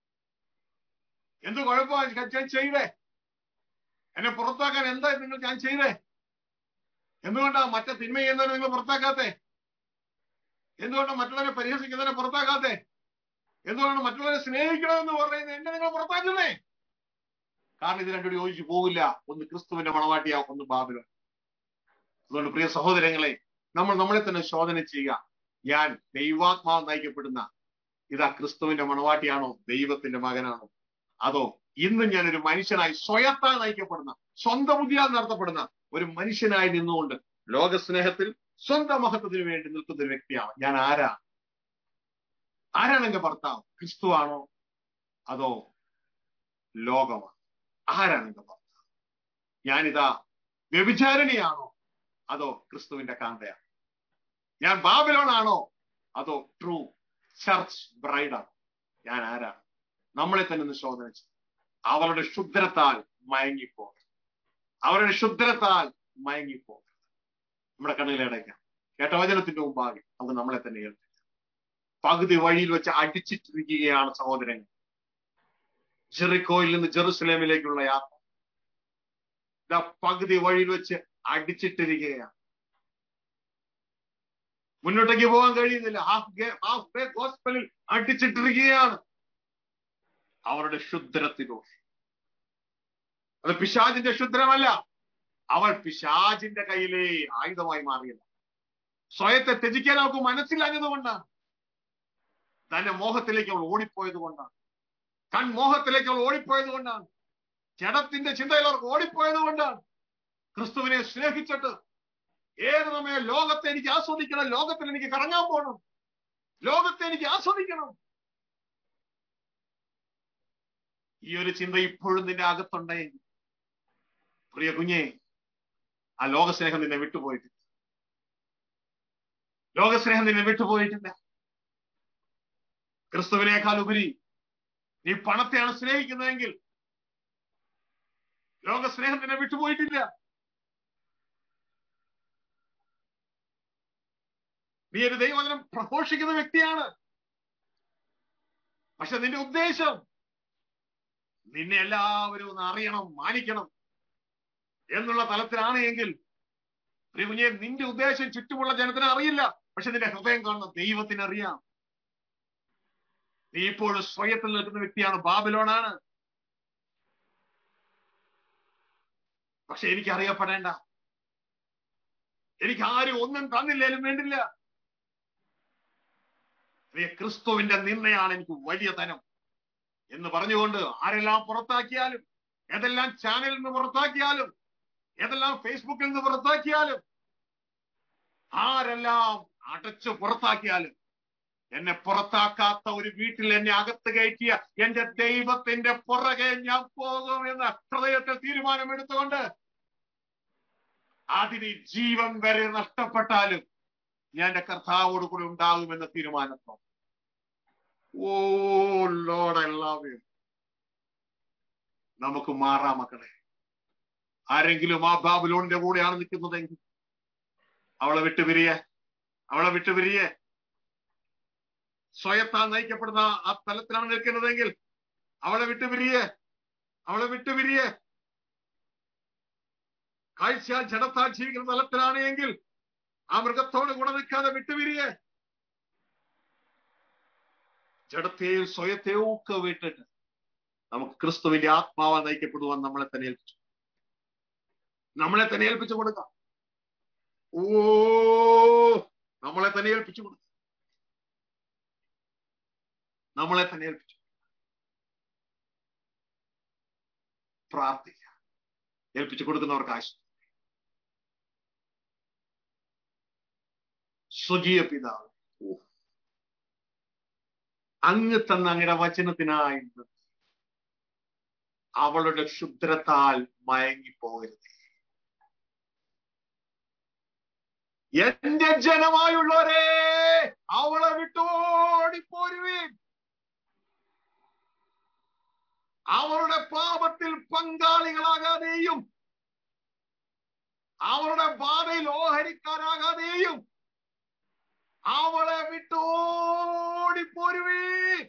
എന്ത് കുഴപ്പമാണ് ഞാൻ ചെയ്തേ എന്നെ പുറത്താക്കാൻ എന്താ നിങ്ങൾ ഞാൻ ചെയ്തേ എന്തുകൊണ്ടാ മറ്റേ തിന്മ ചെയ്യുന്നതിനെ നിങ്ങൾ പുറത്താക്കാത്തെ എന്തുകൊണ്ടാ മറ്റുള്ളവരെ പരിഹസിക്കുന്നതിനെ പുറത്താക്കാത്തെ എന്തുകൊണ്ടാണ് മറ്റുള്ളവരെ സ്നേഹിക്കണമെന്ന് പറയുന്നത് എന്നെ നിങ്ങൾ പുറത്താക്കുന്നേ കാരണം ഇത് രണ്ടുകൂടി യോജിച്ചു പോകില്ല ഒന്ന് ക്രിസ്തുവിന്റെ മണവാട്ടിയാ ഒന്ന് ബാബിലോ അതുകൊണ്ട് പ്രിയ സഹോദരങ്ങളെ നമ്മൾ നമ്മളെ തന്നെ ശോധന ചെയ്യുക ഞാൻ ദൈവാത്മാവ് നയിക്കപ്പെടുന്ന ഇതാ ക്രിസ്തുവിന്റെ മണവാട്ടിയാണോ ദൈവത്തിന്റെ മകനാണോ അതോ ഇന്ന് ഞാൻ ഒരു മനുഷ്യനായി സ്വയത്താൽ നയിക്കപ്പെടുന്ന സ്വന്തം ബുദ്ധിയാൽ നടത്തപ്പെടുന്ന ഒരു മനുഷ്യനായി നിന്നുകൊണ്ട് ലോകസ്നേഹത്തിൽ സ്വന്തം മഹത്വത്തിന് വേണ്ടി നിൽക്കുന്ന ഒരു വ്യക്തിയാണ് ഞാൻ ആരാ ആരാണ് എന്റെ ഭർത്താവ് ക്രിസ്തു ആണോ അതോ ലോകമാണ് ആരാണ് എന്റെ ഭർത്താവ് ഞാനിതാ വ്യഭിചാരിണിയാണോ അതോ ക്രിസ്തുവിന്റെ കാന്തയാണ് ഞാൻ ബാബിലോൺ ആണോ അതോ ട്രൂ ചർച്ച് ബ്രൈഡാണോ ഞാൻ ആരാണ് നമ്മളെ തന്നെ ഒന്ന് ശോധന ചെയ്യും അവരുടെ ശുദ്രത്താൽ മയങ്ങിപ്പോകരുത് അവരുടെ ശുദ്രത്താൽ മയങ്ങിപ്പോകരുത് നമ്മുടെ കണ്ണിലടയ്ക്കാം കേട്ട വചനത്തിന്റെ മുമ്പാകെ നമുക്ക് നമ്മളെ തന്നെ ഏൽപ്പിക്കാം പകുതി വഴിയിൽ വെച്ച് അടിച്ചിട്ടിരിക്കുകയാണ് സഹോദരങ്ങൾ ജെറിക്കോയിൽ നിന്ന് ജെറുസലേമിലേക്കുള്ള യാത്ര ഇതാ പകുതി വഴിയിൽ വെച്ച് അടിച്ചിട്ടിരിക്കുകയാണ് മുന്നോട്ടേക്ക് പോകാൻ കഴിയുന്നില്ല ഹാഫ് ഹാഫ് വേ ഗോസ്പലിൽ അടിച്ചിട്ടിരിക്കുകയാണ് അവരുടെ ശുദ്രത്തിലൂടെ അത് പിശാജിന്റെ ശുദ്രമല്ല അവൾ പിശാജിന്റെ കയ്യിലെ ആയുധമായി മാറിയല്ല സ്വയത്തെ ത്യജിക്കാൻ അവൾക്ക് മനസ്സിലാഞ്ഞത് കൊണ്ടാണ് തന്റെ മോഹത്തിലേക്ക് അവൾ ഓടിപ്പോയത് കൊണ്ടാണ് കൺമോഹത്തിലേക്ക് അവൾ ഓടിപ്പോയത് കൊണ്ടാണ് ജഡത്തിന്റെ ചിന്തയിൽ അവർക്ക് ഓടിപ്പോയത് കൊണ്ടാണ് ക്രിസ്തുവിനെ സ്നേഹിച്ചിട്ട് ഏത് സമയം ലോകത്തെ എനിക്ക് ആസ്വദിക്കണം ലോകത്തിൽ എനിക്ക് കറങ്ങാൻ പോകണം ലോകത്തെ എനിക്ക് ആസ്വദിക്കണം ഈ ഒരു ചിന്ത ഇപ്പോഴും നിന്റെ അകത്തുണ്ടെങ്കിൽ പ്രിയ കുഞ്ഞെ ആ ലോകസ്നേഹം നിന്നെ വിട്ടുപോയിട്ടില്ല ലോകസ്നേഹം നിന്നെ വിട്ടുപോയിട്ടില്ല ക്രിസ്തുവിനേക്കാൾ ഉപരി നീ പണത്തെയാണ് സ്നേഹിക്കുന്നതെങ്കിൽ ലോകസ്നേഹം നിന്നെ വിട്ടുപോയിട്ടില്ല നീ ഒരു ദൈവവചനം പ്രഘോഷിക്കുന്ന വ്യക്തിയാണ് പക്ഷെ നിന്റെ ഉദ്ദേശം നിന്നെ എല്ലാവരും ഒന്ന് അറിയണം മാനിക്കണം എന്നുള്ള തലത്തിലാണ് എങ്കിൽ കുഞ്ഞെ നിന്റെ ഉദ്ദേശം ചുറ്റുമുള്ള ജനത്തിന് അറിയില്ല പക്ഷെ നിന്റെ ഹൃദയം കാണുന്ന ദൈവത്തിന് അറിയാം നീ ഇപ്പോഴും സ്വയത്തിൽ നിൽക്കുന്ന വ്യക്തിയാണ് ബാബിലോണാണ് പക്ഷെ എനിക്ക് അറിയപ്പെടേണ്ട എനിക്ക് ആരും ഒന്നും തന്നില്ലേലും വേണ്ടില്ല പ്രിയ ക്രിസ്തുവിന്റെ നിന്നയാണ് എനിക്ക് വലിയ ധനം എന്ന് പറഞ്ഞുകൊണ്ട് ആരെല്ലാം പുറത്താക്കിയാലും ഏതെല്ലാം ചാനലിൽ നിന്ന് പുറത്താക്കിയാലും ഏതെല്ലാം ഫേസ്ബുക്കിൽ നിന്ന് പുറത്താക്കിയാലും ആരെല്ലാം അടച്ചു പുറത്താക്കിയാലും എന്നെ പുറത്താക്കാത്ത ഒരു വീട്ടിൽ എന്നെ അകത്ത് കയറ്റിയ എന്റെ ദൈവത്തിന്റെ പുറകെ ഞാൻ പോകും എന്ന ഹൃദയത്തിൽ തീരുമാനമെടുത്തുകൊണ്ട് അതിന് ജീവൻ വരെ നഷ്ടപ്പെട്ടാലും ഞാൻ എന്റെ കർത്താവോട് കൂടെ ഉണ്ടാകുമെന്ന തീരുമാനത്തോ oh Lord I love you നമുക്ക് മാറാം മക്കളെ ആരെങ്കിലും ആ ബാബുലോണിന്റെ കൂടെയാണ് നിൽക്കുന്നതെങ്കിൽ അവളെ വിട്ടുപിരിയെ അവളെ വിട്ടുപിരിയെ സ്വയത്താൽ നയിക്കപ്പെടുന്ന ആ തലത്തിലാണ് നിൽക്കുന്നതെങ്കിൽ അവളെ വിട്ടുപിരിയെ അവളെ വിട്ടുപിരിയെ കാഴ്ച ജഡത്താൽ ജീവിക്കുന്ന തലത്തിലാണ് എങ്കിൽ ആ മൃഗത്തോട് കൂടെ നിൽക്കാതെ വിട്ടുപിരിയെ ജഡത്തെയും സ്വയത്തെയും ഒക്കെ വിട്ടിട്ട് നമുക്ക് ക്രിസ്തുവിന്റെ ആത്മാവാ നയിക്കപ്പെടുവാൻ നമ്മളെ തന്നെ ഏൽപ്പിച്ചു നമ്മളെ തന്നെ ഏൽപ്പിച്ചു കൊടുക്കാം ഓ നമ്മളെ തന്നെ ഏൽപ്പിച്ചു കൊടുക്കാം നമ്മളെ തന്നെ ഏൽപ്പിച്ചു പ്രാർത്ഥിക്കുക ഏൽപ്പിച്ചു കൊടുക്കുന്നവർക്ക് ആശ സ്വകീയ പിതാവ് ഓ. അങ്ങ് തന്ന അങ്ങയുടെ വചനത്തിനായി നന്ദി. അവളുടെ ക്ഷുദ്രത്താൽ മയങ്ങിപ്പോകരുത് എന്റെ ജനമായുള്ളവരെ അവളെ വിട്ടോടിപ്പോരുവീൻ അവരുടെ പാപത്തിൽ പങ്കാളികളാകാതെയും അവരുടെ ബാധയിൽ ഓഹരിക്കാരാകാതെയും അവളെ വിട്ടോടിപ്പോരുവേ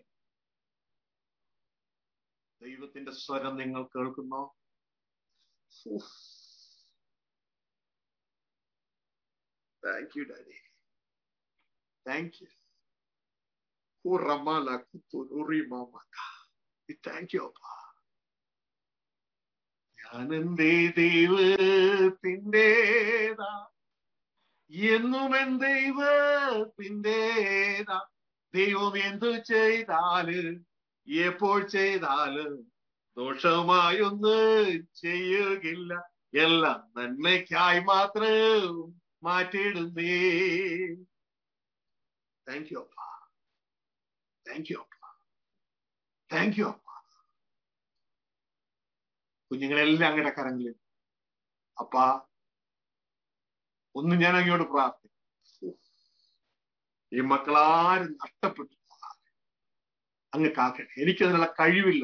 ദൈവത്തിന്റെ സ്വരം നിങ്ങൾ കേൾക്കുന്നോ thank you daddy thank you റമാല കുത്തുറി മാമക്ക താങ്ക് യു അപ്പ ഞാൻ എന്റെ ദൈവത്തിൻ്റെതാ എന്നും എൻ ദൈവത്തിൻ്റെതാ ദൈവം എന്തു ചെയ്താല് എപ്പോൾ ചെയ്താല് ദോഷമായൊന്നും ചെയ്യുകില്ല എല്ലാം നന്മയ്ക്കായി മാത്രം മാറ്റിയിടുന്നേ താങ്ക് യു അപ്പ താങ്ക് യു അപ്പ താങ്ക് യു അപ്പ കുഞ്ഞുങ്ങളെല്ലാം അങ്ങയുടെ കരങ്ങളിൽ അപ്പ ഒന്ന് ഞാൻ അങ്ങോട്ട് പ്രാർത്ഥിക്കും ഈ മക്കളാരും നഷ്ടപ്പെട്ടു പോകാതെ അങ്ങ് കാക്കട്ടെ എനിക്കതിനുള്ള കഴിവില്ല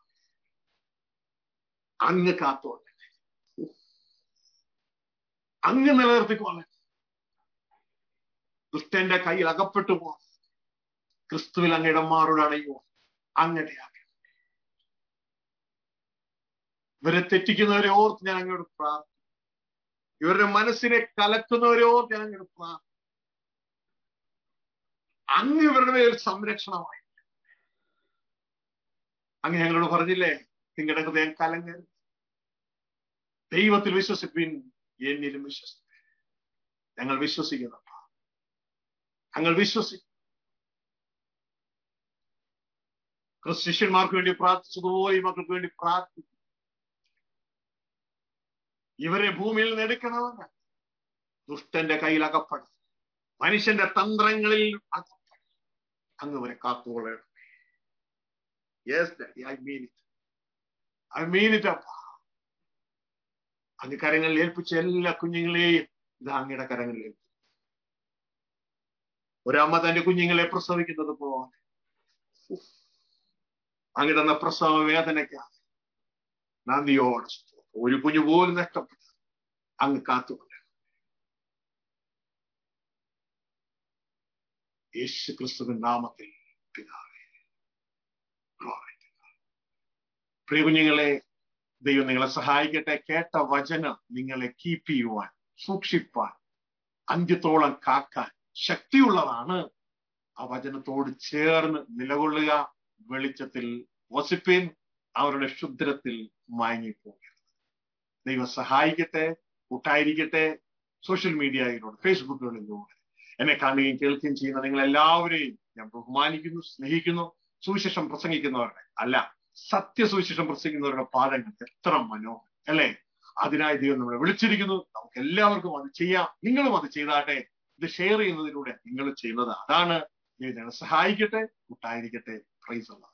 അങ്ങ് കാത്തോളെ അങ്ങ് നിലനിർത്തിക്കോളെ ദുഷ്ടന്റെ കയ്യിൽ അകപ്പെട്ടു പോ ക്രിസ്തുവിൽ അങ്ങയുടെ മാറോടണയോ അങ്ങയുടെ ഇവരെ തെറ്റിക്കുന്നവരെ ഓർത്ത് ഞാൻ അങ്ങോട്ട് പ്രാർത്ഥിക്കും ഇവരുടെ മനസ്സിനെ കലക്കുന്നവരെ ഓർത്ത് ഞാൻ അങ്ങോട്ട് പ്രാർത്ഥിക്കും അങ്ങ് ഇവരുടെ മേൽ സംരക്ഷണമായി അങ്ങ് ഞങ്ങളോട് പറഞ്ഞില്ലേ നിങ്ങളുടെ ഹൃദയം കലങ്ങരുത് ദൈവത്തിൽ വിശ്വസിപ്പിൻ എന്നിലും വിശ്വസിപ്പിൻ ഞങ്ങൾ വിശ്വസിക്കുന്നു ഞങ്ങൾ വിശ്വസിക്കും ക്രിസ്ത്യന്മാർക്ക് വേണ്ടി പ്രാർത്ഥിച്ചതുപോലെ ഈ മക്കൾക്ക് വേണ്ടി പ്രാർത്ഥിക്കും ഇവരെ ഭൂമിയിൽ നിന്ന് എടുക്കണമെന്ന് ദുഷ്ടന്റെ കയ്യിൽ അകപ്പെടും മനുഷ്യന്റെ തന്ത്രങ്ങളിൽ അകപ്പെടും അങ്ങ് വരെ കാത്തുകൊള്ളണം yes I mean it I mean it അപ്പ അങ്ങ് കരങ്ങളിൽ ഏൽപ്പിച്ച എല്ലാ കുഞ്ഞുങ്ങളെയും ഇത് അങ്ങയുടെ കരങ്ങളിൽ ഏൽപ്പിച്ചു ഒരമ്മ തന്റെ കുഞ്ഞുങ്ങളെ പ്രസവിക്കുന്നത് പോലെ അങ്ങ് തന്ന പ്രസവ വേദനയ്ക്കാണ് നന്ദിയോടെ ഒരു കുഞ്ഞു പോലും നഷ്ടപ്പെട്ടു അങ്ങ് കാത്തുകൊണ്ട് യേശു ക്രിസ്തുവിൻ നാമത്തിൽ പിതാവേ Glory to God. പ്രിയ കുഞ്ഞുങ്ങളെ ദൈവം നിങ്ങളെ സഹായിക്കട്ടെ കേട്ട വചനം നിങ്ങളെ കീപ്പ് ചെയ്യുവാൻ സൂക്ഷിപ്പാൻ അന്ത്യത്തോളം കാക്കാൻ ശക്തിയുള്ളതാണ് ആ വചനത്തോട് ചേർന്ന് നിലകൊള്ളുക വെളിച്ചത്തിൽ വസിപ്പിൻ അവരുടെ ക്ഷുദ്രത്തിൽ മയങ്ങിപ്പോകരുത് ദൈവം സഹായിക്കട്ടെ കൂട്ടായിരിക്കട്ടെ സോഷ്യൽ മീഡിയയിലൂടെ ഫേസ്ബുക്കുകളിലൂടെ എന്നെ കാണുകയും കേൾക്കുകയും ചെയ്യുന്ന നിങ്ങൾ എല്ലാവരെയും ഞാൻ ബഹുമാനിക്കുന്നു സ്നേഹിക്കുന്നു സുവിശേഷം പ്രസംഗിക്കുന്നവരുടെ അല്ല സത്യസുവിശേഷം പ്രസംഗിക്കുന്നവരുടെ പാഠങ്ങൾ എത്ര മനോഹരം അല്ലേ അതിനായി ദൈവം നമ്മളെ വിളിച്ചിരിക്കുന്നു നമുക്ക് എല്ലാവർക്കും അത് ചെയ്യാം നിങ്ങളും അത് ചെയ്താട്ടെ ഇത് ഷെയർ ചെയ്യുന്നതിലൂടെ നിങ്ങൾ ചെയ്യുന്നത് അതാണ് ദൈവം ഞങ്ങളെ സഹായിക്കട്ടെ കൂട്ടായിരിക്കട്ടെ പ്രൈസ്